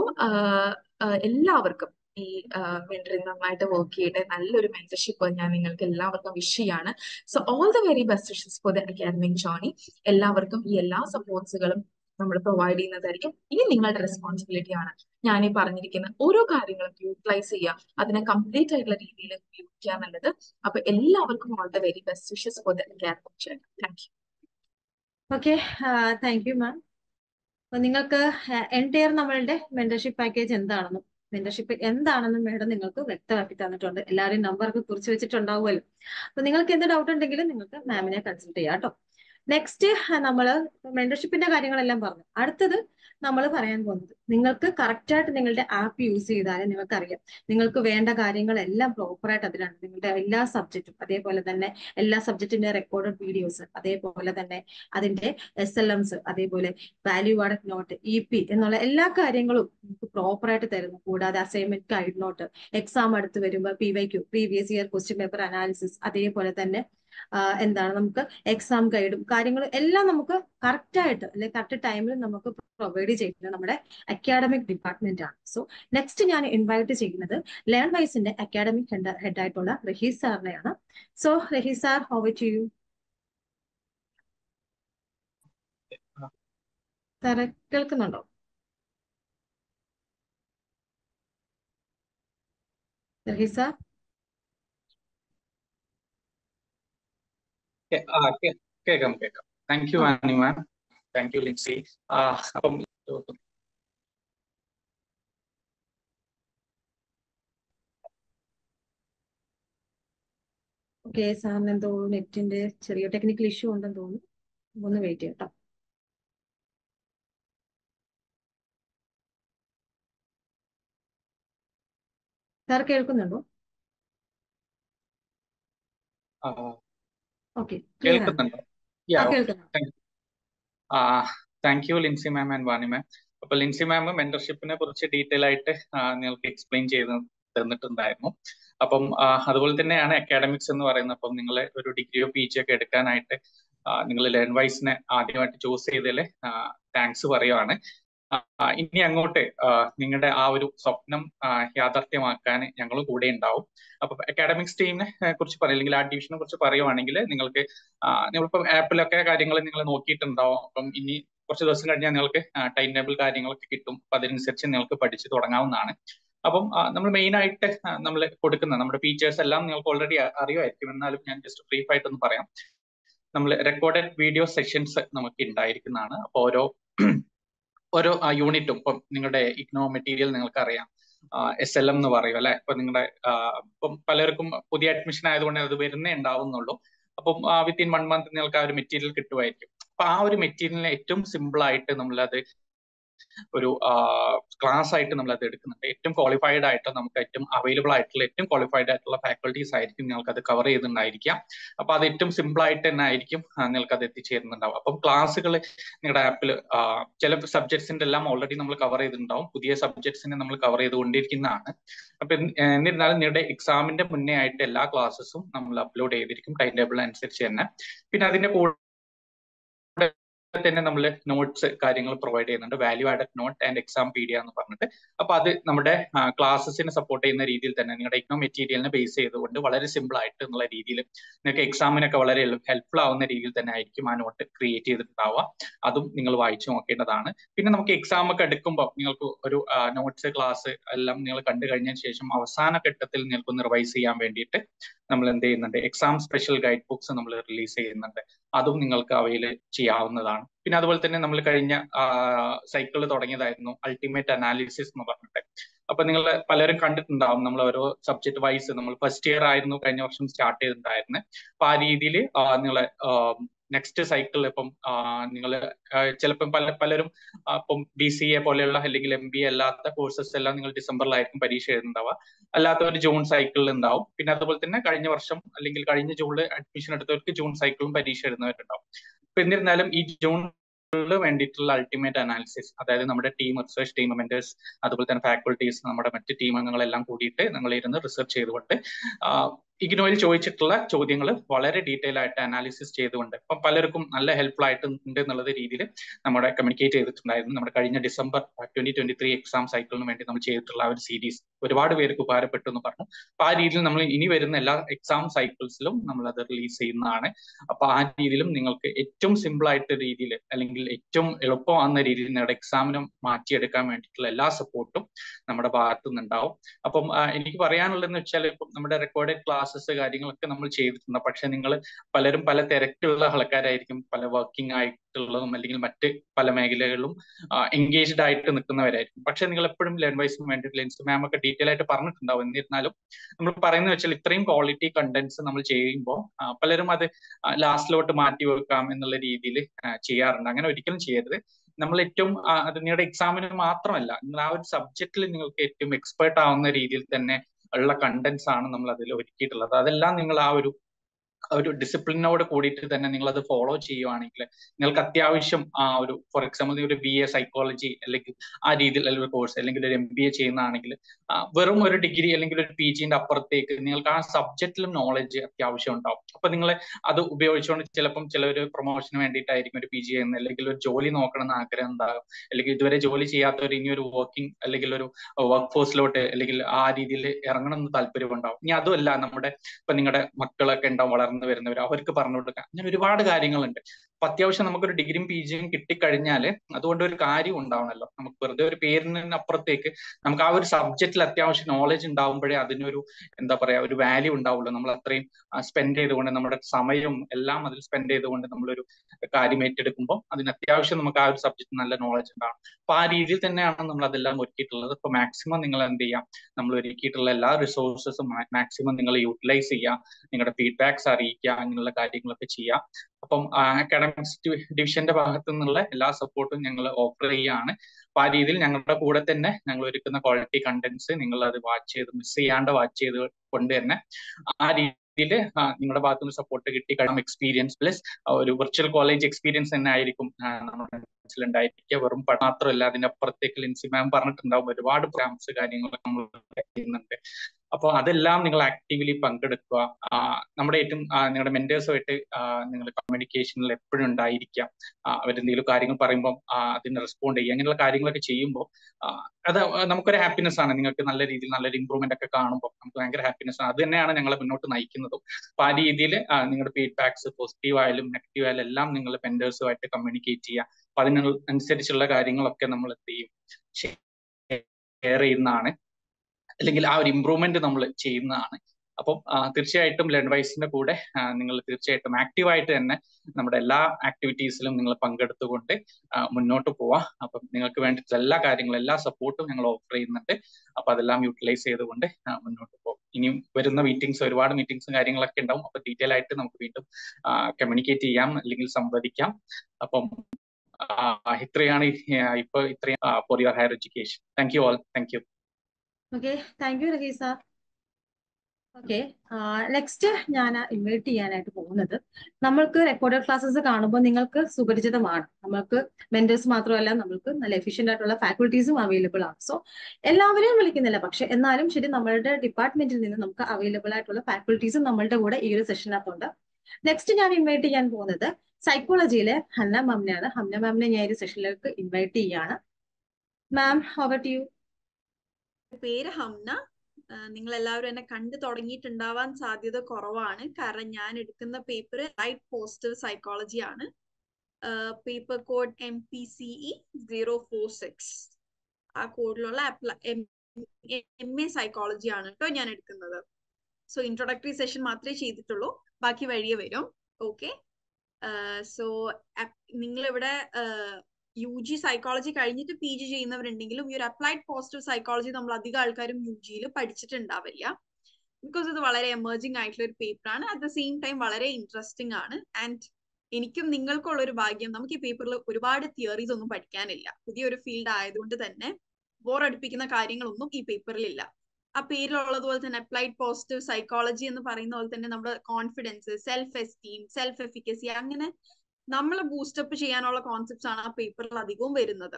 എല്ലാവർക്കും ഈ മെന്ററിങ് നന്നായിട്ട് വർക്ക് ചെയ്യട്ടെ നല്ലൊരു മെന്റർഷിപ്പ് ഞാൻ നിങ്ങൾക്ക് എല്ലാവർക്കും വിഷ് ചെയ്യാണ് so all the very best wishes for the academic journey എല്ലാവർക്കും ഈ എല്ലാ സപ്പോർട്ട്സുകളും നമ്മൾ പ്രൊവൈഡ് ചെയ്യുന്നതായിരിക്കും ഇനി നിങ്ങളുടെ റെസ്പോൺസിബിലിറ്റി ആണ് ഞാൻ ഈ പറഞ്ഞിരിക്കുന്ന ഓരോ കാര്യങ്ങളും യൂട്ടിലൈസ് ചെയ്യുക അതിനെ കംപ്ലീറ്റ് ആയിട്ടുള്ള രീതിയിൽ ഉപയോഗിക്കുക എന്നുള്ളത് അപ്പൊ എല്ലാവർക്കും all the very best wishes for the academic journey thank you okay thank you ma'am അപ്പൊ നിങ്ങൾക്ക് എൻറ്റയർ നമ്മളുടെ മെന്റർഷിപ്പ് പാക്കേജ് എന്താണെന്നും മെന്റർഷിപ്പ് എന്താണെന്നും മേഡം നിങ്ങൾക്ക് വ്യക്തമാക്കി തന്നിട്ടുണ്ട് എല്ലാവരെയും നമ്പറൊക്കെ കുറിച്ച് വെച്ചിട്ടുണ്ടാവുമല്ലോ അപ്പൊ നിങ്ങൾക്ക് എന്ത് ഡൗട്ട് ഉണ്ടെങ്കിലും നിങ്ങൾക്ക് മാമിനെ കൺസൾട്ട് ചെയ്യാം കേട്ടോ നെക്സ്റ്റ് നമ്മൾ മെന്റർഷിപ്പിന്റെ കാര്യങ്ങളെല്ലാം പറഞ്ഞു അടുത്തത് നമ്മൾ പറയാൻ പോകുന്നത് നിങ്ങൾക്ക് കറക്റ്റ് ആയിട്ട് നിങ്ങളുടെ ആപ്പ് യൂസ് ചെയ്താൽ നിങ്ങൾക്കറിയാം നിങ്ങൾക്ക് വേണ്ട കാര്യങ്ങളെല്ലാം പ്രോപ്പറായിട്ട് അതിലാണ് നിങ്ങളുടെ എല്ലാ സബ്ജക്റ്റും അതേപോലെ തന്നെ എല്ലാ സബ്ജക്റ്റിന്റെ റെക്കോർഡഡ് വീഡിയോസ് അതേപോലെ തന്നെ അതിന്റെ എസ് എൽ എംസ് അതേപോലെ value added note E P എന്നുള്ള എല്ലാ കാര്യങ്ങളും നിങ്ങൾക്ക് പ്രോപ്പറായിട്ട് തരുന്നു കൂടാതെ അസൈൻമെന്റ് ഗൈഡ് നോട്ട് എക്സാം അടുത്ത് വരുമ്പോൾ P Y Q previous year question paper analysis അതേപോലെ തന്നെ എന്താണ് നമുക്ക് എക്സാം ഗൈഡും കാര്യങ്ങളും എല്ലാം നമുക്ക് കറക്റ്റ് ആയിട്ട് അല്ലെങ്കിൽ കറക്റ്റ് ടൈമിൽ നമുക്ക് പ്രൊവൈഡ് ചെയ്യുന്നത് നമ്മുടെ അക്കാഡമിക് ഡിപ്പാർട്ട്മെന്റ് ആണ് സോ നെക്സ്റ്റ് ഞാൻ ഇൻവൈറ്റ് ചെയ്യുന്നത് ലേൺ വൈസിന്റെ അക്കാഡമിക് ഹെഡ് ആയിട്ടുള്ള റഹീസ് സാറിനെയാണ് so Rahees sir over to you സാറെ കേൾക്കുന്നുണ്ടോ റഹീസ് സാർ ആ കേൾക്കാം കേൾക്കാം thank you Annie ma'am thank you Lincy അപ്പം ഓക്കെ സാറിന് എന്തോ നെറ്റിന്റെ ചെറിയ ടെക്നിക്കൽ ഇഷ്യൂ ഉണ്ടെന്ന് തോന്നുന്നു ഒന്ന് വെയിറ്റ് ചെയ്യട്ടോ സാർ കേൾക്കുന്നുണ്ടോ ഓക്കെ കേൾക്കുന്നുണ്ടോ കേൾക്കുന്നുണ്ട് thank you Lincy ma'am and Vani ma'am അപ്പൊ ലിൻസി മാം മെന്റർഷിപ്പിനെ കുറിച്ച് ഡീറ്റെയിൽ ആയിട്ട് നിങ്ങൾക്ക് എക്സ്പ്ലെയിൻ ചെയ്ത് തന്നിട്ടുണ്ടായിരുന്നു അപ്പം അതുപോലെ തന്നെയാണ് അക്കാഡമിക്സ് എന്ന് പറയുന്നത് അപ്പം നിങ്ങൾ ഒരു ഡിഗ്രിയോ പി ജി ഒക്കെ എടുക്കാനായിട്ട് നിങ്ങൾ ലേൺ വൈസിനെ ആദ്യമായിട്ട് ചൂസ് ചെയ്തതിൽ താങ്ക്സ് പറയുവാണ് ഇനി അങ്ങോട്ട് നിങ്ങളുടെ ആ ഒരു സ്വപ്നം യാഥാർത്ഥ്യമാക്കാൻ ഞങ്ങൾ കൂടെ ഉണ്ടാവും അപ്പൊ അക്കാഡമിക്സ് ടീമിനെ കുറിച്ച് പറയും അല്ലെങ്കിൽ ആ ഡിവിഷനെ കുറിച്ച് പറയുവാണെങ്കിൽ നിങ്ങൾക്ക് നിങ്ങളിപ്പം ആപ്പിലൊക്കെ കാര്യങ്ങൾ നിങ്ങൾ നോക്കിയിട്ടുണ്ടാവും അപ്പം ഇനി കുറച്ച് ദിവസം കഴിഞ്ഞാൽ നിങ്ങൾക്ക് ടൈം ടേബിൾ കാര്യങ്ങളൊക്കെ കിട്ടും അപ്പൊ അതിനനുസരിച്ച് നിങ്ങൾക്ക് പഠിച്ചു തുടങ്ങാവുന്നതാണ് അപ്പം നമ്മൾ മെയിൻ ആയിട്ട് നമ്മൾ കൊടുക്കുന്ന നമ്മുടെ ഫീച്ചേഴ്സ് എല്ലാം നിങ്ങൾക്ക് ഓൾറെഡി അറിയുമായിരിക്കും എന്നാലും ഞാൻ ജസ്റ്റ് ബ്രീഫ് ആയിട്ടൊന്ന് പറയാം നമ്മൾ റെക്കോർഡഡ് വീഡിയോ സെഷൻസ് നമുക്ക് ഉണ്ടായിരിക്കുന്നതാണ് അപ്പോൾ ഓരോ ഓരോ യൂണിറ്റും ഇപ്പം നിങ്ങളുടെ ഇഗ്നോ മെറ്റീരിയൽ നിങ്ങൾക്ക് അറിയാം എസ് എൽ എം എന്ന് പറയും അല്ലെ ഇപ്പൊ നിങ്ങളുടെ ഇപ്പം പലർക്കും പുതിയ അഡ്മിഷൻ ആയതുകൊണ്ട് അത് വരുന്നേ ഉണ്ടാവുന്നുള്ളൂ അപ്പം വിത്തിൻ വൺ മന്ത് നിങ്ങൾക്ക് ആ ഒരു മെറ്റീരിയൽ കിട്ടുമായിരിക്കും അപ്പൊ ആ ഒരു മെറ്റീരിയലിനെ ഏറ്റവും സിമ്പിൾ ആയിട്ട് നമ്മളത് ഒരു ക്ലാസ് ആയിട്ട് നമ്മൾ അത് എടുക്കുന്നുണ്ട് ഏറ്റവും ക്വാളിഫൈഡ് ആയിട്ട് നമുക്ക് ഏറ്റവും അവൈലബിൾ ആയിട്ടുള്ള ഏറ്റവും ക്വാളിഫൈഡ് ആയിട്ടുള്ള ഫാക്കൾട്ടീസ് ആയിരിക്കും നിങ്ങൾക്ക് അത് കവർ ചെയ്തിട്ടുണ്ടായിരിക്കാം അപ്പൊ അത് ഏറ്റവും സിമ്പിൾ ആയിട്ട് തന്നെ ആയിരിക്കും നിങ്ങൾക്ക് അത് എത്തിച്ചേരുന്നുണ്ടാവും അപ്പം ക്ലാസ്സുകൾ നിങ്ങളുടെ ആപ്പിൽ ചില സബ്ജക്ട്സിന്റെ എല്ലാം ഓൾറെഡി നമ്മൾ കവർ ചെയ്തിട്ടുണ്ടാവും പുതിയ സബ്ജക്ട്സിനെ നമ്മൾ കവർ ചെയ്തുകൊണ്ടിരിക്കുന്നതാണ് അപ്പൊ എന്നിരുന്നാലും നിങ്ങളുടെ എക്സാമിന്റെ മുന്നേ ആയിട്ട് എല്ലാ ക്ലാസ്സസും നമ്മൾ അപ്ലോഡ് ചെയ്തിരിക്കും ടൈം ടേബിൾ അനുസരിച്ച് തന്നെ പിന്നെ അതിന്റെ കൂടെ തന്നെ നമ്മൾ നോട്ട്സ് കാര്യങ്ങൾ പ്രൊവൈഡ് ചെയ്യുന്നുണ്ട് value added note and Exampedia എന്ന് പറഞ്ഞിട്ട് അപ്പൊ അത് നമ്മുടെ ക്ലാസ്സസിനെ സപ്പോർട്ട് ചെയ്യുന്ന രീതിയിൽ തന്നെ നിങ്ങളുടെ എക്നോ മെറ്റീരിയലിനെ ബേസ് ചെയ്തുകൊണ്ട് വളരെ സിമ്പിൾ ആയിട്ട് എന്നുള്ള രീതിയിൽ നിങ്ങൾക്ക് എക്സാമിനൊക്കെ വളരെ ഹെൽപ്ഫുൾ ആവുന്ന രീതിയിൽ തന്നെ ആയിരിക്കും ആ നോട്ട് ക്രിയേറ്റ് ചെയ്തിട്ടുണ്ടാവുക അതും നിങ്ങൾ വായിച്ചു നോക്കേണ്ടതാണ് പിന്നെ നമുക്ക് എക്സാം ഒക്കെ എടുക്കുമ്പോൾ നിങ്ങൾക്ക് ഒരു നോട്ട്സ് ക്ലാസ് എല്ലാം നിങ്ങൾ കണ്ടു കഴിഞ്ഞതിന് ശേഷം അവസാന ഘട്ടത്തിൽ നിങ്ങൾക്ക് റിവൈസ് ചെയ്യാൻ വേണ്ടിയിട്ട് നമ്മൾ എന്ത് ചെയ്യുന്നുണ്ട് എക്സാം സ്പെഷ്യൽ ഗൈഡ് ബുക്സ് നമ്മൾ റിലീസ് ചെയ്യുന്നുണ്ട് അതും നിങ്ങൾക്ക് അവയിൽ ചെയ്യാവുന്നതാണ് പിന്നെ അതുപോലെ തന്നെ നമ്മൾ കഴിഞ്ഞ സൈക്കിൾ തുടങ്ങിയതായിരുന്നു അൾട്ടിമേറ്റ് അനാലിസിസ് എന്ന് പറഞ്ഞിട്ട് അപ്പൊ നിങ്ങൾ പലരും കണ്ടിട്ടുണ്ടാവും നമ്മൾ ഓരോ സബ്ജക്ട് വൈസ് നമ്മൾ ഫസ്റ്റ് ഇയർ ആയിരുന്നു കഴിഞ്ഞ വർഷം സ്റ്റാർട്ട് ചെയ്തിട്ടുണ്ടായിരുന്നത് അപ്പൊ ആ രീതിയിൽ നിങ്ങളെ നെക്സ്റ്റ് സൈക്കിളിൽ ഇപ്പം നിങ്ങൾ ചിലപ്പം പല പലരും ഇപ്പം ബി സി എ പോലെയുള്ള അല്ലെങ്കിൽ എം ബി എ അല്ലാത്ത കോഴ്സസ് എല്ലാം നിങ്ങൾ ഡിസംബറിലായിരിക്കും പരീക്ഷ എഴുതുന്നുണ്ടാവുക അല്ലാത്തവർ ജൂൺ സൈക്കിളിൽ ഉണ്ടാവും പിന്നെ അതുപോലെ തന്നെ കഴിഞ്ഞ വർഷം അല്ലെങ്കിൽ കഴിഞ്ഞ ജൂണിൽ അഡ്മിഷൻ എടുത്തവർക്ക് ജൂൺ സൈക്കിളും പരീക്ഷ എഴുതുന്നവരുണ്ടാവും അപ്പൊ എന്നിരുന്നാലും ഈ ജൂൺ വേണ്ടിയിട്ടുള്ള അൾട്ടിമേറ്റ് അനാലിസിസ് അതായത് നമ്മുടെ ടീം റിസർച്ച് ടീം മെന്റേഴ്സ് അതുപോലെ തന്നെ ഫാക്കൾട്ടീസ് നമ്മുടെ മറ്റ് ടീം അംഗങ്ങളെല്ലാം കൂടിയിട്ട് ഞങ്ങൾ ഇരുന്ന് റിസർച്ച് ചെയ്തുകൊണ്ട് ഇഗ്നോയിൽ ചോദിച്ചിട്ടുള്ള ചോദ്യങ്ങൾ വളരെ ഡീറ്റെയിൽ ആയിട്ട് അനാലിസിസ് ചെയ്തുകൊണ്ട് ഇപ്പം പലർക്കും നല്ല ഹെൽപ്ഫുൾ ആയിട്ട് ഉണ്ട് എന്നുള്ള രീതിയിൽ നമ്മുടെ കമ്മ്യൂണിക്കേറ്റ് ചെയ്തിട്ടുണ്ടായിരുന്നു നമ്മുടെ കഴിഞ്ഞ December twenty twenty three exam സൈക്കിളിന് വേണ്ടി നമ്മൾ ചെയ്തിട്ടുള്ള ഒരു സീരീസ് ഒരുപാട് പേർക്ക് ഉപകാരപ്പെട്ടു എന്ന് പറഞ്ഞു അപ്പൊ ആ രീതിയിൽ നമ്മൾ ഇനി വരുന്ന എല്ലാ എക്സാം സൈക്കിൾസിലും നമ്മൾ അത് റിലീസ് ചെയ്യുന്നതാണ് അപ്പൊ ആ രീതിയിലും നിങ്ങൾക്ക് ഏറ്റവും സിമ്പിൾ ആയിട്ട് രീതിയിൽ അല്ലെങ്കിൽ ഏറ്റവും എളുപ്പമാകുന്ന രീതിയിൽ നിങ്ങളുടെ എക്സാമിന് മാറ്റിയെടുക്കാൻ വേണ്ടിയിട്ടുള്ള എല്ലാ സപ്പോർട്ടും നമ്മുടെ ഭാഗത്തു നിന്നുണ്ടാവും അപ്പം എനിക്ക് പറയാനുള്ളതെന്ന് വെച്ചാൽ ഇപ്പം നമ്മുടെ റെക്കോർഡഡ് ക്ലാസ്സസ് കാര്യങ്ങളൊക്കെ നമ്മൾ ചെയ്തിട്ടുണ്ട് പക്ഷെ നിങ്ങൾ പലരും പല തിരക്കുള്ള ആൾക്കാരായിരിക്കും പല വർക്കിംഗ് ആയിട്ടുള്ളതും അല്ലെങ്കിൽ മറ്റ് പല മേഖലകളിലും എൻഗേജ്ഡ് ആയിട്ട് നിൽക്കുന്നവരായിരിക്കും പക്ഷെ നിങ്ങൾ എപ്പോഴും ലേൺ വൈസിന് വേണ്ടിയിട്ട് ലെൻസ് മാം ഒക്കെ ഡീറ്റെയിൽ ആയിട്ട് പറഞ്ഞിട്ടുണ്ടാവും എന്നിരുന്നാലും നമ്മൾ പറയുന്നത് വെച്ചാൽ ഇത്രയും ക്വാളിറ്റി കണ്ടന്റ്സ് നമ്മൾ ചെയ്യുമ്പോൾ പലരും അത് ലാസ്റ്റിലോട്ട് മാറ്റി വെക്കാം എന്നുള്ള രീതിയിൽ ചെയ്യാറുണ്ട് അങ്ങനെ ഒരിക്കലും ചെയ്യരുത് നമ്മൾ ഏറ്റവും അത് നിങ്ങളുടെ എക്സാമിന് മാത്രമല്ല നിങ്ങൾ ആ ഒരു സബ്ജക്റ്റിൽ നിങ്ങൾക്ക് ഏറ്റവും എക്സ്പേർട്ട് ആവുന്ന രീതിയിൽ തന്നെ ഉള്ള കണ്ടന്റ്സ് ആണ് നമ്മൾ അതിൽ ഒരുക്കിയിട്ടുള്ളത് അതെല്ലാം നിങ്ങൾ ആ ഒരു ഒരു ഡിസിപ്ലിനോട് കൂടിയിട്ട് തന്നെ നിങ്ങൾ അത് ഫോളോ ചെയ്യുവാണെങ്കിൽ നിങ്ങൾക്ക് അത്യാവശ്യം ആ ഒരു ഫോർ എക്സാമ്പിൾ ഒരു ബി എ സൈക്കോളജി അല്ലെങ്കിൽ ആ രീതിയിൽ ഒരു കോഴ്സ് അല്ലെങ്കിൽ ഒരു എം ബി എ ചെയ്യുന്നതാണെങ്കിൽ വെറും ഒരു ഡിഗ്രി അല്ലെങ്കിൽ ഒരു പി ജിന്റെ അപ്പുറത്തേക്ക് നിങ്ങൾക്ക് ആ സബ്ജക്റ്റിലും നോളജ് അത്യാവശ്യം ഉണ്ടാവും അപ്പൊ നിങ്ങൾ അത് ഉപയോഗിച്ചുകൊണ്ട് ചിലപ്പം ചിലർ പ്രൊമോഷന് വേണ്ടിയിട്ടായിരിക്കും ഒരു പി ജി ചെയ്യുന്നത് അല്ലെങ്കിൽ ഒരു ജോലി നോക്കണം എന്ന് ആഗ്രഹം ഉണ്ടാകും അല്ലെങ്കിൽ ഇതുവരെ ജോലി ചെയ്യാത്തവർ ഇനി ഒരു വർക്കിംഗ് അല്ലെങ്കിൽ ഒരു വർക്ക് ഫോഴ്സിലോട്ട് അല്ലെങ്കിൽ ആ രീതിയിൽ ഇറങ്ങണം എന്ന് താല്പര്യം ഉണ്ടാവും ഇനി അതുമല്ല നമ്മുടെ ഇപ്പൊ നിങ്ങളുടെ മക്കളൊക്കെ ഉണ്ടാവും വളർന്നു വരുന്നവർ അവർക്ക് പറഞ്ഞു കൊടുക്കാം അങ്ങനെ ഒരുപാട് കാര്യങ്ങളുണ്ട് അപ്പൊ അത്യാവശ്യം നമുക്കൊരു ഡിഗ്രിയും പി ജിയും കിട്ടിക്കഴിഞ്ഞാൽ അതുകൊണ്ട് ഒരു കാര്യം ഉണ്ടാവണമല്ലോ നമുക്ക് വെറുതെ ഒരു പേരിന് അപ്പുറത്തേക്ക് നമുക്ക് ആ ഒരു സബ്ജക്റ്റിൽ അത്യാവശ്യം നോളജ് ഉണ്ടാവുമ്പോഴേ അതിനൊരു എന്താ പറയാ ഒരു വാല്യൂ ഉണ്ടാവുള്ളൂ നമ്മൾ അത്രയും സ്പെൻഡ് ചെയ്തുകൊണ്ട് നമ്മുടെ സമയവും എല്ലാം അതിൽ സ്പെൻഡ് ചെയ്തുകൊണ്ട് നമ്മളൊരു കാര്യം ഏറ്റെടുക്കുമ്പോൾ അതിന് അത്യാവശ്യം നമുക്ക് ആ ഒരു സബ്ജക്റ്റ് നല്ല നോളജ് ഉണ്ടാവും അപ്പൊ ആ രീതിയിൽ തന്നെയാണ് നമ്മൾ അതെല്ലാം ഒരുക്കിയിട്ടുള്ളത് ഇപ്പൊ മാക്സിമം നിങ്ങൾ എന്ത് ചെയ്യാം നമ്മൾ ഒരുക്കിയിട്ടുള്ള എല്ലാ റിസോഴ്സസും മാക്സിമം നിങ്ങൾ യൂട്ടിലൈസ് ചെയ്യുക നിങ്ങളുടെ ഫീഡ്ബാക്സ് അറിയിക്കുക അങ്ങനെയുള്ള കാര്യങ്ങളൊക്കെ ചെയ്യുക അപ്പം അക്കാഡമിക്സ് ഡിവിഷന്റെ ഭാഗത്തു നിന്നുള്ള എല്ലാ സപ്പോർട്ടും ഞങ്ങൾ ഓഫർ ചെയ്യുകയാണ് അപ്പൊ ആ രീതിയിൽ ഞങ്ങളുടെ കൂടെ തന്നെ ഞങ്ങൾ ഒരുക്കുന്ന ക്വാളിറ്റി കണ്ടന്റ്സ് നിങ്ങൾ അത് വാച്ച് ചെയ്ത് മിസ് ചെയ്യാണ്ട് വാച്ച് ചെയ്ത് കൊണ്ട് തന്നെ ആ രീതിയിൽ നിങ്ങളുടെ ഭാഗത്തുനിന്ന് സപ്പോർട്ട് കിട്ടി കാരണം എക്സ്പീരിയൻസ് പ്ലസ് ഒരു വിർച്വൽ കോളേജ് എക്സ്പീരിയൻസ് തന്നെ ആയിരിക്കും നമ്മുടെ ഉണ്ടായിരിക്കുക വെറും പഠനം മാത്രമല്ല അതിനപ്പുറത്തേക്ക് ലിൻസി മാം പറഞ്ഞിട്ടുണ്ടാവും ഒരുപാട് പ്രോഗ്രാംസ് കാര്യങ്ങളൊക്കെ നമ്മൾ ചെയ്യുന്നുണ്ട് അപ്പോൾ അതെല്ലാം നിങ്ങൾ ആക്റ്റീവ്ലി പങ്കെടുക്കുക നമ്മുടെ ഏറ്റവും നിങ്ങളുടെ മെന്റേഴ്സുമായിട്ട് നിങ്ങൾ കമ്മ്യൂണിക്കേഷനിൽ എപ്പോഴും ഉണ്ടായിരിക്കുക അവരെന്തെങ്കിലും കാര്യങ്ങൾ പറയുമ്പോൾ അതിന് റെസ്പോണ്ട് ചെയ്യുക അങ്ങനെയുള്ള കാര്യങ്ങളൊക്കെ ചെയ്യുമ്പോൾ അത് നമുക്കൊരു ഹാപ്പിനെസ് ആണ് നിങ്ങൾക്ക് നല്ല രീതിയിൽ നല്ലൊരു ഇമ്പ്രൂവ്മെന്റ് ഒക്കെ കാണുമ്പോൾ നമുക്ക് ഭയങ്കര ഹാപ്പിനെസ് ആണ് അത് തന്നെയാണ് ഞങ്ങളെ മുന്നോട്ട് നയിക്കുന്നതും അപ്പൊ ആ രീതിയിൽ നിങ്ങളുടെ ഫീഡ്ബാക്സ് പോസിറ്റീവ് ആയാലും നെഗറ്റീവ് ആയാലും എല്ലാം നിങ്ങൾ മെന്റേഴ്സുമായിട്ട് കമ്മ്യൂണിക്കേറ്റ് ചെയ്യുക അപ്പൊ അതിനനുസരിച്ചുള്ള കാര്യങ്ങളൊക്കെ നമ്മൾ എന്ത് ചെയ്യും ഷെയർ ചെയ്യുന്നതാണ് അല്ലെങ്കിൽ ആ ഒരു ഇമ്പ്രൂവ്മെന്റ് നമ്മൾ ചെയ്യുന്നതാണ് അപ്പം തീർച്ചയായിട്ടും ലേൺ വൈസിന്റെ കൂടെ നിങ്ങൾ തീർച്ചയായിട്ടും ആക്റ്റീവായിട്ട് തന്നെ നമ്മുടെ എല്ലാ ആക്ടിവിറ്റീസിലും നിങ്ങൾ പങ്കെടുത്തുകൊണ്ട് മുന്നോട്ട് പോവാം അപ്പം നിങ്ങൾക്ക് വേണ്ടിയിട്ടുള്ള എല്ലാ കാര്യങ്ങളും എല്ലാ സപ്പോർട്ടും ഞങ്ങൾ ഓഫർ ചെയ്യുന്നുണ്ട് അപ്പൊ അതെല്ലാം യൂട്ടിലൈസ് ചെയ്തുകൊണ്ട് മുന്നോട്ട് പോകും ഇനിയും വരുന്ന മീറ്റിംഗ്സ് ഒരുപാട് മീറ്റിംഗ്സും കാര്യങ്ങളൊക്കെ ഉണ്ടാവും അപ്പൊ ഡീറ്റെയിൽ ആയിട്ട് നമുക്ക് വീണ്ടും കമ്മ്യൂണിക്കേറ്റ് ചെയ്യാം അല്ലെങ്കിൽ സംവദിക്കാം അപ്പം ഇത്രയാണ് ഇപ്പൊ ഇത്രയും for your higher education thank you all thank you okay thank you Rahees okay next ഞാൻ ഇൻവൈറ്റ് ചെയ്യാനായിട്ട് പോകുന്നത് നമ്മൾക്ക് റെക്കോർഡഡ് ക്ലാസ്സസ് കാണുമ്പോൾ നിങ്ങൾക്ക് സുപരിചിതമാണ് നമ്മൾക്ക് മെന്റേഴ്സ് മാത്രമല്ല നമ്മൾക്ക് നല്ല എഫിഷ്യന്റ് ആയിട്ടുള്ള ഫാക്കൽറ്റീസും അവൈലബിൾ ആണ് സോ എല്ലാവരെയും വിളിക്കുന്നില്ല പക്ഷെ എന്നാലും ശരി നമ്മളുടെ ഡിപ്പാർട്ട്മെന്റിൽ നിന്ന് നമുക്ക് അവൈലബിൾ ആയിട്ടുള്ള ഫാക്കൽറ്റീസും നമ്മളുടെ കൂടെ ഈ ഒരു സെഷനകത്തുണ്ട് നെക്സ്റ്റ് ഞാൻ ഇൻവൈറ്റ് ചെയ്യാൻ പോകുന്നത് സൈക്കോളജിയിലെ ഹന്ന മാമിനെയാണ് ഹന്ന മാമിനെ ഞാൻ ഈ സെഷനിലേക്ക് ഇൻവൈറ്റ് ചെയ്യാണ് മാം ഹോവർ ടു യു പേര് ഹംന നിങ്ങൾ എല്ലാവരും എന്നെ കണ്ടു തുടങ്ങിയിട്ടുണ്ടാവാൻ സാധ്യത കുറവാണ് കാരണം ഞാൻ എടുക്കുന്ന പേപ്പർ റൈറ്റ് പോസിറ്റീവ് സൈക്കോളജി ആണ് paper code M P C E zero four six ആ കോഡിലുള്ള എം എ സൈക്കോളജി ആണ് കേട്ടോ ഞാൻ എടുക്കുന്നത് സോ ഇൻട്രൊഡക്ടറി സെഷൻ മാത്രമേ ചെയ്തിട്ടുള്ളൂ ബാക്കി വഴിയെ വരും ഓക്കെ സോ നിങ്ങളിവിടെ യു ജി സൈക്കോളജി കഴിഞ്ഞിട്ട് പി ജി ചെയ്യുന്നവരുണ്ടെങ്കിലും ഈ ഒരു അപ്ലൈഡ് പോസിറ്റീവ് സൈക്കോളജി നമ്മൾ അധികം ആൾക്കാരും യു ജിയിൽ പഠിച്ചിട്ടുണ്ടാവില്ല ബിക്കോസ് ഇത് വളരെ എമർജിങ് ആയിട്ടുള്ള ഒരു പേപ്പറാണ് അറ്റ് ദ സെയിം ടൈം വളരെ ഇൻട്രസ്റ്റിംഗ് ആണ് ആൻഡ് എനിക്കും നിങ്ങൾക്കുള്ള ഒരു ഭാഗ്യം നമുക്ക് ഈ പേപ്പറിൽ ഒരുപാട് തിയറീസ് ഒന്നും പഠിക്കാനില്ല പുതിയൊരു ഫീൽഡ് ആയതുകൊണ്ട് തന്നെ ബോർ അടുപ്പിക്കുന്ന കാര്യങ്ങളൊന്നും ഈ പേപ്പറിൽ ഇല്ല ആ പേരിലുള്ളതുപോലെ തന്നെ അപ്ലൈഡ് പോസിറ്റീവ് സൈക്കോളജി എന്ന് പറയുന്ന പോലെ തന്നെ നമ്മുടെ confidence self esteem self efficacy അങ്ങനെ നമ്മൾ ബൂസ്റ്റപ്പ് ചെയ്യാനുള്ള കോൺസെപ്റ്റ്സ് ആണ് ആ പേപ്പറിൽ അധികവും വരുന്നത്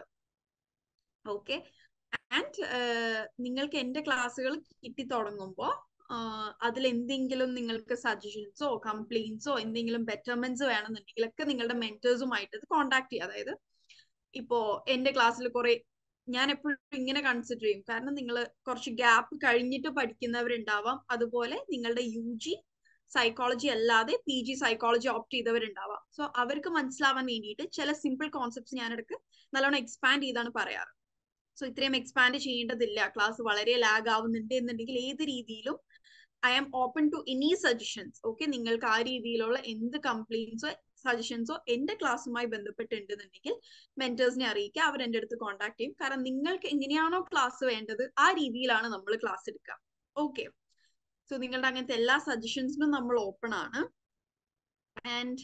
ഓക്കെ ആൻഡ് നിങ്ങൾക്ക് എന്റെ ക്ലാസ്സുകൾ കിട്ടി തുടങ്ങുമ്പോൾ അതിൽ എന്തെങ്കിലും നിങ്ങൾക്ക് സജഷൻസോ കംപ്ലൈൻസോ എന്തെങ്കിലും ബെറ്റർമെന്റ്സ് വേണമെന്നുണ്ടെങ്കിലൊക്കെ നിങ്ങളുടെ മെന്റേഴ്സുമായിട്ട് കോൺടാക്ട് ചെയ്യുക അതായത് ഇപ്പോ എന്റെ ക്ലാസ്സിൽ കുറെ ഞാൻ എപ്പോഴും ഇങ്ങനെ കൺസിഡർ ചെയ്യും കാരണം നിങ്ങൾ കുറച്ച് ഗ്യാപ്പ് കഴിഞ്ഞിട്ട് പഠിക്കുന്നവരുണ്ടാവാം അതുപോലെ നിങ്ങളുടെ യു ജി സൈക്കോളജി അല്ലാതെ പി ജി സൈക്കോളജി ഓപ്റ്റ് ചെയ്തവരുണ്ടാവാം സോ അവർക്ക് മനസ്സിലാവാൻ വേണ്ടിയിട്ട് ചില സിമ്പിൾ കോൺസെപ്റ്റ്സ് ഞാനെടുക്ക് നല്ലോണം എക്സ്പാൻഡ് ചെയ്താണ് പറയാറ് സോ ഇത്രയും എക്സ്പാൻഡ് ചെയ്യേണ്ടതില്ല ക്ലാസ് വളരെ ലാഗ് ആവുന്നുണ്ട് എന്നുണ്ടെങ്കിൽ ഏത് രീതിയിലും I am open to any suggestions okay നിങ്ങൾക്ക് ആ രീതിയിലുള്ള എന്ത് കംപ്ലൈൻസോ സജഷൻസോ എന്റെ ക്ലാസ്സുമായി ബന്ധപ്പെട്ടുണ്ടെന്നുണ്ടെങ്കിൽ മെന്റേഴ്സിനെ അറിയിക്കുക അവർ എൻ്റെ അടുത്ത് കോൺടാക്ട് ചെയ്യും കാരണം നിങ്ങൾക്ക് എങ്ങനെയാണോ ക്ലാസ് വേണ്ടത് ആ രീതിയിലാണ് നമ്മൾ ക്ലാസ് എടുക്കുക ഓക്കെ സോ നിങ്ങളുടെ അങ്ങനത്തെ എല്ലാ സജഷൻസിനും നമ്മൾ ഓപ്പൺ ആണ് ആൻഡ്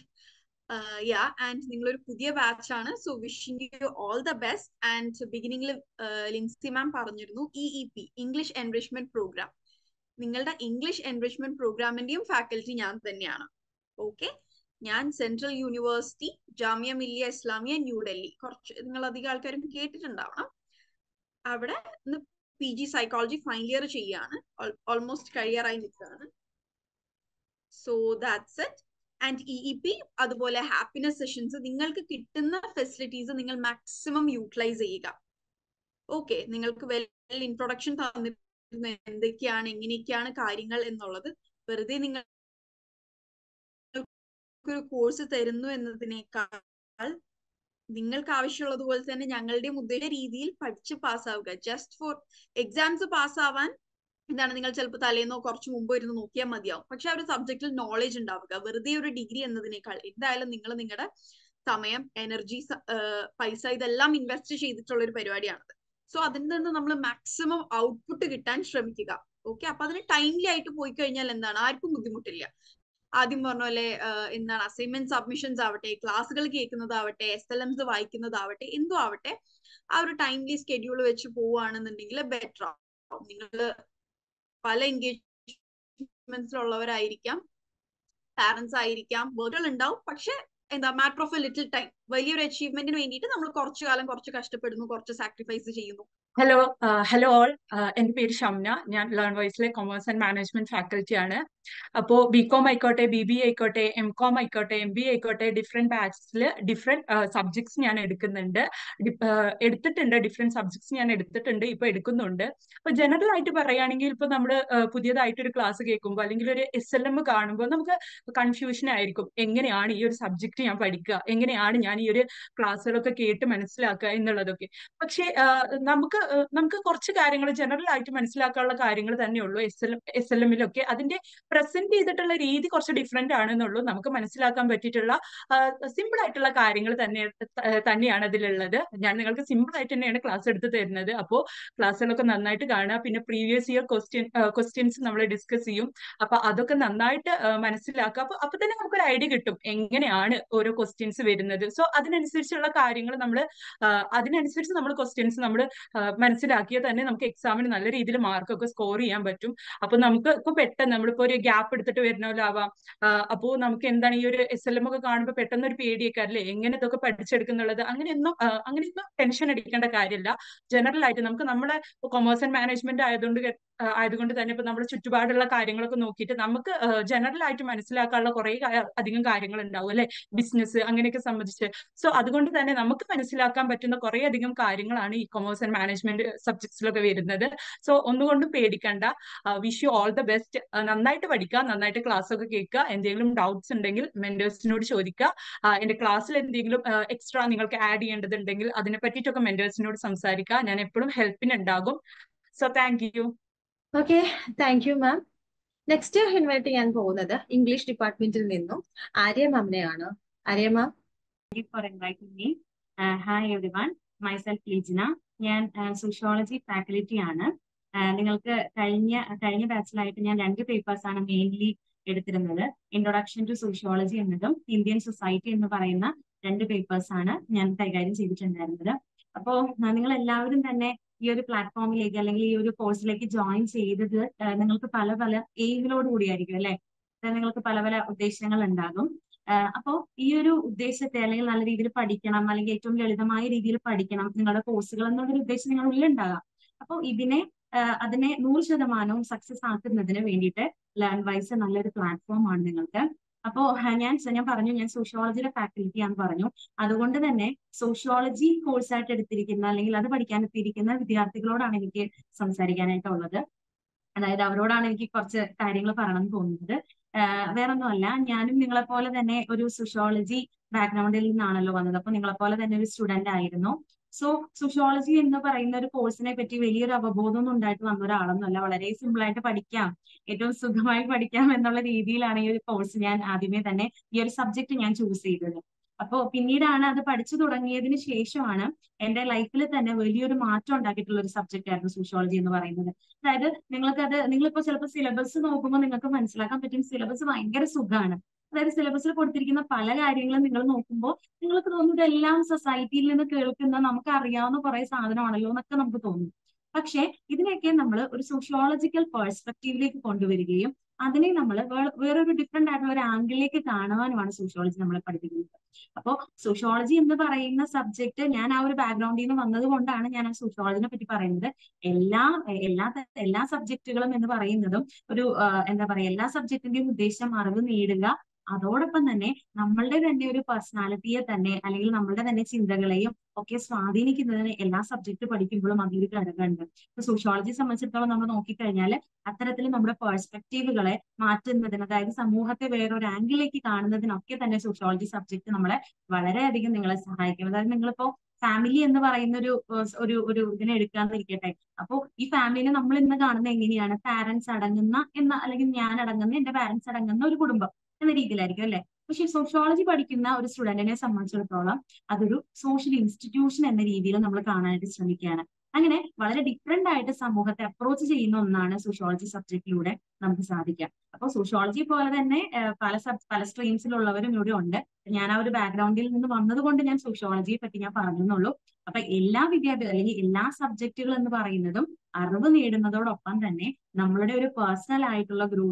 യാ ആൻഡ് നിങ്ങളൊരു പുതിയ ബാച്ച് ആണ് so wishing you all the best and ബിഗിനിങ്ങിൽ ലിൻസി മാം പറഞ്ഞിരുന്നു E E P English enrichment program നിങ്ങളുടെ ഇംഗ്ലീഷ് എൻറിച്ച്മെന്റ് പ്രോഗ്രാമിന്റെയും ഫാക്കൽറ്റി ഞാൻ തന്നെയാണ് ഓക്കെ ഞാൻ സെൻട്രൽ യൂണിവേഴ്സിറ്റി ജാമിയ മില്ലിയ ഇസ്ലാമിയ ന്യൂഡൽഹി കുറച്ച് നിങ്ങൾ അധികം ആൾക്കാരും കേട്ടിട്ടുണ്ടാവണം അവിടെ ഇന്ന് P G psychology final year ചെയ്യാണ് ഓൾമോസ്റ്റ് കഴിയാറായി നിൽക്കുകയാണ് so that's it and E E P അതുപോലെ ഹാപ്പിനെസ് സെഷൻസ് നിങ്ങൾക്ക് കിട്ടുന്ന ഫെസിലിറ്റീസ് നിങ്ങൾ മാക്സിമം യൂട്ടിലൈസ് ചെയ്യുക ഓക്കെ നിങ്ങൾക്ക് വെൽ ഇൻട്രൊഡക്ഷൻ തന്നിരുന്നു എന്തൊക്കെയാണ് എങ്ങനെയൊക്കെയാണ് കാര്യങ്ങൾ എന്നുള്ളത് വെറുതെ നിങ്ങൾ ഒരു കോഴ്സ് തരുന്നു എന്നതിനേക്കാൾ നിങ്ങൾക്ക് ആവശ്യമുള്ളതുപോലെ തന്നെ ഞങ്ങളുടെയും ഉദ്ദേശ രീതിയിൽ പഠിച്ച് പാസ്സാവുക ജസ്റ്റ് ഫോർ എക്സാംസ് പാസ്സാവാൻ എന്താണ് നിങ്ങൾ ചിലപ്പോൾ തലേന്നോ കുറച്ച് മുമ്പോ ഇരുന്ന് നോക്കിയാൽ മതിയാവും പക്ഷെ ആ ഒരു സബ്ജക്റ്റിൽ നോളജ് ഉണ്ടാവുക വെറുതെ ഒരു ഡിഗ്രി എന്നതിനേക്കാൾ എന്തായാലും നിങ്ങൾ നിങ്ങളുടെ സമയം എനർജി പൈസ ഇതെല്ലാം ഇൻവെസ്റ്റ് ചെയ്തിട്ടുള്ള ഒരു പരിപാടിയാണത് സോ അതിൽ നിന്ന് നമ്മൾ മാക്സിമം ഔട്ട്പുട്ട് കിട്ടാൻ ശ്രമിക്കുക ഓക്കെ അപ്പൊ അതിന് ടൈംലി ആയിട്ട് പോയി കഴിഞ്ഞാൽ എന്താണ് ആർക്കും ബുദ്ധിമുട്ടില്ല ആദ്യം പറഞ്ഞ പോലെ എന്താണ് അസൈൻമെന്റ് സബ്മിഷൻസ് ആവട്ടെ ക്ലാസ്സുകൾ കേൾക്കുന്നതാവട്ടെ എസ് എൽ എംസ് വായിക്കുന്നതാവട്ടെ എന്തോ ആവട്ടെ ആ ഒരു ടൈംലി സ്കെഡ്യൂൾ വെച്ച് പോവുകയാണെന്നുണ്ടെങ്കിൽ ബെറ്റർ ആവും നിങ്ങൾ പല എൻഗേജ്മെന്റ്സിലുള്ളവരായിരിക്കാം പാരന്റ്സ് ആയിരിക്കാം വർക്കുകൾ ഉണ്ടാവും പക്ഷെ എന്താ matter of a little time വലിയൊരു അച്ചീവ്മെന്റിന് വേണ്ടിയിട്ട് നമ്മൾ കുറച്ചു കാലം കുറച്ച് കഷ്ടപ്പെടുന്നു കുറച്ച് സാക്രിഫൈസ് ചെയ്യുന്നു ഹലോ ഹലോ ഓൾ എൻ്റെ പേര് ഷംന ഞാൻ ലേൺ വൈസിലെ കൊമേഴ്സ് ആൻഡ് മാനേജ്മെന്റ് ഫാക്കൽറ്റി ആണ് അപ്പോൾ ബി കോം ആയിക്കോട്ടെ ബി ബി ആയിക്കോട്ടെ എം കോം ആയിക്കോട്ടെ എം ബി ആയിക്കോട്ടെ ഡിഫറെന്റ് ബാച്ചിൽ ഡിഫറെന്റ് സബ്ജക്ട്സ് ഞാൻ എടുക്കുന്നുണ്ട് എടുത്തിട്ടുണ്ട് ഡിഫറെന്റ് സബ്ജക്ട്സ് ഞാൻ എടുത്തിട്ടുണ്ട് ഇപ്പൊ എടുക്കുന്നുണ്ട് അപ്പൊ ജനറൽ ആയിട്ട് പറയുകയാണെങ്കിൽ ഇപ്പൊ നമ്മൾ പുതിയതായിട്ട് ഒരു ക്ലാസ് കേൾക്കുമ്പോൾ അല്ലെങ്കിൽ ഒരു എസ് എൽ എം കാണുമ്പോൾ നമുക്ക് കൺഫ്യൂഷൻ ആയിരിക്കും എങ്ങനെയാണ് ഈ ഒരു സബ്ജക്ട് ഞാൻ പഠിക്കുക എങ്ങനെയാണ് ഞാൻ ഈ ഒരു ക്ലാസ്സുകളൊക്കെ കേട്ട് മനസ്സിലാക്കുക എന്നുള്ളതൊക്കെ പക്ഷേ നമുക്ക് നമുക്ക് കുറച്ച് കാര്യങ്ങൾ ജനറൽ ആയിട്ട് മനസ്സിലാക്കാനുള്ള കാര്യങ്ങൾ തന്നെയുള്ളൂ എസ് എൽ എസ് എൽ എമ്മിലൊക്കെ അതിന്റെ പ്രസന്റ് ചെയ്തിട്ടുള്ള രീതി കുറച്ച് ഡിഫറെന്റ് ആണെന്നുള്ളൂ നമുക്ക് മനസ്സിലാക്കാൻ പറ്റിയിട്ടുള്ള സിമ്പിൾ ആയിട്ടുള്ള കാര്യങ്ങൾ തന്നെ തന്നെയാണ് അതിലുള്ളത് ഞാൻ നിങ്ങൾക്ക് സിമ്പിൾ ആയിട്ട് തന്നെയാണ് ക്ലാസ് എടുത്ത് തരുന്നത് അപ്പോൾ ക്ലാസ്സുകളൊക്കെ നന്നായിട്ട് കാണുക പിന്നെ പ്രീവിയസ് ഇയർ ക്വസ്റ്റ്യൻ ക്വസ്റ്റ്യൻസ് നമ്മൾ ഡിസ്കസ് ചെയ്യും അപ്പൊ അതൊക്കെ നന്നായിട്ട് മനസ്സിലാക്കുക അപ്പൊ അപ്പൊ തന്നെ നമുക്കൊരു ഐഡിയ കിട്ടും എങ്ങനെയാണ് ഓരോ ക്വസ്റ്റ്യൻസ് വരുന്നത് സോ അതിനനുസരിച്ചുള്ള കാര്യങ്ങൾ നമ്മൾ അതിനനുസരിച്ച് നമ്മൾ ക്വസ്റ്റ്യൻസ് നമ്മൾ മനസ്സിലാക്കിയാൽ തന്നെ നമുക്ക് എക്സാമിന് നല്ല രീതിയിൽ മാർക്കൊക്കെ സ്കോർ ചെയ്യാൻ പറ്റും അപ്പൊ നമുക്ക് ഇപ്പൊ പെട്ടെന്ന് നമ്മളിപ്പോ ഒരു ഗ്യാപ്പ് എടുത്തിട്ട് വരുന്നവരാവാം അപ്പോ നമുക്ക് എന്താണ് ഈ ഒരു എസ് എൽ എം ഒക്കെ കാണുമ്പോൾ പെട്ടെന്ന് ഒരു പേടിയൊക്കെ അല്ലേ എങ്ങനെ ഇതൊക്കെ പഠിച്ചെടുക്കുന്നുള്ളത് അങ്ങനെയൊന്നും അങ്ങനെയൊന്നും ടെൻഷൻ അടിക്കേണ്ട കാര്യമില്ല ജനറൽ ആയിട്ട് നമുക്ക് നമ്മുടെ കൊമേഴ്സ് ആൻഡ് മാനേജ്മെന്റ് ആയതുകൊണ്ട് ആയതുകൊണ്ട് തന്നെ ഇപ്പൊ നമ്മുടെ ചുറ്റുപാടുള്ള കാര്യങ്ങളൊക്കെ നോക്കിയിട്ട് നമുക്ക് ജനറൽ ആയിട്ട് മനസ്സിലാക്കാനുള്ള കുറെ അധികം കാര്യങ്ങൾ ഉണ്ടാവും അല്ലെ ബിസിനസ് അങ്ങനെയൊക്കെ സംബന്ധിച്ച് സോ അതുകൊണ്ട് തന്നെ നമുക്ക് മനസ്സിലാക്കാൻ പറ്റുന്ന കുറെ അധികം കാര്യങ്ങളാണ് ഈ കൊമേഴ്സ് ആൻഡ് മാനേജ്മെന്റ് സബ്ജക്ട്സിലൊക്കെ വരുന്നത് സോ ഒന്നുകൊണ്ടും പേടിക്കണ്ട wish you all the best നന്നായിട്ട് പഠിക്കുക നന്നായിട്ട് ക്ലാസ് ഒക്കെ കേൾക്കുക എന്തെങ്കിലും ഡൗട്ട്സ് ഉണ്ടെങ്കിൽ മെന്റേഴ്സിനോട് ചോദിക്കുക എന്റെ ക്ലാസ്സിൽ എന്തെങ്കിലും എക്സ്ട്രാ നിങ്ങൾക്ക് ആഡ് ചെയ്യേണ്ടതുണ്ടെങ്കിൽ അതിനെ പറ്റിയിട്ടൊക്കെ മെന്റേഴ്സിനോട് സംസാരിക്കുക ഞാൻ എപ്പോഴും ഹെൽപ്പിന് ഉണ്ടാകും so thank you okay thank you ma'am next invite ചെയ്യാൻ പോകുന്നത് ഇംഗ്ലീഷ് ഡിപ്പാർട്ട്മെന്റിൽ നിന്നും ആര്യ മാമിനെയാണ് Arya ma'am for inviting me hi everyone myself Leejana ഞാൻ സോഷ്യോളജി ഫാക്കൽറ്റി ആണ് നിങ്ങൾക്ക് കഴിഞ്ഞ കഴിഞ്ഞ ബാച്ചിലായിട്ട് ഞാൻ രണ്ട് പേപ്പേഴ്സ് ആണ് മെയിൻലി എടുത്തിരുന്നത് ഇൻട്രൊഡക്ഷൻ ടു സോഷ്യോളജി എന്നതും ഇന്ത്യൻ സൊസൈറ്റി എന്ന് പറയുന്ന രണ്ട് പേപ്പേഴ്സ് ആണ് ഞാൻ കൈകാര്യം ചെയ്തിട്ടുണ്ടായിരുന്നത് അപ്പോ നിങ്ങൾ എല്ലാവരും തന്നെ ഈ ഒരു പ്ലാറ്റ്ഫോമിലേക്ക് അല്ലെങ്കിൽ ഈ ഒരു കോഴ്സിലേക്ക് ജോയിൻ ചെയ്തത് നിങ്ങൾക്ക് പല പല എയിമിനോട് കൂടിയായിരിക്കും അല്ലെ നിങ്ങൾക്ക് പല പല ഉദ്ദേശങ്ങൾ ഉണ്ടാകും അപ്പോൾ ഈ ഒരു ഉദ്ദേശത്തെ അല്ലെങ്കിൽ നല്ല രീതിയിൽ പഠിക്കണം അല്ലെങ്കിൽ ഏറ്റവും ലളിതമായ രീതിയിൽ പഠിക്കണം നിങ്ങളുടെ കോഴ്സുകൾ എന്നുള്ളൊരു ഉദ്ദേശം നിങ്ങളുടെ ഉള്ളിലുണ്ടാകാം അപ്പോൾ ഇതിനെ അതിനെ നൂറ് ശതമാനവും സക്സസ് ആക്കുന്നതിന് വേണ്ടിയിട്ട് ലേൺ വൈസ് നല്ലൊരു പ്ലാറ്റ്ഫോം ആണ് നിങ്ങൾക്ക് അപ്പോ ഞാൻ ഞാൻ പറഞ്ഞു ഞാൻ സോഷ്യോളജിയുടെ ഫാക്കൽറ്റി ആണെന്ന് പറഞ്ഞു അതുകൊണ്ട് തന്നെ സോഷ്യോളജി കോഴ്സായിട്ട് എടുത്തിരിക്കുന്ന അല്ലെങ്കിൽ അത് പഠിക്കാൻ എത്തിയിരിക്കുന്ന വിദ്യാർത്ഥികളോടാണ് എനിക്ക് സംസാരിക്കാനായിട്ടുള്ളത് അതായത് അവരോടാണ് എനിക്ക് കുറച്ച് കാര്യങ്ങൾ പറയണം തോന്നുന്നത് വേറൊന്നുമല്ല ഞാനും നിങ്ങളെ പോലെ തന്നെ ഒരു സോഷ്യോളജി ബാക്ക്ഗ്രൗണ്ടിൽ നിന്നാണല്ലോ വന്നത് അപ്പൊ നിങ്ങളെ പോലെ തന്നെ ഒരു സ്റ്റുഡന്റ് ആയിരുന്നു സോ സോഷ്യോളജി എന്ന് പറയുന്ന ഒരു കോഴ്സിനെ പറ്റി വലിയൊരു അവബോധം ഒന്നും ഉണ്ടായിട്ട് വന്ന ഒരാളൊന്നുമല്ല വളരെ സിമ്പിൾ ആയിട്ട് പഠിക്കാം ഏറ്റവും സുഖമായി പഠിക്കാം എന്നുള്ള രീതിയിലാണ് ഈ ഒരു കോഴ്സ് ഞാൻ ആദ്യമേ തന്നെ ഈ ഒരു സബ്ജക്ട് ഞാൻ ചൂസ് ചെയ്തത് അപ്പോ പിന്നീടാണ് അത് പഠിച്ചു തുടങ്ങിയതിന് ശേഷമാണ് എന്റെ ലൈഫിൽ തന്നെ വലിയൊരു മാറ്റം ഉണ്ടാക്കിയിട്ടുള്ള ഒരു സബ്ജക്റ്റ് ആയിരുന്നു സോഷ്യോളജി എന്ന് പറയുന്നത് അതായത് നിങ്ങൾക്ക് അത് നിങ്ങളിപ്പോ ചിലപ്പോൾ സിലബസ് നോക്കുമ്പോൾ നിങ്ങൾക്ക് മനസ്സിലാക്കാൻ പറ്റും സിലബസ് ഭയങ്കര സുഖമാണ് അതായത് സിലബസിൽ കൊടുത്തിരിക്കുന്ന പല കാര്യങ്ങളും നിങ്ങൾ നോക്കുമ്പോൾ നിങ്ങൾക്ക് തോന്നും ഇതെല്ലാം സൊസൈറ്റിയിൽ നിന്ന് കേൾക്കുന്ന നമുക്ക് അറിയാവുന്ന കുറെ സാധനമാണല്ലോ എന്നൊക്കെ നമുക്ക് തോന്നും പക്ഷെ ഇതിനെയൊക്കെ നമ്മൾ ഒരു സോഷ്യോളജിക്കൽ പെർസ്പെക്റ്റീവിലേക്ക് കൊണ്ടുവരികയും അതിനെ നമ്മൾ വേറൊരു ഡിഫറെന്റ് ആയിട്ടുള്ള ഒരു ആംഗിളിലേക്ക് കാണുവാനുമാണ് സോഷ്യോളജി നമ്മളെ പഠിപ്പിക്കുന്നത് അപ്പോൾ സോഷ്യോളജി എന്ന് പറയുന്ന സബ്ജക്ട് ഞാൻ ആ ഒരു ബാക്ക്ഗ്രൗണ്ടിൽ നിന്ന് വന്നത് കൊണ്ടാണ് ഞാൻ ആ സോഷ്യോളജിനെ പറ്റി പറയുന്നത് എല്ലാ എല്ലാ എല്ലാ സബ്ജക്റ്റുകളും എന്ന് പറയുന്നതും ഒരു എന്താ പറയുക എല്ലാ സബ്ജക്റ്റിന്റെയും ഉദ്ദേശം അറിവ് നേടുക അതോടൊപ്പം തന്നെ നമ്മളുടെ തന്നെ ഒരു പേഴ്സണാലിറ്റിയെ തന്നെ അല്ലെങ്കിൽ നമ്മളുടെ തന്നെ ചിന്തകളെയും ഒക്കെ സ്വാധീനിക്കുന്നതിന് എല്ലാ സബ്ജക്ട് പഠിക്കുമ്പോഴും അതിലൊരു ഘടകമുണ്ട് ഇപ്പൊ സോഷ്യോളജി സംബന്ധിച്ചിടത്തോളം നമ്മൾ നോക്കിക്കഴിഞ്ഞാൽ അത്തരത്തിൽ നമ്മുടെ പേഴ്സ്പെക്റ്റീവുകളെ മാറ്റുന്നതിന് അതായത് സമൂഹത്തെ വേറൊരു ആംഗിളിലേക്ക് കാണുന്നതിനൊക്കെ തന്നെ സോഷ്യോളജി സബ്ജക്ട് നമ്മളെ വളരെയധികം നിങ്ങളെ സഹായിക്കും അതായത് നിങ്ങളിപ്പോ ഫാമിലി എന്ന് പറയുന്ന ഒരു ഒരു ഒരു ഇതിനെ എടുക്കാന്നിരിക്കട്ടെ അപ്പോ ഈ ഫാമിലിനെ നമ്മൾ ഇന്ന് കാണുന്ന എങ്ങനെയാണ് പാരന്റ്സ് അടങ്ങുന്ന എന്ന അല്ലെങ്കിൽ ഞാൻ അടങ്ങുന്ന എന്റെ പാരന്റ്സ് അടങ്ങുന്ന ഒരു കുടുംബം എന്ന രീതിയിലായിരിക്കും അല്ലെ പക്ഷെ സോഷ്യോളജി പഠിക്കുന്ന ഒരു സ്റ്റുഡന്റിനെ സംബന്ധിച്ചിടത്തോളം അതൊരു സോഷ്യൽ ഇൻസ്റ്റിറ്റ്യൂഷൻ എന്ന രീതിയിൽ നമ്മൾ കാണാനായിട്ട് ശ്രമിക്കുകയാണ് അങ്ങനെ വളരെ ഡിഫറെന്റ് ആയിട്ട് സമൂഹത്തെ അപ്രോച്ച് ചെയ്യുന്ന ഒന്നാണ് സോഷ്യോളജി സബ്ജക്റ്റിലൂടെ നമുക്ക് സാധിക്കാം അപ്പോൾ സോഷ്യോളജി പോലെ തന്നെ പല സബ് പല സ്ട്രീംസിലുള്ളവരും ഇവിടെ ഉണ്ട് ഞാൻ ആ ഒരു ബാക്ക്ഗ്രൗണ്ടിൽ നിന്ന് വന്നത് കൊണ്ട് ഞാൻ സോഷ്യോളജിയെ പറ്റി ഞാൻ പറഞ്ഞെന്നുള്ളൂ അപ്പൊ എല്ലാ വിദ്യാഭ്യാസം അല്ലെങ്കിൽ എല്ലാ സബ്ജക്റ്റുകൾ എന്ന് പറയുന്നതും അറിവ് നേടുന്നതോടൊപ്പം തന്നെ നമ്മളുടെ ഒരു പേഴ്സണൽ ആയിട്ടുള്ള ഗ്രോത്തിനും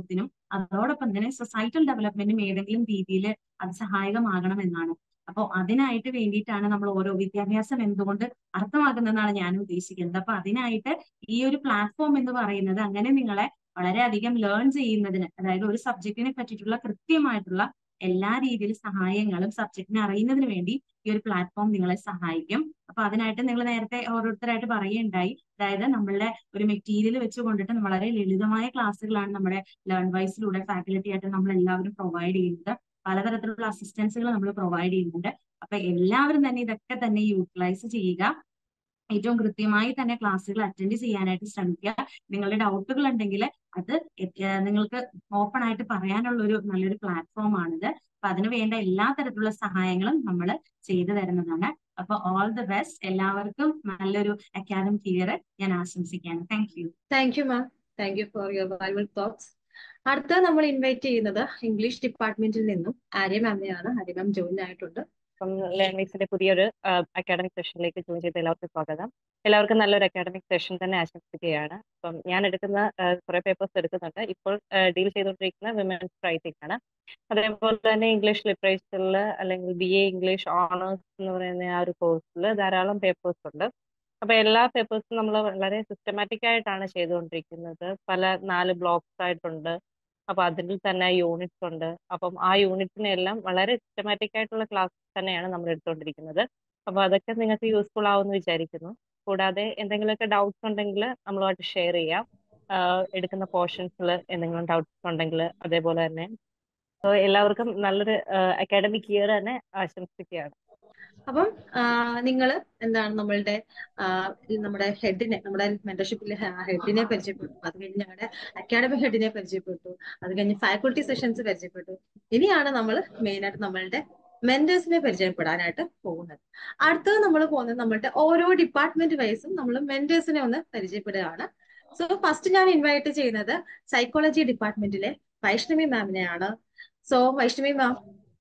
അതോടൊപ്പം തന്നെ സൊസൈറ്റൽ ഡെവലപ്മെന്റും ഏതെങ്കിലും രീതിയിൽ അത് സഹായകമാകണം എന്നാണ് അപ്പോൾ അതിനായിട്ട് വേണ്ടിയിട്ടാണ് നമ്മൾ ഓരോ വിദ്യാഭ്യാസം എന്തുകൊണ്ട് അർത്ഥമാക്കുന്നതെന്നാണ് ഞാൻ ഉദ്ദേശിക്കുന്നത് അപ്പൊ അതിനായിട്ട് ഈ ഒരു പ്ലാറ്റ്ഫോം എന്ന് പറയുന്നത് അങ്ങനെ നിങ്ങളെ വളരെയധികം ലേൺ ചെയ്യുന്നതിന് അതായത് ഒരു സബ്ജക്റ്റിനെ പറ്റിയിട്ടുള്ള കൃത്യമായിട്ടുള്ള എല്ലാ രീതിയിലും സഹായങ്ങളും സബ്ജക്റ്റിനെ അറിയുന്നതിന് വേണ്ടി ഈ ഒരു പ്ലാറ്റ്ഫോം നിങ്ങളെ സഹായിക്കും അപ്പൊ അതിനായിട്ട് നിങ്ങൾ നേരത്തെ ഓരോരുത്തരായിട്ട് പറയുകയുണ്ടായി അതായത് നമ്മളുടെ ഒരു മെറ്റീരിയൽ വെച്ച് കൊണ്ടിട്ട് വളരെ ലളിതമായ ക്ലാസ്സുകളാണ് നമ്മുടെ ലേൺ വൈസിലൂടെ ഫാക്കൽറ്റി ആയിട്ട് നമ്മൾ എല്ലാവരും പ്രൊവൈഡ് ചെയ്യുന്നത് പലതരത്തിലുള്ള അസിസ്റ്റൻസുകൾ നമ്മൾ പ്രൊവൈഡ് ചെയ്യുന്നുണ്ട് അപ്പൊ എല്ലാവരും തന്നെ ഇതൊക്കെ തന്നെ യൂട്ടിലൈസ് ചെയ്യുക ഏറ്റവും കൃത്യമായി തന്നെ ക്ലാസ്സുകൾ അറ്റൻഡ് ചെയ്യാനായിട്ട് ശ്രമിക്കുക നിങ്ങളുടെ ഡൗട്ടുകൾ ഉണ്ടെങ്കിൽ അത് നിങ്ങൾക്ക് ഓപ്പൺ ആയിട്ട് പറയാനുള്ള ഒരു നല്ലൊരു പ്ലാറ്റ്ഫോം ആണിത് അപ്പൊ അതിന് വേണ്ട എല്ലാ തരത്തിലുള്ള സഹായങ്ങളും നമ്മൾ ചെയ്തു തരുന്നതാണ് അപ്പൊ ഓൾ ദി ബെസ്റ്റ് എല്ലാവർക്കും നല്ലൊരു അക്കാദമിക് ഇയർ ഞാൻ ആശംസിക്കുകയാണ് thank you thank you ma'am thank you for your valuable thoughts അടുത്ത നമ്മൾ ഇൻവൈറ്റ് ചെയ്യുന്നത് ഇംഗ്ലീഷ് ഡിപ്പാർട്ട്മെന്റിൽ നിന്നും ആര്യ മാമിനെയാണ് ആര്യ മാം ജോയിൻ ആയിട്ടുണ്ട് അപ്പം ലേണിംഗ്സിന്റെ പുതിയൊരു അക്കാഡമിക് സെഷനിലേക്ക് ജോയിൻ ചെയ്ത എല്ലാവർക്കും സ്വാഗതം എല്ലാവർക്കും നല്ലൊരു അക്കാഡമിക് സെഷൻ തന്നെ ആശംസിക്കുകയാണ് അപ്പം ഞാൻ എടുക്കുന്ന കുറെ പേപ്പേഴ്സ് എടുക്കുന്നുണ്ട് ഇപ്പോൾ ഡീൽ ചെയ്തുകൊണ്ടിരിക്കുന്ന വിമൻസ് റൈറ്റിംഗ് ആണ് അതേപോലെ തന്നെ ഇംഗ്ലീഷ് ലിറ്ററേച്ചറിൽ അല്ലെങ്കിൽ ബി എ ഇംഗ്ലീഷ് ഓണേഴ്സ് എന്ന് പറയുന്ന ആ ഒരു കോഴ്സിൽ ധാരാളം പേപ്പേഴ്സ് ഉണ്ട് അപ്പൊ എല്ലാ പേപ്പേഴ്സും നമ്മൾ വളരെ സിസ്റ്റമാറ്റിക് ആയിട്ടാണ് ചെയ്തുകൊണ്ടിരിക്കുന്നത് പല നാല് ബ്ലോക്സ് ആയിട്ടുണ്ട് അപ്പൊ അതിൽ തന്നെ യൂണിറ്റ്സ് ഉണ്ട് അപ്പം ആ യൂണിറ്റിനെല്ലാം വളരെ സിസ്റ്റമാറ്റിക് ആയിട്ടുള്ള ക്ലാസ് തന്നെയാണ് നമ്മൾ എടുത്തുകൊണ്ടിരിക്കുന്നത് അപ്പൊ അതൊക്കെ നിങ്ങൾക്ക് യൂസ്ഫുൾ ആവുമെന്ന് വിചാരിക്കുന്നു കൂടാതെ എന്തെങ്കിലുമൊക്കെ ഡൗട്ട്സ് ഉണ്ടെങ്കിൽ നമ്മളുമായിട്ട് ഷെയർ ചെയ്യാം എടുക്കുന്ന പോർഷൻസിൽ എന്തെങ്കിലും ഡൗട്ട്സ് ഉണ്ടെങ്കിൽ അതേപോലെ തന്നെ എല്ലാവർക്കും നല്ലൊരു അക്കാഡമിക് ഇയർ തന്നെ ആശംസിക്കുകയാണ് അപ്പം നിങ്ങൾ എന്താണ് നമ്മളുടെ നമ്മുടെ ഹെഡിനെ നമ്മുടെ മെന്റർഷിപ്പിലെ ഹെഡിനെ പരിചയപ്പെട്ടു അത് കഴിഞ്ഞ് ഞങ്ങളുടെ അക്കാഡമിക് ഹെഡിനെ പരിചയപ്പെട്ടു അത് കഴിഞ്ഞ് ഫാക്കൾട്ടി സെഷൻസ് പരിചയപ്പെട്ടു ഇനിയാണ് നമ്മൾ മെയിൻ ആയിട്ട് നമ്മളുടെ മെന്റേഴ്സിനെ പരിചയപ്പെടാനായിട്ട് പോകുന്നത് അടുത്തത് നമ്മൾ പോകുന്നത് നമ്മളുടെ ഓരോ ഡിപ്പാർട്ട്മെന്റ് വൈസും നമ്മൾ മെന്റേഴ്സിനെ ഒന്ന് പരിചയപ്പെടുകയാണ് സോ ഫസ്റ്റ് ഞാൻ ഇൻവൈറ്റ് ചെയ്യുന്നത് സൈക്കോളജി ഡിപ്പാർട്ട്മെന്റിലെ വൈഷ്ണവി മാമിനെയാണ് so Vaishnavi ma'am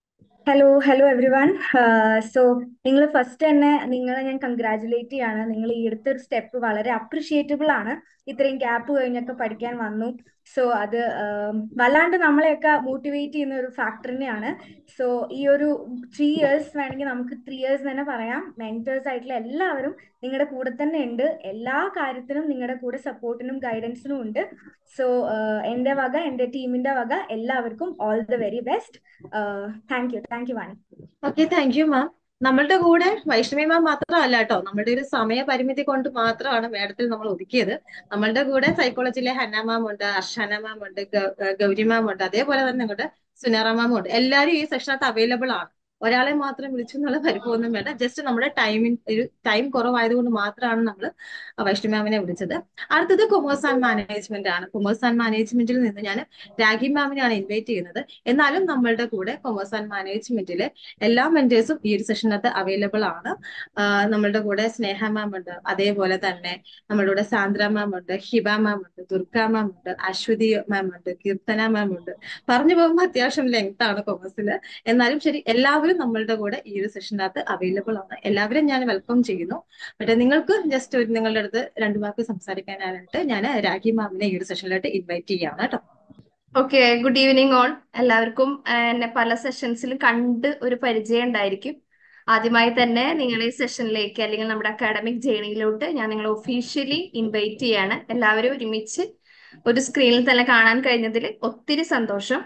hello hello everyone so നിങ്ങൾ ഫസ്റ്റ് തന്നെ നിങ്ങളെ ഞാൻ കൺഗ്രാറ്റുലേറ്റ് ചെയ്യാണ് നിങ്ങൾ ഈ എടുത്തൊരു സ്റ്റെപ്പ് വളരെ അപ്രിഷിയേറ്റബിൾ ആണ് ഇത്രയും ഗ്യാപ്പ് കഴിഞ്ഞൊക്കെ പഠിക്കാൻ വന്നു സോ അത് വല്ലാണ്ട് നമ്മളെയൊക്കെ മോട്ടിവേറ്റ് ചെയ്യുന്ന ഒരു ഫാക്ടർ തന്നെയാണ് സോ ഈ ഒരു ത്രീ ഇയേഴ്സ് വേണമെങ്കിൽ നമുക്ക് ത്രീ ഇയേഴ്സ് തന്നെ പറയാം മെന്റേഴ്സ് ആയിട്ടുള്ള എല്ലാവരും നിങ്ങളുടെ കൂടെ തന്നെ ഉണ്ട് എല്ലാ കാര്യത്തിനും നിങ്ങളുടെ കൂടെ സപ്പോർട്ടിനും ഗൈഡൻസിനും ഉണ്ട് സോ എൻ്റെ വക എൻ്റെ ടീമിന്റെ വക എല്ലാവർക്കും all the very best thank you thank you Vani okay thank you ma'am നമ്മളുടെ കൂടെ വൈഷ്ണവി മാം മാത്രമല്ല കേട്ടോ നമ്മുടെ ഒരു സമയ പരിമിതി കൊണ്ട് മാത്രമാണ് മേഡത്തിൽ നമ്മൾ ഒതുക്കിയത് നമ്മളുടെ കൂടെ സൈക്കോളജിയിലെ ഹന്ന മാം ഉണ്ട് അർഷാന മാം ഉണ്ട് ഗൗരി മാം ഉണ്ട് അതേപോലെ തന്നെ നിങ്ങളുടെ സുനേറ മാം ഉണ്ട് എല്ലാവരും ഈ സെഷനകത്ത് അവൈലബിൾ ആണ് ഒരാളെ മാത്രം വിളിച്ചു എന്നുള്ള പരിഭവമൊന്നും വേണ്ട ജസ്റ്റ് നമ്മുടെ ടൈമിൻ ഒരു ടൈം കുറവായതുകൊണ്ട് മാത്രമാണ് നമ്മൾ വൈഷ്ണവി മാമിനെ വിളിച്ചത് അടുത്തത് കൊമേഴ്സ് ആൻഡ് മാനേജ്മെന്റ് ആണ് കൊമേഴ്സ് ആൻഡ് മാനേജ്മെന്റിൽ നിന്ന് ഞാൻ രാഗി മാമിനെയാണ് ഇൻവൈറ്റ് ചെയ്യുന്നത് എന്നാലും നമ്മളുടെ കൂടെ കൊമേഴ്സ് ആൻഡ് മാനേജ്മെന്റിലെ എല്ലാ മെന്റേഴ്സും ഈ ഒരു സെഷനകത്ത് അവൈലബിൾ ആണ് നമ്മളുടെ കൂടെ സ്നേഹ മാം ഉണ്ട് അതേപോലെ തന്നെ നമ്മളുടെ കൂടെ സാന്ദ്ര മാം ഉണ്ട് ഹിബ മാം ഉണ്ട് ദുർഗ മാം ഉണ്ട് അശ്വതി മാം ഉണ്ട് കീർത്തന മാം ഉണ്ട് പറഞ്ഞു പോകുമ്പോൾ അത്യാവശ്യം ലെങ്ത് ആണ് കൊമേഴ്സിൽ എന്നാലും ശരി എല്ലാവരും നമ്മളുടെ കൂടെ ഈ ഒരു സെഷനകത്ത് അവൈലബിൾ ആണ് എല്ലാവരും ഞാൻ വെൽക്കം ചെയ്യുന്നു പക്ഷേ നിങ്ങൾക്ക് ജസ്റ്റ് ഒരു നിങ്ങളുടെ അടുത്ത് രണ്ടു വാക്ക് സംസാരിക്കാനായിട്ട് ഞാൻ രാഖി മാമിനെ ഈ ഒരു സെഷനിലായിട്ട് ഇൻവൈറ്റ് ചെയ്യാണ് കേട്ടോ ഓക്കെ ഗുഡ് ഈവനിങ് ഓൾ എല്ലാവർക്കും എന്നെ പല സെഷൻസിലും കണ്ട് ഒരു പരിചയം ഉണ്ടായിരിക്കും ആദ്യമായി തന്നെ നിങ്ങൾ ഈ സെഷനിലേക്ക് അല്ലെങ്കിൽ നമ്മുടെ അക്കാഡമിക് ജേണിയിലോട്ട് ഞാൻ നിങ്ങളെ ഒഫീഷ്യലി ഇൻവൈറ്റ് ചെയ്യാണ് എല്ലാവരും ഒരുമിച്ച് ഒരു സ്ക്രീനിൽ തന്നെ കാണാൻ കഴിഞ്ഞതിൽ ഒത്തിരി സന്തോഷം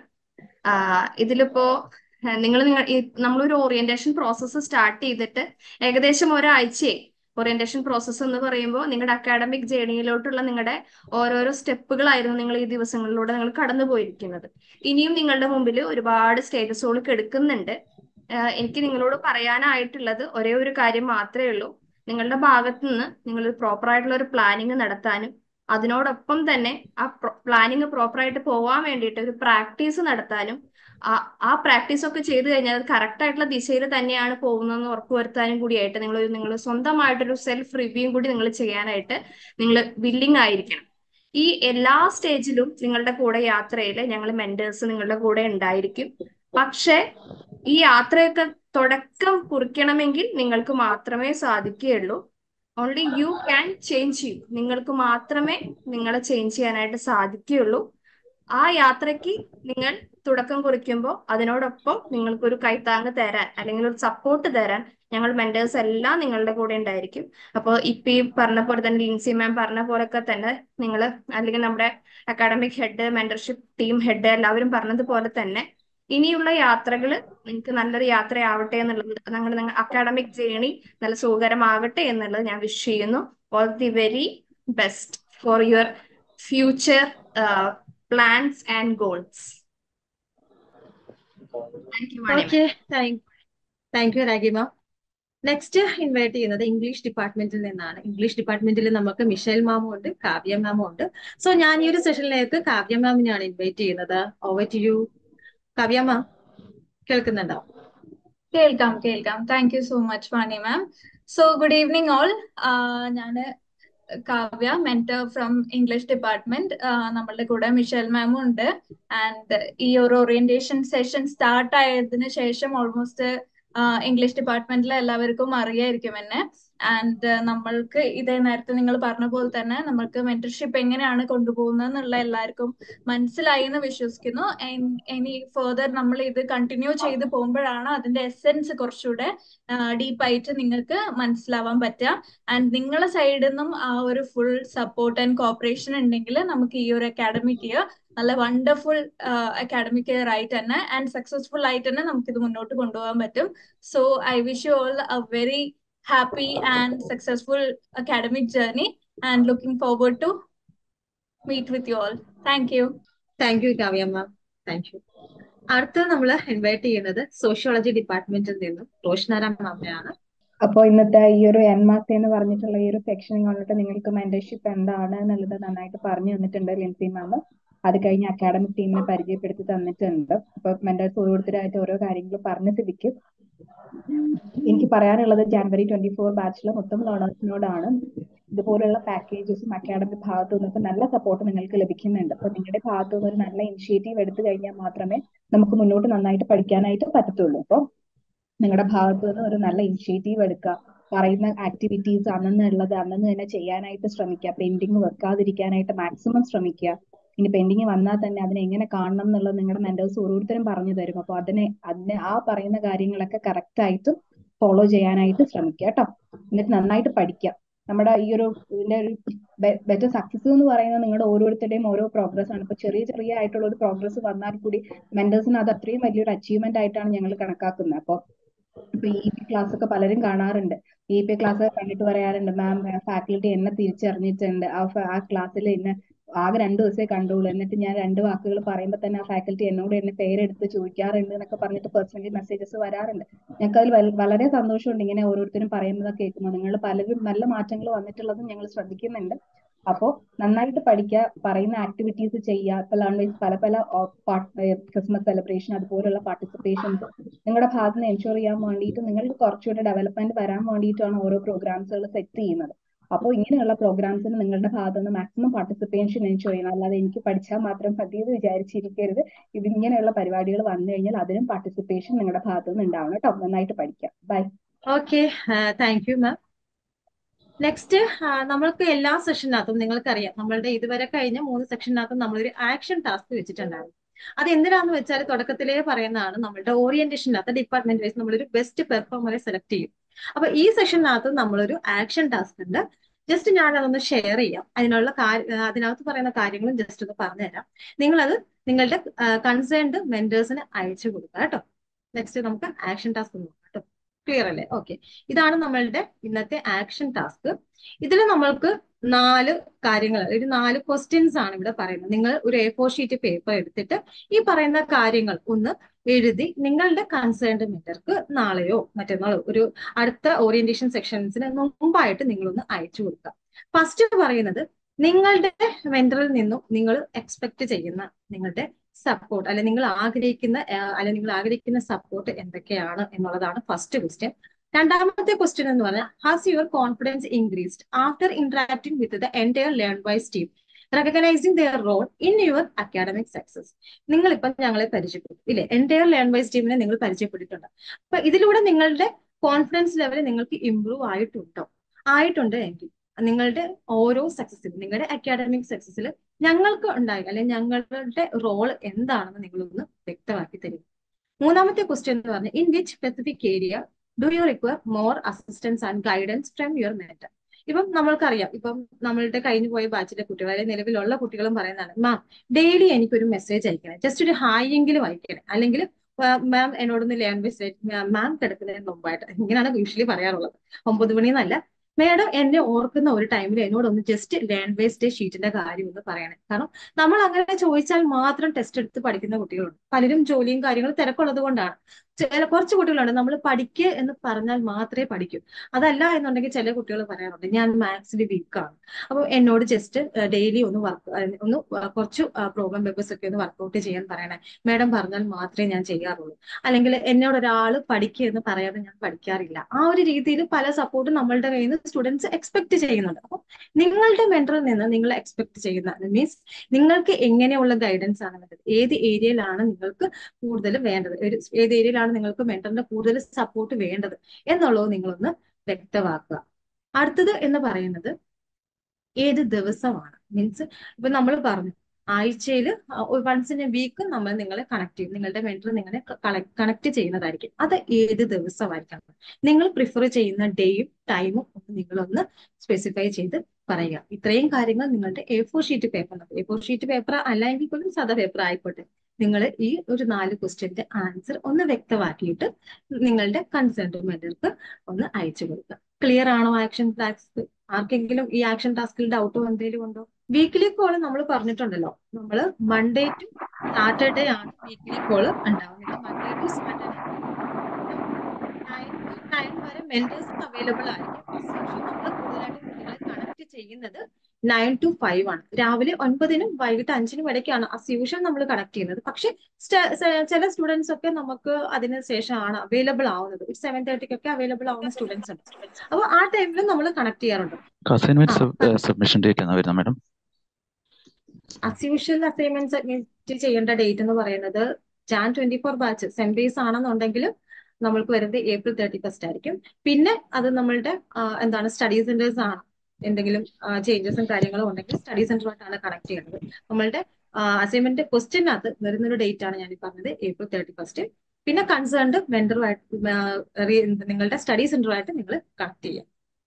ഇതിലിപ്പോ നിങ്ങൾ നിങ്ങൾ നമ്മളൊരു ഓറിയന്റേഷൻ പ്രോസസ്സ് സ്റ്റാർട്ട് ചെയ്തിട്ട് ഏകദേശം ഒരാഴ്ചയായി ഓറിയന്റേഷൻ പ്രോസസ്സ് എന്ന് പറയുമ്പോൾ നിങ്ങളുടെ അക്കാഡമിക് ജേണിയിലോട്ടുള്ള നിങ്ങളുടെ ഓരോരോ സ്റ്റെപ്പുകളായിരുന്നു നിങ്ങൾ ഈ ദിവസങ്ങളിലൂടെ നിങ്ങൾ കടന്നു പോയിരിക്കുന്നത് ഇനിയും നിങ്ങളുടെ മുമ്പിൽ ഒരുപാട് സ്റ്റേറ്റസുകൾ കെടുക്കുന്നുണ്ട് എനിക്ക് നിങ്ങളോട് പറയാനായിട്ടുള്ളത് ഒരേ ഒരു കാര്യം മാത്രമേ ഉള്ളൂ നിങ്ങളുടെ ഭാഗത്തു നിന്ന് നിങ്ങൾ പ്രോപ്പർ ആയിട്ടുള്ള ഒരു പ്ലാനിങ് നടത്താനും അതിനോടൊപ്പം തന്നെ ആ പ്ലാനിങ് പ്രോപ്പറായിട്ട് പോവാൻ വേണ്ടിയിട്ട് ഒരു പ്രാക്ടീസ് നടത്താനും ആ ആ പ്രാക്ടീസ് ഒക്കെ ചെയ്തു കഴിഞ്ഞാൽ അത് കറക്റ്റ് ആയിട്ടുള്ള ദിശയിൽ തന്നെയാണ് പോകുന്നതെന്ന് ഉറപ്പുവരുത്താനും കൂടിയായിട്ട് നിങ്ങൾ നിങ്ങൾ സ്വന്തമായിട്ടൊരു സെൽഫ് റിവ്യൂ കൂടി നിങ്ങൾ ചെയ്യാനായിട്ട് നിങ്ങൾ വില്ലിങ് ആയിരിക്കണം ഈ എല്ലാ സ്റ്റേജിലും നിങ്ങളുടെ കൂടെ യാത്രയിൽ ഞങ്ങൾ മെന്റേഴ്സ് നിങ്ങളുടെ കൂടെ ഉണ്ടായിരിക്കും പക്ഷെ ഈ യാത്രയൊക്കെ തുടക്കം കുറിക്കണമെങ്കിൽ നിങ്ങൾക്ക് മാത്രമേ സാധിക്കുകയുള്ളൂ only you can change you നിങ്ങൾക്ക് മാത്രമേ നിങ്ങളെ ചേഞ്ച് ചെയ്യാനായിട്ട് സാധിക്കുകയുള്ളൂ ആ യാത്രയ്ക്ക് നിങ്ങൾ തുടക്കം കുറിക്കുമ്പോൾ അതിനോടൊപ്പം നിങ്ങൾക്കൊരു കൈത്താങ്ങ് തരാൻ അല്ലെങ്കിൽ ഒരു സപ്പോർട്ട് തരാൻ ഞങ്ങൾ മെന്റേഴ്സ് എല്ലാം നിങ്ങളുടെ കൂടെ ഉണ്ടായിരിക്കും അപ്പോൾ ഇപ്പൊ ഈ പറഞ്ഞ പോലെ തന്നെ ലിൻസി മാം പറഞ്ഞ പോലൊക്കെ തന്നെ നിങ്ങൾ അല്ലെങ്കിൽ നമ്മുടെ academic head mentorship team head എല്ലാവരും പറഞ്ഞതുപോലെ തന്നെ ഇനിയുള്ള യാത്രകൾ നിങ്ങൾക്ക് നല്ലൊരു യാത്രയാവട്ടെ എന്നുള്ളത് ഞങ്ങളുടെ നിങ്ങൾ അക്കാഡമിക് ജേണി നല്ല സുഖകരമാകട്ടെ എന്നുള്ളത് ഞാൻ വിഷ് ചെയ്യുന്നു all the very best for your future plans and goals thank you Mani okay thank thank you Ragima next invite ചെയ്യുന്നത് ഇംഗ്ലീഷ് ഡിപ്പാർട്ട്മെന്റിൽ നിന്നാണ് ഇംഗ്ലീഷ് ഡിപ്പാർട്ട്മെന്റിൽ നമുക്ക് മിഷേൽ മാമും ഉണ്ട് കാവ്യ മാമും ഉണ്ട് സോ ഞാൻ ഈ ഒരു സെഷനിലേക്ക് കാവ്യ മാമിനെയാണ് ഇൻവൈറ്റ് ചെയ്യുന്നത് over to you Kavya ma'am കേൾക്കുന്നുണ്ടോ കേൾക്കാം കേൾക്കാം thank you so much Vani ma'am so good evening all ഞാൻ Kavya mentor from English department നമ്മളുടെ കൂടെ മിഷേൽ മാമും ഉണ്ട് ആൻഡ് ഈ ഒരു ഓറിയന്റേഷൻ സെഷൻ സ്റ്റാർട്ട് ആയതിനു ശേഷം ഓൾമോസ്റ്റ് ഇംഗ്ലീഷ് ഡിപ്പാർട്ട്മെന്റിലെ എല്ലാവർക്കും അറിയായിരിക്കും എന്നെ ആൻഡ് നമ്മൾക്ക് ഇതേ നേരത്തെ നിങ്ങൾ പറഞ്ഞ പോലെ തന്നെ നമ്മൾക്ക് മെന്റർഷിപ്പ് എങ്ങനെയാണ് കൊണ്ടുപോകുന്നത് എന്നുള്ള എല്ലാവർക്കും മനസ്സിലായി എന്ന് വിശ്വസിക്കുന്നു ഇനി ഫെർദർ നമ്മൾ ഇത് കണ്ടിന്യൂ ചെയ്ത് പോകുമ്പോഴാണ് അതിന്റെ എസെൻസ് കുറച്ചുകൂടെ ഡീപ്പായിട്ട് നിങ്ങൾക്ക് മനസ്സിലാവാൻ പറ്റുക ആൻഡ് നിങ്ങളെ സൈഡിൽ നിന്നും ആ ഒരു ഫുൾ സപ്പോർട്ട് ആൻഡ് കോപ്പറേഷൻ ഉണ്ടെങ്കിൽ നമുക്ക് ഈ ഒരു അക്കാഡമിക് ഇയർ നല്ല വണ്ടർഫുൾ അക്കാഡമിക് ഇയർ ആയിട്ട് തന്നെ ആൻഡ് സക്സസ്ഫുൾ ആയിട്ട് തന്നെ നമുക്ക് ഇത് മുന്നോട്ട് കൊണ്ടുപോകാൻ പറ്റും so I wish you all a very happy and successful academic journey and looking forward to meet with you all. Thank you. Thank you Kavya ma'am thank you അടുത്ത നമ്മൾ ഇൻവൈറ്റ് ചെയ്യുന്നത് സോഷ്യോളജി ഡിപ്പാർട്ട്മെന്റിൽ നിന്നും റോഷ്നാര മാമിനെയാണ് അപ്പോൾ ഇന്നത്തെ ഈ ഒരു എൻ മാസ് എന്ന് പറഞ്ഞിട്ടുള്ള ഈ ഒരു സെക്ഷൻ കൊണ്ടിട്ട് നിങ്ങൾക്ക് മെന്റർഷിപ്പ് എന്താണ് എന്നുള്ളത് നന്നായിട്ട് പറഞ്ഞു തന്നിട്ടുണ്ട് ലിൻസി മാം അത് കഴിഞ്ഞ് അക്കാഡമിക് ടീമിനെ പരിചയപ്പെടുത്തി തന്നിട്ടുണ്ട് അപ്പൊ മെന്റേഴ്സ് ഓരോരുത്തരായിട്ട് ഓരോ കാര്യങ്ങൾ പറഞ്ഞ സ്ഥിതിക്ക് എനിക്ക് പറയാനുള്ളത് ജാനുവരി ട്വന്റി ഫോർ ബാച്ചിലെ മൊത്തം ലേണേഴ്സിനോടാണ് ഇതുപോലുള്ള പാക്കേജസും അക്കാഡമിക് ഭാഗത്തു നിന്നൊക്കെ നല്ല സപ്പോർട്ട് നിങ്ങൾക്ക് ലഭിക്കുന്നുണ്ട് അപ്പൊ നിങ്ങളുടെ ഭാഗത്തു നിന്ന് ഒരു നല്ല ഇനിഷ്യേറ്റീവ് എടുത്തു കഴിഞ്ഞാൽ മാത്രമേ നമുക്ക് മുന്നോട്ട് നന്നായിട്ട് പഠിക്കാനായിട്ട് പറ്റത്തുള്ളൂ അപ്പോൾ നിങ്ങളുടെ ഭാഗത്തു നിന്ന് ഒരു നല്ല ഇനിഷ്യേറ്റീവ് എടുക്കുക പറയുന്ന ആക്ടിവിറ്റീസ് അന്നെന്നുള്ളത് അന്നു തന്നെ ചെയ്യാനായിട്ട് ശ്രമിക്കുക പെൻഡിങ് വെക്കാതിരിക്കാനായിട്ട് മാക്സിമം ശ്രമിക്കുക ഇനി പെൻഡിങ് വന്നാൽ തന്നെ അതിനെ എങ്ങനെ കാണണം എന്നുള്ളത് നിങ്ങളുടെ മെന്റേഴ്സ് ഓരോരുത്തരും പറഞ്ഞു തരും അപ്പൊ അതിനെ അതിനെ ആ പറയുന്ന കാര്യങ്ങളൊക്കെ കറക്റ്റ് ആയിട്ട് ഫോളോ ചെയ്യാനായിട്ട് ശ്രമിക്കുക കേട്ടോ എന്നിട്ട് നന്നായിട്ട് പഠിക്കുക നമ്മുടെ ഈ ഒരു ഇതിന്റെ ഒരു ബെറ്റർ സക്സസ് എന്ന് പറയുന്നത് നിങ്ങളുടെ ഓരോരുത്തരുടെയും ഓരോ പ്രോഗ്രസ് ആണ് ഇപ്പൊ ചെറിയ ചെറിയ ആയിട്ടുള്ള ഒരു പ്രോഗ്രസ് വന്നാൽ കൂടി മെന്റേഴ്സിന് അത് അത്രയും വലിയൊരു അച്ചീവ്മെന്റ് ആയിട്ടാണ് ഞങ്ങൾ കണക്കാക്കുന്നത് അപ്പൊ ഇപ്പൊ ഇ പി ക്ലാസ് ഒക്കെ പലരും കാണാറുണ്ട് ഇ പി ക്ലാസ് കണ്ടിട്ട് പറയാറുണ്ട് മാം ഫാക്കൽറ്റി എന്നെ തിരിച്ചറിഞ്ഞിട്ടുണ്ട് ആ ആ ക്ലാസ്സിൽ എന്നെ ആകെ രണ്ടു ദിവസമേ കണ്ടുള്ളൂ എന്നിട്ട് ഞാൻ രണ്ട് വാക്കുകൾ പറയുമ്പോൾ തന്നെ ആ ഫാക്കൽറ്റി എന്നോട് എന്നെ പേരെടുത്ത് ചോദിക്കാറുണ്ട് എന്നൊക്കെ പറഞ്ഞിട്ട് പേഴ്സണലി മെസ്സേജസ് വരാറുണ്ട് ഞങ്ങൾക്ക് അതിൽ വളരെ സന്തോഷമുണ്ട് ഇങ്ങനെ ഓരോരുത്തരും പറയുന്നത് കേൾക്കുമ്പോൾ നിങ്ങൾ പലരും നല്ല മാറ്റങ്ങൾ വന്നിട്ടുള്ളതും ഞങ്ങൾ ശ്രദ്ധിക്കുന്നുണ്ട് അപ്പോൾ നന്നായിട്ട് പഠിക്കുക പറയുന്ന ആക്ടിവിറ്റീസ് ചെയ്യുക ഇപ്പൊ ലേൺവൈസ് പല പല ക്രിസ്മസ് സെലിബ്രേഷൻ അതുപോലുള്ള പാർട്ടിസിപ്പേഷൻസ് നിങ്ങളുടെ ഭാഗത്ത് നിന്ന് എൻഷുർ ചെയ്യാൻ വേണ്ടിയിട്ട് നിങ്ങൾക്ക് കുറച്ചുകൂടെ ഡെവലപ്മെന്റ് വരാൻ വേണ്ടിയിട്ടാണ് ഓരോ പ്രോഗ്രാംസുകൾ സെറ്റ് ചെയ്യുന്നത് അപ്പോൾ ഇങ്ങനെയുള്ള പ്രോഗ്രാംസിന് നിങ്ങളുടെ ഭാഗത്ത് നിന്ന് മാക്സിമം പാർട്ടിസിപ്പേഷൻ എൻഷുർ ചെയ്യണം അല്ലാതെ എനിക്ക് പഠിച്ചാൽ മാത്രം മതി എന്ന് വിചാരിച്ചിരിക്കരുത് ഇത് ഇങ്ങനെയുള്ള പരിപാടികൾ വന്നു കഴിഞ്ഞാൽ അതിനും പാർട്ടിസിപ്പേഷൻ നിങ്ങളുടെ ഭാഗത്ത് നിന്ന് ഉണ്ടാവണം കേട്ടോ നന്നായിട്ട് പഠിക്കാം bye okay thank you ma'am next നമ്മൾക്ക് എല്ലാ സെഷനകത്തും നിങ്ങൾക്കറിയാം നമ്മളുടെ ഇതുവരെ കഴിഞ്ഞ മൂന്ന് സെഷനകത്തും നമ്മളൊരു ആക്ഷൻ ടാസ്ക് വെച്ചിട്ടുണ്ടായിരുന്നു അത് എന്തിനാന്ന് വെച്ചാൽ തുടക്കത്തിലേ പറയുന്നതാണ് നമ്മളുടെ ഓറിയന്റേഷനകത്ത് ഡിപ്പാർട്ട്മെന്റ് വൈസ് നമ്മളൊരു ബെസ്റ്റ് പെർഫോമറെ സെലക്ട് ചെയ്യും അപ്പൊ ഈ സെഷനകത്ത് നമ്മളൊരു ആക്ഷൻ ടാസ്ക് ഉണ്ട് ജസ്റ്റ് ഞാൻ അതൊന്ന് ഷെയർ ചെയ്യാം അതിനുള്ള അതിനകത്ത് പറയുന്ന കാര്യങ്ങളും ജസ്റ്റ് ഒന്ന് പറഞ്ഞുതരാം നിങ്ങളത് നിങ്ങളുടെ കൺസേൺഡ് മെന്റേഴ്സിന് അയച്ചു കൊടുക്കുക കേട്ടോ നെക്സ്റ്റ് നമുക്ക് ആക്ഷൻ ടാസ്ക് നോക്കാം കേട്ടോ ക്ലിയർ അല്ലേ ഓക്കെ ഇതാണ് നമ്മളുടെ ഇന്നത്തെ ആക്ഷൻ ടാസ്ക് ഇതിൽ നമ്മൾക്ക് നാല് കാര്യങ്ങൾ ഒരു നാല് ക്വസ്റ്റ്യൻസ് ആണ് ഇവിടെ പറയുന്നത് നിങ്ങൾ ഒരു എ ഫോർ ഷീറ്റ് പേപ്പർ എടുത്തിട്ട് ഈ പറയുന്ന കാര്യങ്ങൾ ഒന്ന് എഴുതി നിങ്ങളുടെ കൺസേൺഡ് മെന്റർക്ക് നാളെയോ മറ്റന്നാളോ ഒരു അടുത്ത ഓറിയന്റേഷൻ സെക്ഷൻസിന് മുമ്പായിട്ട് നിങ്ങളൊന്ന് അയച്ചു കൊടുക്കുക ഫസ്റ്റ് പറയുന്നത് നിങ്ങളുടെ മെന്ററിൽ നിന്നും നിങ്ങൾ എക്സ്പെക്ട് ചെയ്യുന്ന നിങ്ങളുടെ സപ്പോർട്ട് അല്ലെ നിങ്ങൾ ആഗ്രഹിക്കുന്ന അല്ലെ നിങ്ങൾ ആഗ്രഹിക്കുന്ന സപ്പോർട്ട് എന്തൊക്കെയാണ് എന്നുള്ളതാണ് ഫസ്റ്റ് ക്വസ്റ്റ്യൻ രണ്ടാമത്തെ ക്വസ്റ്റ്യൻ എന്ന് പറഞ്ഞാൽ has your confidence increased after interacting with the entire Learn Wise team recognising their role in your academic success നിങ്ങൾ ഇപ്പം ഞങ്ങളെ പരിചയപ്പെട്ടു ഇല്ലേ എൻറ്റയർ ലേൺ വൈസ് ടീമിനെ നിങ്ങൾ പരിചയപ്പെട്ടിട്ടുണ്ട് അപ്പൊ ഇതിലൂടെ നിങ്ങളുടെ കോൺഫിഡൻസ് ലെവൽ നിങ്ങൾക്ക് ഇംപ്രൂവ് ആയിട്ടുണ്ടോ ആയിട്ടുണ്ട് എങ്കിൽ നിങ്ങളുടെ ഓരോ സക്സസിലും നിങ്ങളുടെ അക്കാഡമിക് സക്സസിൽ ഞങ്ങൾക്ക് ഉണ്ടായി അല്ലെങ്കിൽ ഞങ്ങളുടെ റോൾ എന്താണെന്ന് നിങ്ങളൊന്ന് വ്യക്തമാക്കി തരും മൂന്നാമത്തെ ക്വസ്റ്റ്യൻ എന്ന് പറഞ്ഞാൽ in which specific area do you require more assistance and guidance from your mentor ഇപ്പം നമ്മൾക്കറിയാം ഇപ്പം നമ്മളുടെ കഴിഞ്ഞു പോയ ബാച്ചിലെ കുട്ടികൾ അല്ലെങ്കിൽ നിലവിലുള്ള കുട്ടികളും പറയുന്നതാണ് മാം ഡെയിലി എനിക്കൊരു മെസ്സേജ് അയക്കണേ ജസ്റ്റ് ഒരു ഹായ് എങ്കിലും അയക്കണേ അല്ലെങ്കിൽ മാം എന്നോടൊന്ന് ലേൺ മെസ്സേജ് മാം കിടക്കുന്നതിന് മുമ്പായിട്ട് ഇങ്ങനെയാണ് യൂഷ്വലി പറയാറുള്ളത് ഒമ്പത് മണി എന്നല്ല മേഡം എന്നെ ഓർക്കുന്ന ഒരു ടൈമിൽ എന്നോടൊന്ന് ജസ്റ്റ് ലേൺ ബേസ് ഡേ ഷീറ്റിന്റെ കാര്യം ഒന്ന് പറയണേ കാരണം നമ്മൾ അങ്ങനെ ചോദിച്ചാൽ മാത്രം ടെസ്റ്റ് എടുത്ത് പഠിക്കുന്ന കുട്ടികളുണ്ട് പലരും ജോലിയും കാര്യങ്ങളും തിരക്കുള്ളത് കൊണ്ടാണ് ചില കുറച്ച് കുട്ടികളുണ്ട് നമ്മൾ പഠിക്കുക എന്ന് പറഞ്ഞാൽ മാത്രമേ പഠിക്കൂ അതല്ല എന്നുണ്ടെങ്കിൽ ചില കുട്ടികൾ പറയാറുണ്ട് ഞാൻ മാത്സിൽ വീക്കാണ് അപ്പോൾ എന്നോട് ജസ്റ്റ് ഡെയിലി ഒന്ന് വർക്ക് ഒന്ന് കുറച്ച് പ്രോഗ്രാം പേപ്പേഴ്സ് ഒക്കെ ഒന്ന് വർക്ക്ഔട്ട് ചെയ്യാൻ പറയണേ മേഡം പറഞ്ഞാൽ മാത്രമേ ഞാൻ ചെയ്യാറുള്ളൂ അല്ലെങ്കിൽ എന്നോട് ഒരാൾ പഠിക്കുക എന്ന് പറയാതെ ഞാൻ പഠിക്കാറില്ല ആ ഒരു രീതിയിൽ പല സപ്പോർട്ടും നമ്മളുടെ കയ്യിൽ നിന്ന് സ്റ്റുഡൻസ് എക്സ്പെക്ട് ചെയ്യുന്നുണ്ട് അപ്പോൾ നിങ്ങളുടെ മെന്ററിൽ നിന്ന് നിങ്ങൾ എക്സ്പെക്ട് ചെയ്യുന്ന മീൻസ് നിങ്ങൾക്ക് എങ്ങനെയുള്ള ഗൈഡൻസ് ആണ് വേണ്ടത് ഏത് ഏരിയയിലാണ് നിങ്ങൾക്ക് കൂടുതൽ വേണ്ടത് ഒരു ഏത് ഏരിയയിലാണ് നിങ്ങൾക്ക് മെന്ററിന്റെ കൂടുതൽ സപ്പോർട്ട് വേണ്ടത് എന്നുള്ളത് നിങ്ങളൊന്ന് വ്യക്തമാക്കുക അടുത്തത് എന്ന് പറയുന്നത് ഏത് ദിവസമാണ് മീൻസ് ഇപ്പൊ നമ്മൾ പറഞ്ഞു ആഴ്ചയിൽ വൺസ് ഇൻ എ വീക്ക് നമ്മൾ നിങ്ങളെ കണക്ട് ചെയ്യും നിങ്ങളുടെ മെന്റർ നിങ്ങളെ കണക്ട് ചെയ്യുന്നതായിരിക്കും അത് ഏത് ദിവസമായിരിക്കണം നിങ്ങൾ പ്രിഫർ ചെയ്യുന്ന ഡേയും ടൈമും ഒന്ന് നിങ്ങളൊന്ന് സ്പെസിഫൈ ചെയ്ത് പറയുക ഇത്രയും കാര്യങ്ങൾ നിങ്ങളുടെ A four sheet paper A four sheet paper അല്ലെങ്കിൽ പോലും സാധാ പേപ്പർ ആയിക്കോട്ടെ നിങ്ങൾ ഈ ഒരു നാല് ക്വസ്റ്റ്യന്റെ ആൻസർ ഒന്ന് വ്യക്തമാക്കിയിട്ട് നിങ്ങളുടെ കൺസേൺഡ് മെന്റർക്ക് ഒന്ന് അയച്ചു കൊടുക്കുക ക്ലിയർ ആണോ ആക്ഷൻ ടാസ്ക് ആർക്കെങ്കിലും ഈ ആക്ഷൻ ടാസ്കിൽ ഡൗട്ടോ എന്തെങ്കിലും ഉണ്ടോ വീക്കിലി കോൾ നമ്മൾ പറഞ്ഞിട്ടുണ്ടല്ലോ നമ്മൾ മൺഡേ ടു സാറ്റർഡേ ആണ് വീക്കിലി കോൾ ഉണ്ടാവുന്നത് Monday to Saturday nine to nine വരെ മെന്റേഴ്സ് അവൈലബിൾ ആയിരിക്കും നമ്മൾ കൂടുതലായിട്ട് കുട്ടികളെ കണക്ട് ചെയ്യുന്നത് നയൻ ടു ഫൈവ് ആണ് രാവിലെ ഒൻപതിനും വൈകിട്ട് അഞ്ചിനും ഇടയ്ക്കാണ് അസ് യൂഷ്വൽ നമ്മൾ കണക്ട് ചെയ്യുന്നത് പക്ഷെ ചില സ്റ്റുഡൻസ് ഒക്കെ നമുക്ക് അതിന് ശേഷമാണ് അവൈലബിൾ ആവുന്നത് ഒരു സെവൻ തേർട്ടിക്കൊക്കെ അവൈലബിൾ ആവുന്ന സ്റ്റുഡൻസ് ഉണ്ട് അപ്പോൾ ആ ടൈമിൽ നമ്മൾ കണക്ട് ചെയ്യാറുണ്ട് അസൈൻമെന്റ് സബ്മിഷൻ ഡേറ്റ് എന്നാ വരുന്നത് madam as usual assignment submit ചെയ്യേണ്ട ഡേറ്റ് എന്ന് പറയുന്നത് Jan twenty four batch sem base ആണെന്നുണ്ടെങ്കിൽ നമ്മൾക്ക് വരുന്നത് ഏപ്രിൽ തേർട്ടി ഫസ്റ്റ് ആയിരിക്കും പിന്നെ അത് നമ്മളുടെ എന്താണ് സ്റ്റഡി സെന്റേഴ്സ് ആണ് എന്തെങ്കിലും ചേഞ്ചസും കാര്യങ്ങളും ഉണ്ടെങ്കിൽ സ്റ്റഡി സെന്ററുമായിട്ടാണ് കണക്ട് ചെയ്യുന്നത് നമ്മളുടെ അസൈൻമെന്റ് ക്വസ്റ്റ്യനകത്ത് വരുന്നൊരു ഡേറ്റ് ആണ് ഞാൻ ഈ പറഞ്ഞത് ഏപ്രിൽ തേർട്ടി ഫസ്റ്റ് പിന്നെ കൺസേൺഡ് വെണ്ടറുമായിട്ട് നിങ്ങളുടെ സ്റ്റഡി സെന്ററുമായിട്ട് നിങ്ങൾ കണക്ട് ചെയ്യുക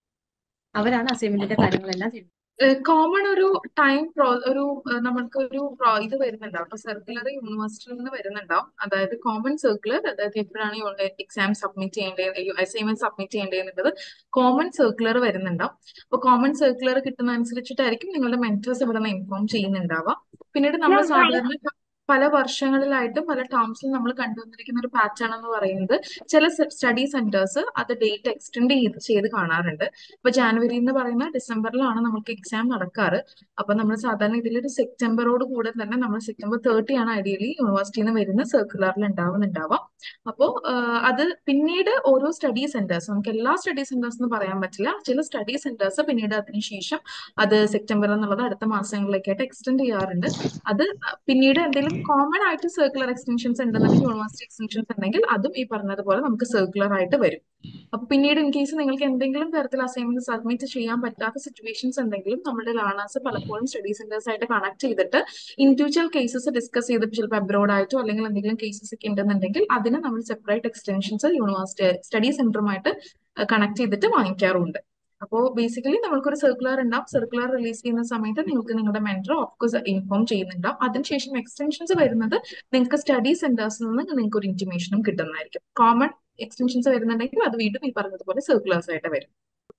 അവരാണ് അസൈൻമെന്റിന്റെ കാര്യങ്ങളെല്ലാം ചെയ്യുന്നത് കോമൺ ഒരു ടൈം പ്രോ ഒരു നമ്മൾക്ക് ഒരു ഇത് വരുന്നുണ്ടാവും അപ്പൊ സർക്കുലർ യൂണിവേഴ്സിറ്റിയിൽ നിന്ന് വരുന്നുണ്ടാവും അതായത് കോമൺ സർക്കുലർ അതായത് എപ്പോഴാണ് എക്സാം സബ്മിറ്റ് ചെയ്യേണ്ടത് അസൈൻമെന്റ് സബ്മിറ്റ് ചെയ്യേണ്ടതെന്നുള്ളത് കോമൺ സർക്കുലർ വരുന്നുണ്ടാവും അപ്പൊ കോമൺ സർക്കുലർ കിട്ടുന്ന അനുസരിച്ചിട്ടായിരിക്കും നിങ്ങളുടെ മെന്റേഴ്സ് ഇവിടെ നിന്ന് ഇൻഫോം ചെയ്യുന്നുണ്ടാവുക പിന്നീട് നമ്മൾ സാധാരണ പല വർഷങ്ങളിലായിട്ടും പല ടേംസിലും നമ്മൾ കണ്ടുവന്നിരിക്കുന്ന ഒരു പാറ്റേൺ എന്ന് പറയുന്നത് ചില സ്റ്റഡി സെന്റേഴ്സ് അത് ഡേറ്റ് എക്സ്റ്റെൻഡ് ചെയ്ത് ചെയ്ത് കാണാറുണ്ട് ഇപ്പൊ ജാനുവരി എന്ന് പറയുന്ന ഡിസംബറിലാണ് നമുക്ക് എക്സാം നടക്കാറ് അപ്പൊ നമ്മൾ സാധാരണ ഇതിലൊരു സെപ്റ്റംബറോട് കൂടെ തന്നെ നമ്മൾ സെപ്റ്റംബർ തേർട്ടി ആണ് ഐഡിയലി യൂണിവേഴ്സിറ്റിയിൽ നിന്ന് വരുന്ന സർക്കുലറിൽ ഉണ്ടാവുന്നുണ്ടാവാം അപ്പോൾ അത് പിന്നീട് ഓരോ സ്റ്റഡി സെന്റേഴ്സ് നമുക്ക് എല്ലാ സ്റ്റഡി സെന്റേഴ്സ് എന്ന് പറയാൻ പറ്റില്ല ചില സ്റ്റഡി സെന്റേഴ്സ് പിന്നീട് അതിനുശേഷം അത് സെപ്റ്റംബർ എന്നുള്ളത് അടുത്ത മാസങ്ങളിലേക്കായിട്ട് എക്സ്റ്റെൻഡ് ചെയ്യാറുണ്ട് അത് പിന്നീട് എന്തെങ്കിലും കോമൺ ആയിട്ട് സർക്കുലർ എക്സ്റ്റൻഷൻസ് ഉണ്ടെന്നുണ്ടെങ്കിൽ യൂണിവേഴ്സിറ്റി എക്സ്റ്റൻഷൻസ് ഉണ്ടെങ്കിൽ അതും ഈ പറഞ്ഞതുപോലെ നമുക്ക് സർക്കുലർ ആയിട്ട് വരും അപ്പൊ പിന്നീട് ഇൻ കേസ് നിങ്ങൾക്ക് എന്തെങ്കിലും തരത്തിൽ അസൈൻമെന്റ് സബ്മിറ്റ് ചെയ്യാൻ പറ്റാത്ത സിറ്റുവേഷൻസ് ഉണ്ടെങ്കിലും നമ്മുടെ ലാണാസ് പലപ്പോഴും സ്റ്റഡി സെന്റേഴ്സ് ആയിട്ട് കണക്ട് ചെയ്തിട്ട് ഇൻഡിവിജ്വൽ കേസസ് ഡിസ്കസ് ചെയ്ത് ചിലപ്പോൾ അബ്രോഡ് ആയിട്ടോ അല്ലെങ്കിൽ എന്തെങ്കിലും കേസസ് ഒക്കെ ഉണ്ടെന്നുണ്ടെങ്കിൽ അതിന് നമ്മൾ സെപ്പറേറ്റ് എക്സ്റ്റൻഷൻസ് യൂണിവേഴ്സിറ്റി സ്റ്റഡി സെന്ററുമായിട്ട് കണക്ട് ചെയ്തിട്ട് വാങ്ങിക്കാറുണ്ട് അപ്പോൾ ബേസിക്കലി നമ്മൾക്കൊരു സർക്കുലർ ഉണ്ടാവും സർക്കുലർ റിലീസ് ചെയ്യുന്ന സമയത്ത് നിങ്ങൾക്ക് നിങ്ങളുടെ മെന്റർ ഓഫ്കോഴ്സ് ഇൻഫോം ചെയ്യുന്നുണ്ടാവും അതിനുശേഷം എക്സ്റ്റൻഷൻസ് വരുന്നത് നിങ്ങൾക്ക് സ്റ്റഡി സെന്റേഴ്സിൽ നിന്ന് നിങ്ങൾക്ക് ഒരു ഇന്റിമേഷനും കിട്ടുന്നതായിരിക്കും കോമൺ എക്സ്റ്റൻഷൻസ് വരുന്നുണ്ടെങ്കിൽ അത് വീണ്ടും ഈ പറഞ്ഞതുപോലെ സർക്കുലേഴ്സ് ആയിട്ട് വരും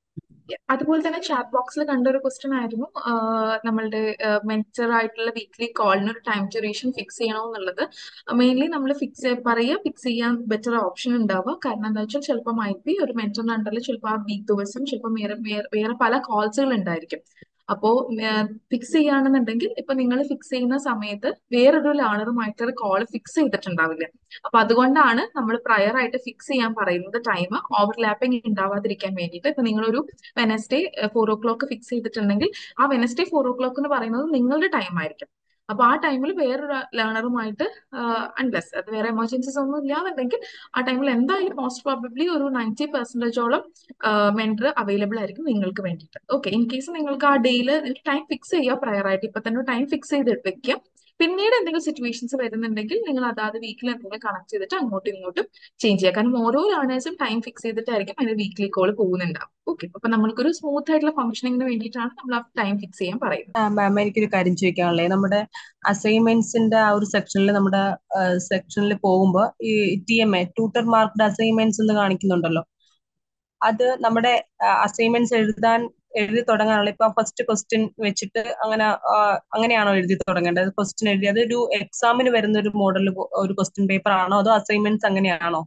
അതുപോലെ തന്നെ ചാറ്റ് ബോക്സിൽ കണ്ട ഒരു ക്വസ്റ്റ്യൻ ആയിരുന്നു നമ്മളുടെ മെന്റർ ആയിട്ടുള്ള വീക്ക്ലി കോളിന് ഒരു ടൈം ഡ്യൂറേഷൻ ഫിക്സ് ചെയ്യണോ എന്നുള്ളത് മെയിൻലി നമ്മൾ ഫിക്സ് പറയുക ഫിക്സ് ചെയ്യാൻ ബെറ്റർ ഓപ്ഷൻ ഉണ്ടാവുക കാരണം എന്താ വെച്ചാൽ ചിലപ്പോൾ മൈറ്റ് ബി ഒരു മെന്ററിന്റെ അണ്ടറിൽ ചിലപ്പോൾ ആ വീക്ക് ദിവസം ചിലപ്പോൾ വേറെ വേറെ പല കോൾസുകൾ ഉണ്ടായിരിക്കും അപ്പോ ഫിക്സ് ചെയ്യുകയാണെന്നുണ്ടെങ്കിൽ ഇപ്പൊ നിങ്ങൾ ഫിക്സ് ചെയ്യുന്ന സമയത്ത് വേറൊരു ലാണറുമായിട്ട് ഒരു കോൾ ഫിക്സ് ചെയ്തിട്ടുണ്ടാവില്ല അപ്പൊ അതുകൊണ്ടാണ് നമ്മൾ പ്രയർ ആയിട്ട് ഫിക്സ് ചെയ്യാൻ പറയുന്നത് ടൈം ഓവർലാപ്പിംഗ് ഉണ്ടാവാതിരിക്കാൻ വേണ്ടിയിട്ട് ഇപ്പൊ നിങ്ങളൊരു Wednesday four o'clock fix ചെയ്തിട്ടുണ്ടെങ്കിൽ ആ വെനസ്ഡേ ഫോർ ഓ ക്ലോക്ക് എന്ന് പറയുന്നത് നിങ്ങളുടെ ടൈം ആയിരിക്കും അപ്പൊ ആ ടൈമിൽ വേറൊരു ലേണറുമായിട്ട് അൺലെസ് അത് വേറെ എമർജൻസീസ് ഒന്നും ഇല്ലാന്നുണ്ടെങ്കിൽ ആ ടൈമിൽ എന്തായാലും മോസ്റ്റ് പ്രോബബ്ലി ഒരു നയൻറ്റി പെർസെന്റേജോളം മെന്റർ അവൈലബിൾ ആയിരിക്കും നിങ്ങൾക്ക് വേണ്ടിയിട്ട് ഓക്കെ ഇൻ കേസ് നിങ്ങൾക്ക് ആ ഡേയിൽ ടൈം ഫിക്സ് ചെയ്യുക പ്രയറായിട്ട് ഇപ്പൊ തന്നെ ടൈം ഫിക്സ് ചെയ്ത് വെക്കുക പിന്നീട് എന്തെങ്കിലും സിറ്റുവേഷൻസ് വരുന്നുണ്ടെങ്കിൽ നിങ്ങൾ അതാത് വീക്കിൽ എന്തെങ്കിലും കണക്ട് ചെയ്തിട്ട് അങ്ങോട്ടും ഇങ്ങോട്ടും ചേഞ്ച് ചെയ്യുക കാരണം ഓരോ ലേണേഴ്സും ടൈം ഫിക്സ് ചെയ്തിട്ടായിരിക്കും അതിന്റെ വീക്ക്ലി കോൾ പോകുന്നുണ്ടാവും ഓക്കെ അപ്പൊ നമ്മൾക്കൊരു സ്മൂത്ത് ആയിട്ടുള്ള ഫംഗ്ഷനിങ്ങിന് വേണ്ടിയിട്ടാണ് നമ്മൾ ആ ടൈം ഫിക്സ് ചെയ്യാൻ പറയുന്നത് മാം എനിക്കൊരു കാര്യം ചോദിക്കാനുള്ളത് നമ്മുടെ അസൈൻമെന്റ്സിന്റെ ആ ഒരു സെക്ഷനിൽ നമ്മുടെ സെക്ഷനിൽ പോകുമ്പോൾ ഈ T M A tutor marked assignments എന്ന് കാണിക്കുന്നുണ്ടല്ലോ അത് നമ്മുടെ അസൈൻമെന്റ്സ് എഴുതാൻ എഴുതി തുടങ്ങാനുള്ള ഇപ്പൊ ഫസ്റ്റ് ക്വസ്റ്റ്യൻ വെച്ചിട്ട് അങ്ങനെ ആ, അങ്ങനെയാണോ എഴുതി തുടങ്ങേണ്ടത് ക്വസ്റ്റ്യൻ എഴുതി അത് ഒരു എക്സാമിന് വരുന്ന ഒരു മോഡൽ ഒരു ക്വസ്റ്റ്യൻ പേപ്പർ ആണോ അതോ അസൈൻമെന്റ്സ് അങ്ങനെയാണോ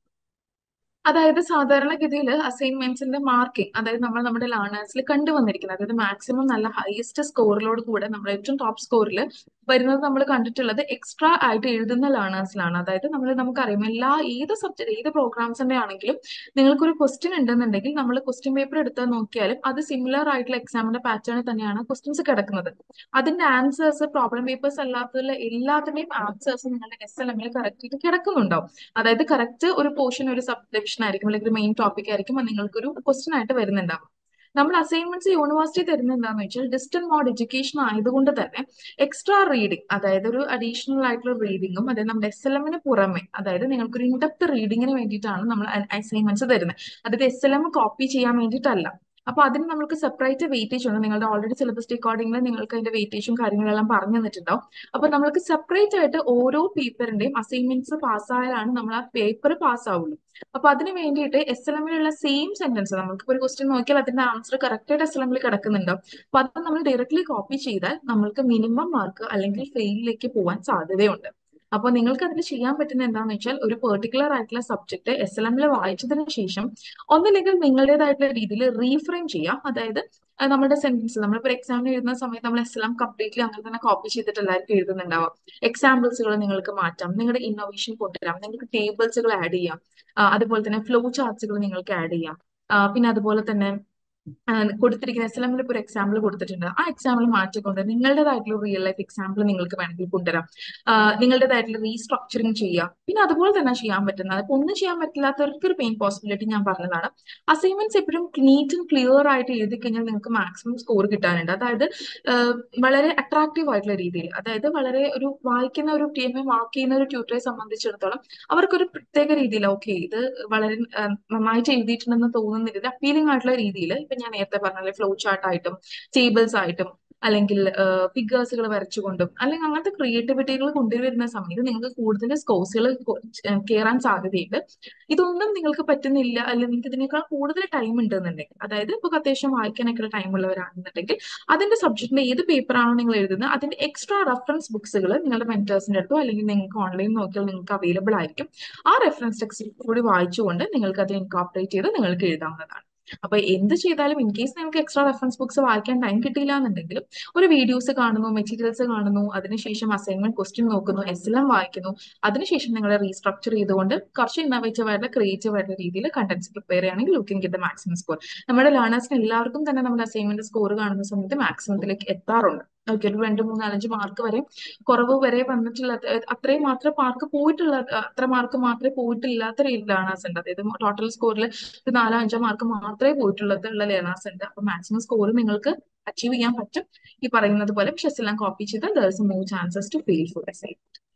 അതായത് സാധാരണഗതിയിൽ അസൈൻമെന്റ്സിന്റെ മാർക്കിംഗ് അതായത് നമ്മൾ നമ്മുടെ ലേണേഴ്സിൽ കണ്ടുവന്നിരിക്കുന്നത് അതായത് മാക്സിമം നല്ല ഹയസ്റ്റ് സ്കോറിലോട് കൂടെ നമ്മൾ ഏറ്റവും ടോപ്പ് സ്കോറിൽ വരുന്നത് നമ്മൾ കണ്ടിട്ടുള്ളത് എക്സ്ട്രാ ആയിട്ട് എഴുതുന്ന ലേണേഴ്സിലാണ് അതായത് നമ്മൾ നമുക്കറിയാം എല്ലാ ഏത് സബ്ജക്ട് ഏത് പ്രോഗ്രാംസിന്റെ ആണെങ്കിലും നിങ്ങൾക്കൊരു ക്വസ്റ്റ്യൻ ഉണ്ടെന്നുണ്ടെങ്കിൽ നമ്മൾ ക്വസ്റ്റ്യൻ പേപ്പർ എടുത്ത് നോക്കിയാലും അത് സിമിലർ ആയിട്ടുള്ള എക്സാമിന്റെ പാറ്റേണിൽ തന്നെയാണ് ക്വസ്റ്റ്യൻസ് കിടക്കുന്നത് അതിന്റെ ആൻസേഴ്സ് പ്രോബ്ലം പേപ്പേഴ്സ് അല്ലാത്തതിലെ എല്ലാത്തിന്റെയും ആൻസേഴ്സ് നിങ്ങളുടെ എസ് എൽ എമ്മിൽ കറക്റ്റ് ആയിട്ട് കിടക്കുന്നുണ്ടാവും അതായത് കറക്റ്റ് ഒരു പോർഷൻ ഒരു സബ് ഡിവിഷൻ ആയിരിക്കും അല്ലെങ്കിൽ ഒരു മെയിൻ ടോപ്പിക് ആയിരിക്കും അത് നിങ്ങൾക്കൊരു ക്വസ്റ്റ്യൻ ആയിട്ട് വരുന്നുണ്ടാവും നമ്മൾ അസൈൻമെന്റ്സ് യൂണിവേഴ്സിറ്റി തരുന്നത് എന്താണെന്ന് വെച്ചാൽ ഡിസ്റ്റന്റ് മോഡ് എഡ്യൂക്കേഷൻ ആയതുകൊണ്ട് തന്നെ എക്സ്ട്രാ റീഡിംഗ് അതായത് ഒരു അഡീഷണൽ ആയിട്ടുള്ള റീഡിങ്ങും അതായത് നമ്മുടെ എസ് എൽ എമ്മിന് പുറമെ അതായത് നിങ്ങൾക്കൊരു ഇൻഡെപ്ത് റീഡിങ്ങിന് വേണ്ടിയിട്ടാണ് നമ്മൾ അസൈൻമെന്റ്സ് തരുന്നത് അതായത് എസ് എൽ എം കോപ്പി ചെയ്യാൻ വേണ്ടിയിട്ടല്ല അപ്പൊ അതിന് നമുക്ക് സെപ്പറേറ്റ് വെയിറ്റേജ് ഉണ്ട് നിങ്ങളുടെ ഓൾറെഡി സിലബസ് റെക്കോർഡിംഗിൽ നിങ്ങൾക്ക് അതിന്റെ വെയിറ്റേജും കാര്യങ്ങളെല്ലാം പറഞ്ഞു തന്നിട്ടുണ്ടാവും അപ്പൊ നമ്മൾക്ക് സെപ്പറേറ്റ് ആയിട്ട് ഓരോ പേപ്പറിന്റെയും അസൈൻമെന്റ്സ് പാസ്സായാലാണ് നമ്മൾ ആ പേപ്പർ പാസ്സാവുള്ളൂ അപ്പൊ അതിന് വേണ്ടിയിട്ട് എസ് എൽ എമ്മിലുള്ള സെയിം സെന്റൻസ് നമുക്ക് ഒരു ക്വസ്റ്റ്യൻ നോക്കിയാൽ അതിന്റെ ആൻസർ കറക്റ്റ് ആയിട്ട് എസ് എൽ എമ്മിൽ കിടക്കുന്നുണ്ടാവും അപ്പൊ അത് നമ്മൾ ഡയറക്ട്ലി കോപ്പി ചെയ്താൽ നമ്മൾക്ക് മിനിമം മാർക്ക് അല്ലെങ്കിൽ ഫെയിലിലേക്ക് പോകാൻ സാധ്യതയുണ്ട് അപ്പൊ നിങ്ങൾക്ക് അതിൽ ചെയ്യാൻ പറ്റുന്ന എന്താണെന്ന് വെച്ചാൽ ഒരു പെർട്ടിക്കുലർ ആയിട്ടുള്ള സബ്ജക്ട് എസ് എൽ എമ്മിൽ വായിച്ചതിന് ശേഷം ഒന്നില്ലെങ്കിൽ നിങ്ങളുടേതായിട്ടുള്ള രീതിയിൽ റീഫ്രെയിം ചെയ്യാം അതായത് അഹ് നമ്മുടെ സെന്റൻസ് നമ്മളിപ്പോൾ എക്സാമിന് എഴുതുന്ന സമയത്ത് നമ്മൾ എസ് എൽ എം കംപ്ലീറ്റ്ലി അങ്ങനെ തന്നെ കോപ്പി ചെയ്തിട്ടല്ലായിരിക്കും എഴുതുന്നുണ്ടാവാം എക്സാമ്പിൾസുകൾ നിങ്ങൾക്ക് മാറ്റാം നിങ്ങളുടെ ഇന്നോവേഷൻ കൊണ്ടുവരാം നിങ്ങൾക്ക് ടേബിൾസുകൾ ആഡ് ചെയ്യാം ആ, അതുപോലെ തന്നെ ഫ്ലോ ചാർട്ട്സുകൾ നിങ്ങൾക്ക് ആഡ് ചെയ്യാം ആ, പിന്നെ അതുപോലെ തന്നെ ആ, കൊടുത്തിരിക്കുന്ന എസ് എൽ എമ്മിൽ ഇപ്പോൾ ഒരു എക്സാമ്പിൾ കൊടുത്തിട്ടുണ്ട് ആ എക്സാമ്പിൾ മാറ്റിക്കൊണ്ട് നിങ്ങളുടേതായിട്ടുള്ള റിയൽ ലൈഫ് എക്സാമ്പിൾ നിങ്ങൾക്ക് വേണമെങ്കിൽ കൊണ്ടുവരാം ആ, നിങ്ങളുടേതായിട്ടുള്ള റീസ്ട്രക്ചറിങ് ചെയ്യാം പിന്നെ അതുപോലെ തന്നെ ചെയ്യാൻ പറ്റുന്നത് ഇപ്പൊ ഒന്നും ചെയ്യാൻ പറ്റില്ലാത്തവർക്ക് ഒരു പെയിൻ പോസിബിലിറ്റി ഞാൻ പറഞ്ഞതാണ് അസൈൻമെന്റ്സ് എപ്പോഴും നീറ്റ് ആൻഡ് ക്ലിയർ ആയിട്ട് എഴുതി കഴിഞ്ഞാൽ നിങ്ങൾക്ക് മാക്സിമം സ്കോർ കിട്ടാനുണ്ട് അതായത് ആ, വളരെ അട്രാക്റ്റീവ് ആയിട്ടുള്ള രീതിയിൽ അതായത് വളരെ ഒരു വായിക്കുന്ന ഒരു ടീം മാർക്ക് ചെയ്യുന്ന ഒരു ട്യൂട്ടറെ സംബന്ധിച്ചിടത്തോളം അവർക്കൊരു പ്രത്യേക രീതിയിൽ ഓക്കെ ഇത് വളരെ ആ, നന്നായിട്ട് എഴുതിയിട്ടുണ്ടെന്ന് തോന്നുന്ന രീതിയിൽ അപ്പീലിംഗ് ആയിട്ടുള്ള രീതിയിൽ ഇപ്പൊ ഞാൻ നേരത്തെ പറഞ്ഞ ഫ്ലോ ചാർട്ട് ആയിട്ടും ടേബിൾസ് ആയിട്ടും അല്ലെങ്കിൽ ഫിഗേഴ്സുകൾ വരച്ചുകൊണ്ടും അല്ലെങ്കിൽ അങ്ങനത്തെ ക്രിയേറ്റിവിറ്റികൾ കൊണ്ടുവരുന്ന സമയത്ത് നിങ്ങൾക്ക് കൂടുതൽ സ്കോഴ്സുകൾ കയറാൻ സാധ്യതയുണ്ട് ഇതൊന്നും നിങ്ങൾക്ക് പറ്റുന്നില്ല അല്ലെങ്കിൽ നിങ്ങൾക്ക് ഇതിനേക്കാൾ കൂടുതൽ ടൈം ഉണ്ടെന്നുണ്ടെങ്കിൽ അതായത് ഇപ്പൊ അത്യാവശ്യം വായിക്കാനൊക്കെ ടൈം ഉള്ളവരാണെന്നുണ്ടെങ്കിൽ അതിന്റെ സബ്ജക്റ്റിന്റെ ഏത് പേപ്പറാണോ നിങ്ങൾ എഴുതുന്നത് അതിന്റെ എക്സ്ട്രാ റെഫറൻസ് ബുക്സുകൾ നിങ്ങളുടെ മെന്റേഴ്സിന്റെ അടുത്തോ അല്ലെങ്കിൽ നിങ്ങൾക്ക് ഓൺലൈൻ നോക്കിയാൽ നിങ്ങൾക്ക് അവൈലബിൾ ആയിരിക്കും ആ റെഫറൻസ് ടെക്സ്റ്റ് കൂടി വായിച്ചുകൊണ്ട് നിങ്ങൾക്ക് അത് ഇൻകോപ്പറേറ്റ് ചെയ്ത് നിങ്ങൾക്ക് എഴുതാവുന്നതാണ് അപ്പൊ എന്ത് ചെയ്താലും ഇൻ കേസ് നിങ്ങൾക്ക് എക്സ്ട്രാ റെഫറൻസ് ബുക്സ് വായിക്കാൻ ടൈം കിട്ടിയില്ല എന്നുണ്ടെങ്കിലും ഒരു വീഡിയോസ് കാണുന്നു മെറ്റീരിയൽസ് കാണുന്നു അതിനുശേഷം അസൈൻമെന്റ് ക്വസ്റ്റ്യൻ നോക്കുന്നു എസ് എൽ എം വായിക്കുന്നു അതിനുശേഷം നിങ്ങൾ റീസ്ട്രക്ചർ ചെയ്തുകൊണ്ട് കുറച്ച് ഇന്നോവേറ്റീവ് ആയിട്ടുള്ള ക്രിയേറ്റീവ് ആയിട്ടുള്ള രീതിയിൽ കണ്ടന്റ്സ് പ്രിപ്പയർ ചെയ്യുകയാണെങ്കിൽ looking get the maximum score നമ്മുടെ ലേണേഴ്സിന് എല്ലാവർക്കും തന്നെ നമ്മുടെ അസൈൻമെന്റ് സ്കോർ കാണുന്ന സമയത്ത് മാക്സിമത്തിലേക്ക് എത്താറുണ്ട് ഓക്കെ ഒരു രണ്ട് മൂന്ന് നാലഞ്ച് മാർക്ക് വരെ കുറവ് വരെ വന്നിട്ടുള്ള അഹ് അത്രയും മാത്രമേ മാർക്ക് പോയിട്ടുള്ള അഹ് അത്ര മാർക്ക് മാത്രമേ പോയിട്ടില്ലാത്ത ലേണേഴ്സ് ഉണ്ട് അതായത് ടോട്ടൽ സ്കോറിൽ ഒരു നാലോ അഞ്ചോ മാർക്ക് മാത്രമേ പോയിട്ടുള്ളത് ഉള്ള ലേണേഴ്സ് ഉണ്ട് അപ്പൊ മാക്സിമം സ്കോർ നിങ്ങൾക്ക് അച്ചീവ് ചെയ്യാൻ പറ്റും ഈ പറയുന്നത് പോലെ പക്ഷെ എല്ലാം കോപ്പി ചെയ്താൽ there is more chances to fail for us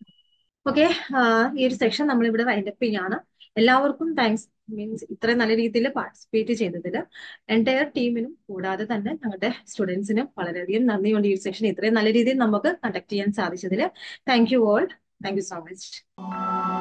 okay ഈ ഒരു സെക്ഷൻ നമ്മൾ ഇവിടെ വൈൻഡപ്പ് ചെയ്യാണ് എല്ലാവർക്കും താങ്ക്സ് മീൻസ് ഇത്രയും നല്ല രീതിയിൽ പാർട്ടിസിപ്പേറ്റ് ചെയ്തതിൽ എൻറ്റയർ ടീമിനും കൂടാതെ തന്നെ ഞങ്ങളുടെ സ്റ്റുഡൻസിനും വളരെയധികം നന്ദിയുണ്ട് ഈ ഒരു സെഷൻ ഇത്രയും നല്ല രീതിയിൽ നമുക്ക് കണ്ടക്ട് ചെയ്യാൻ സാധിച്ചതിൽ thank you all thank you so much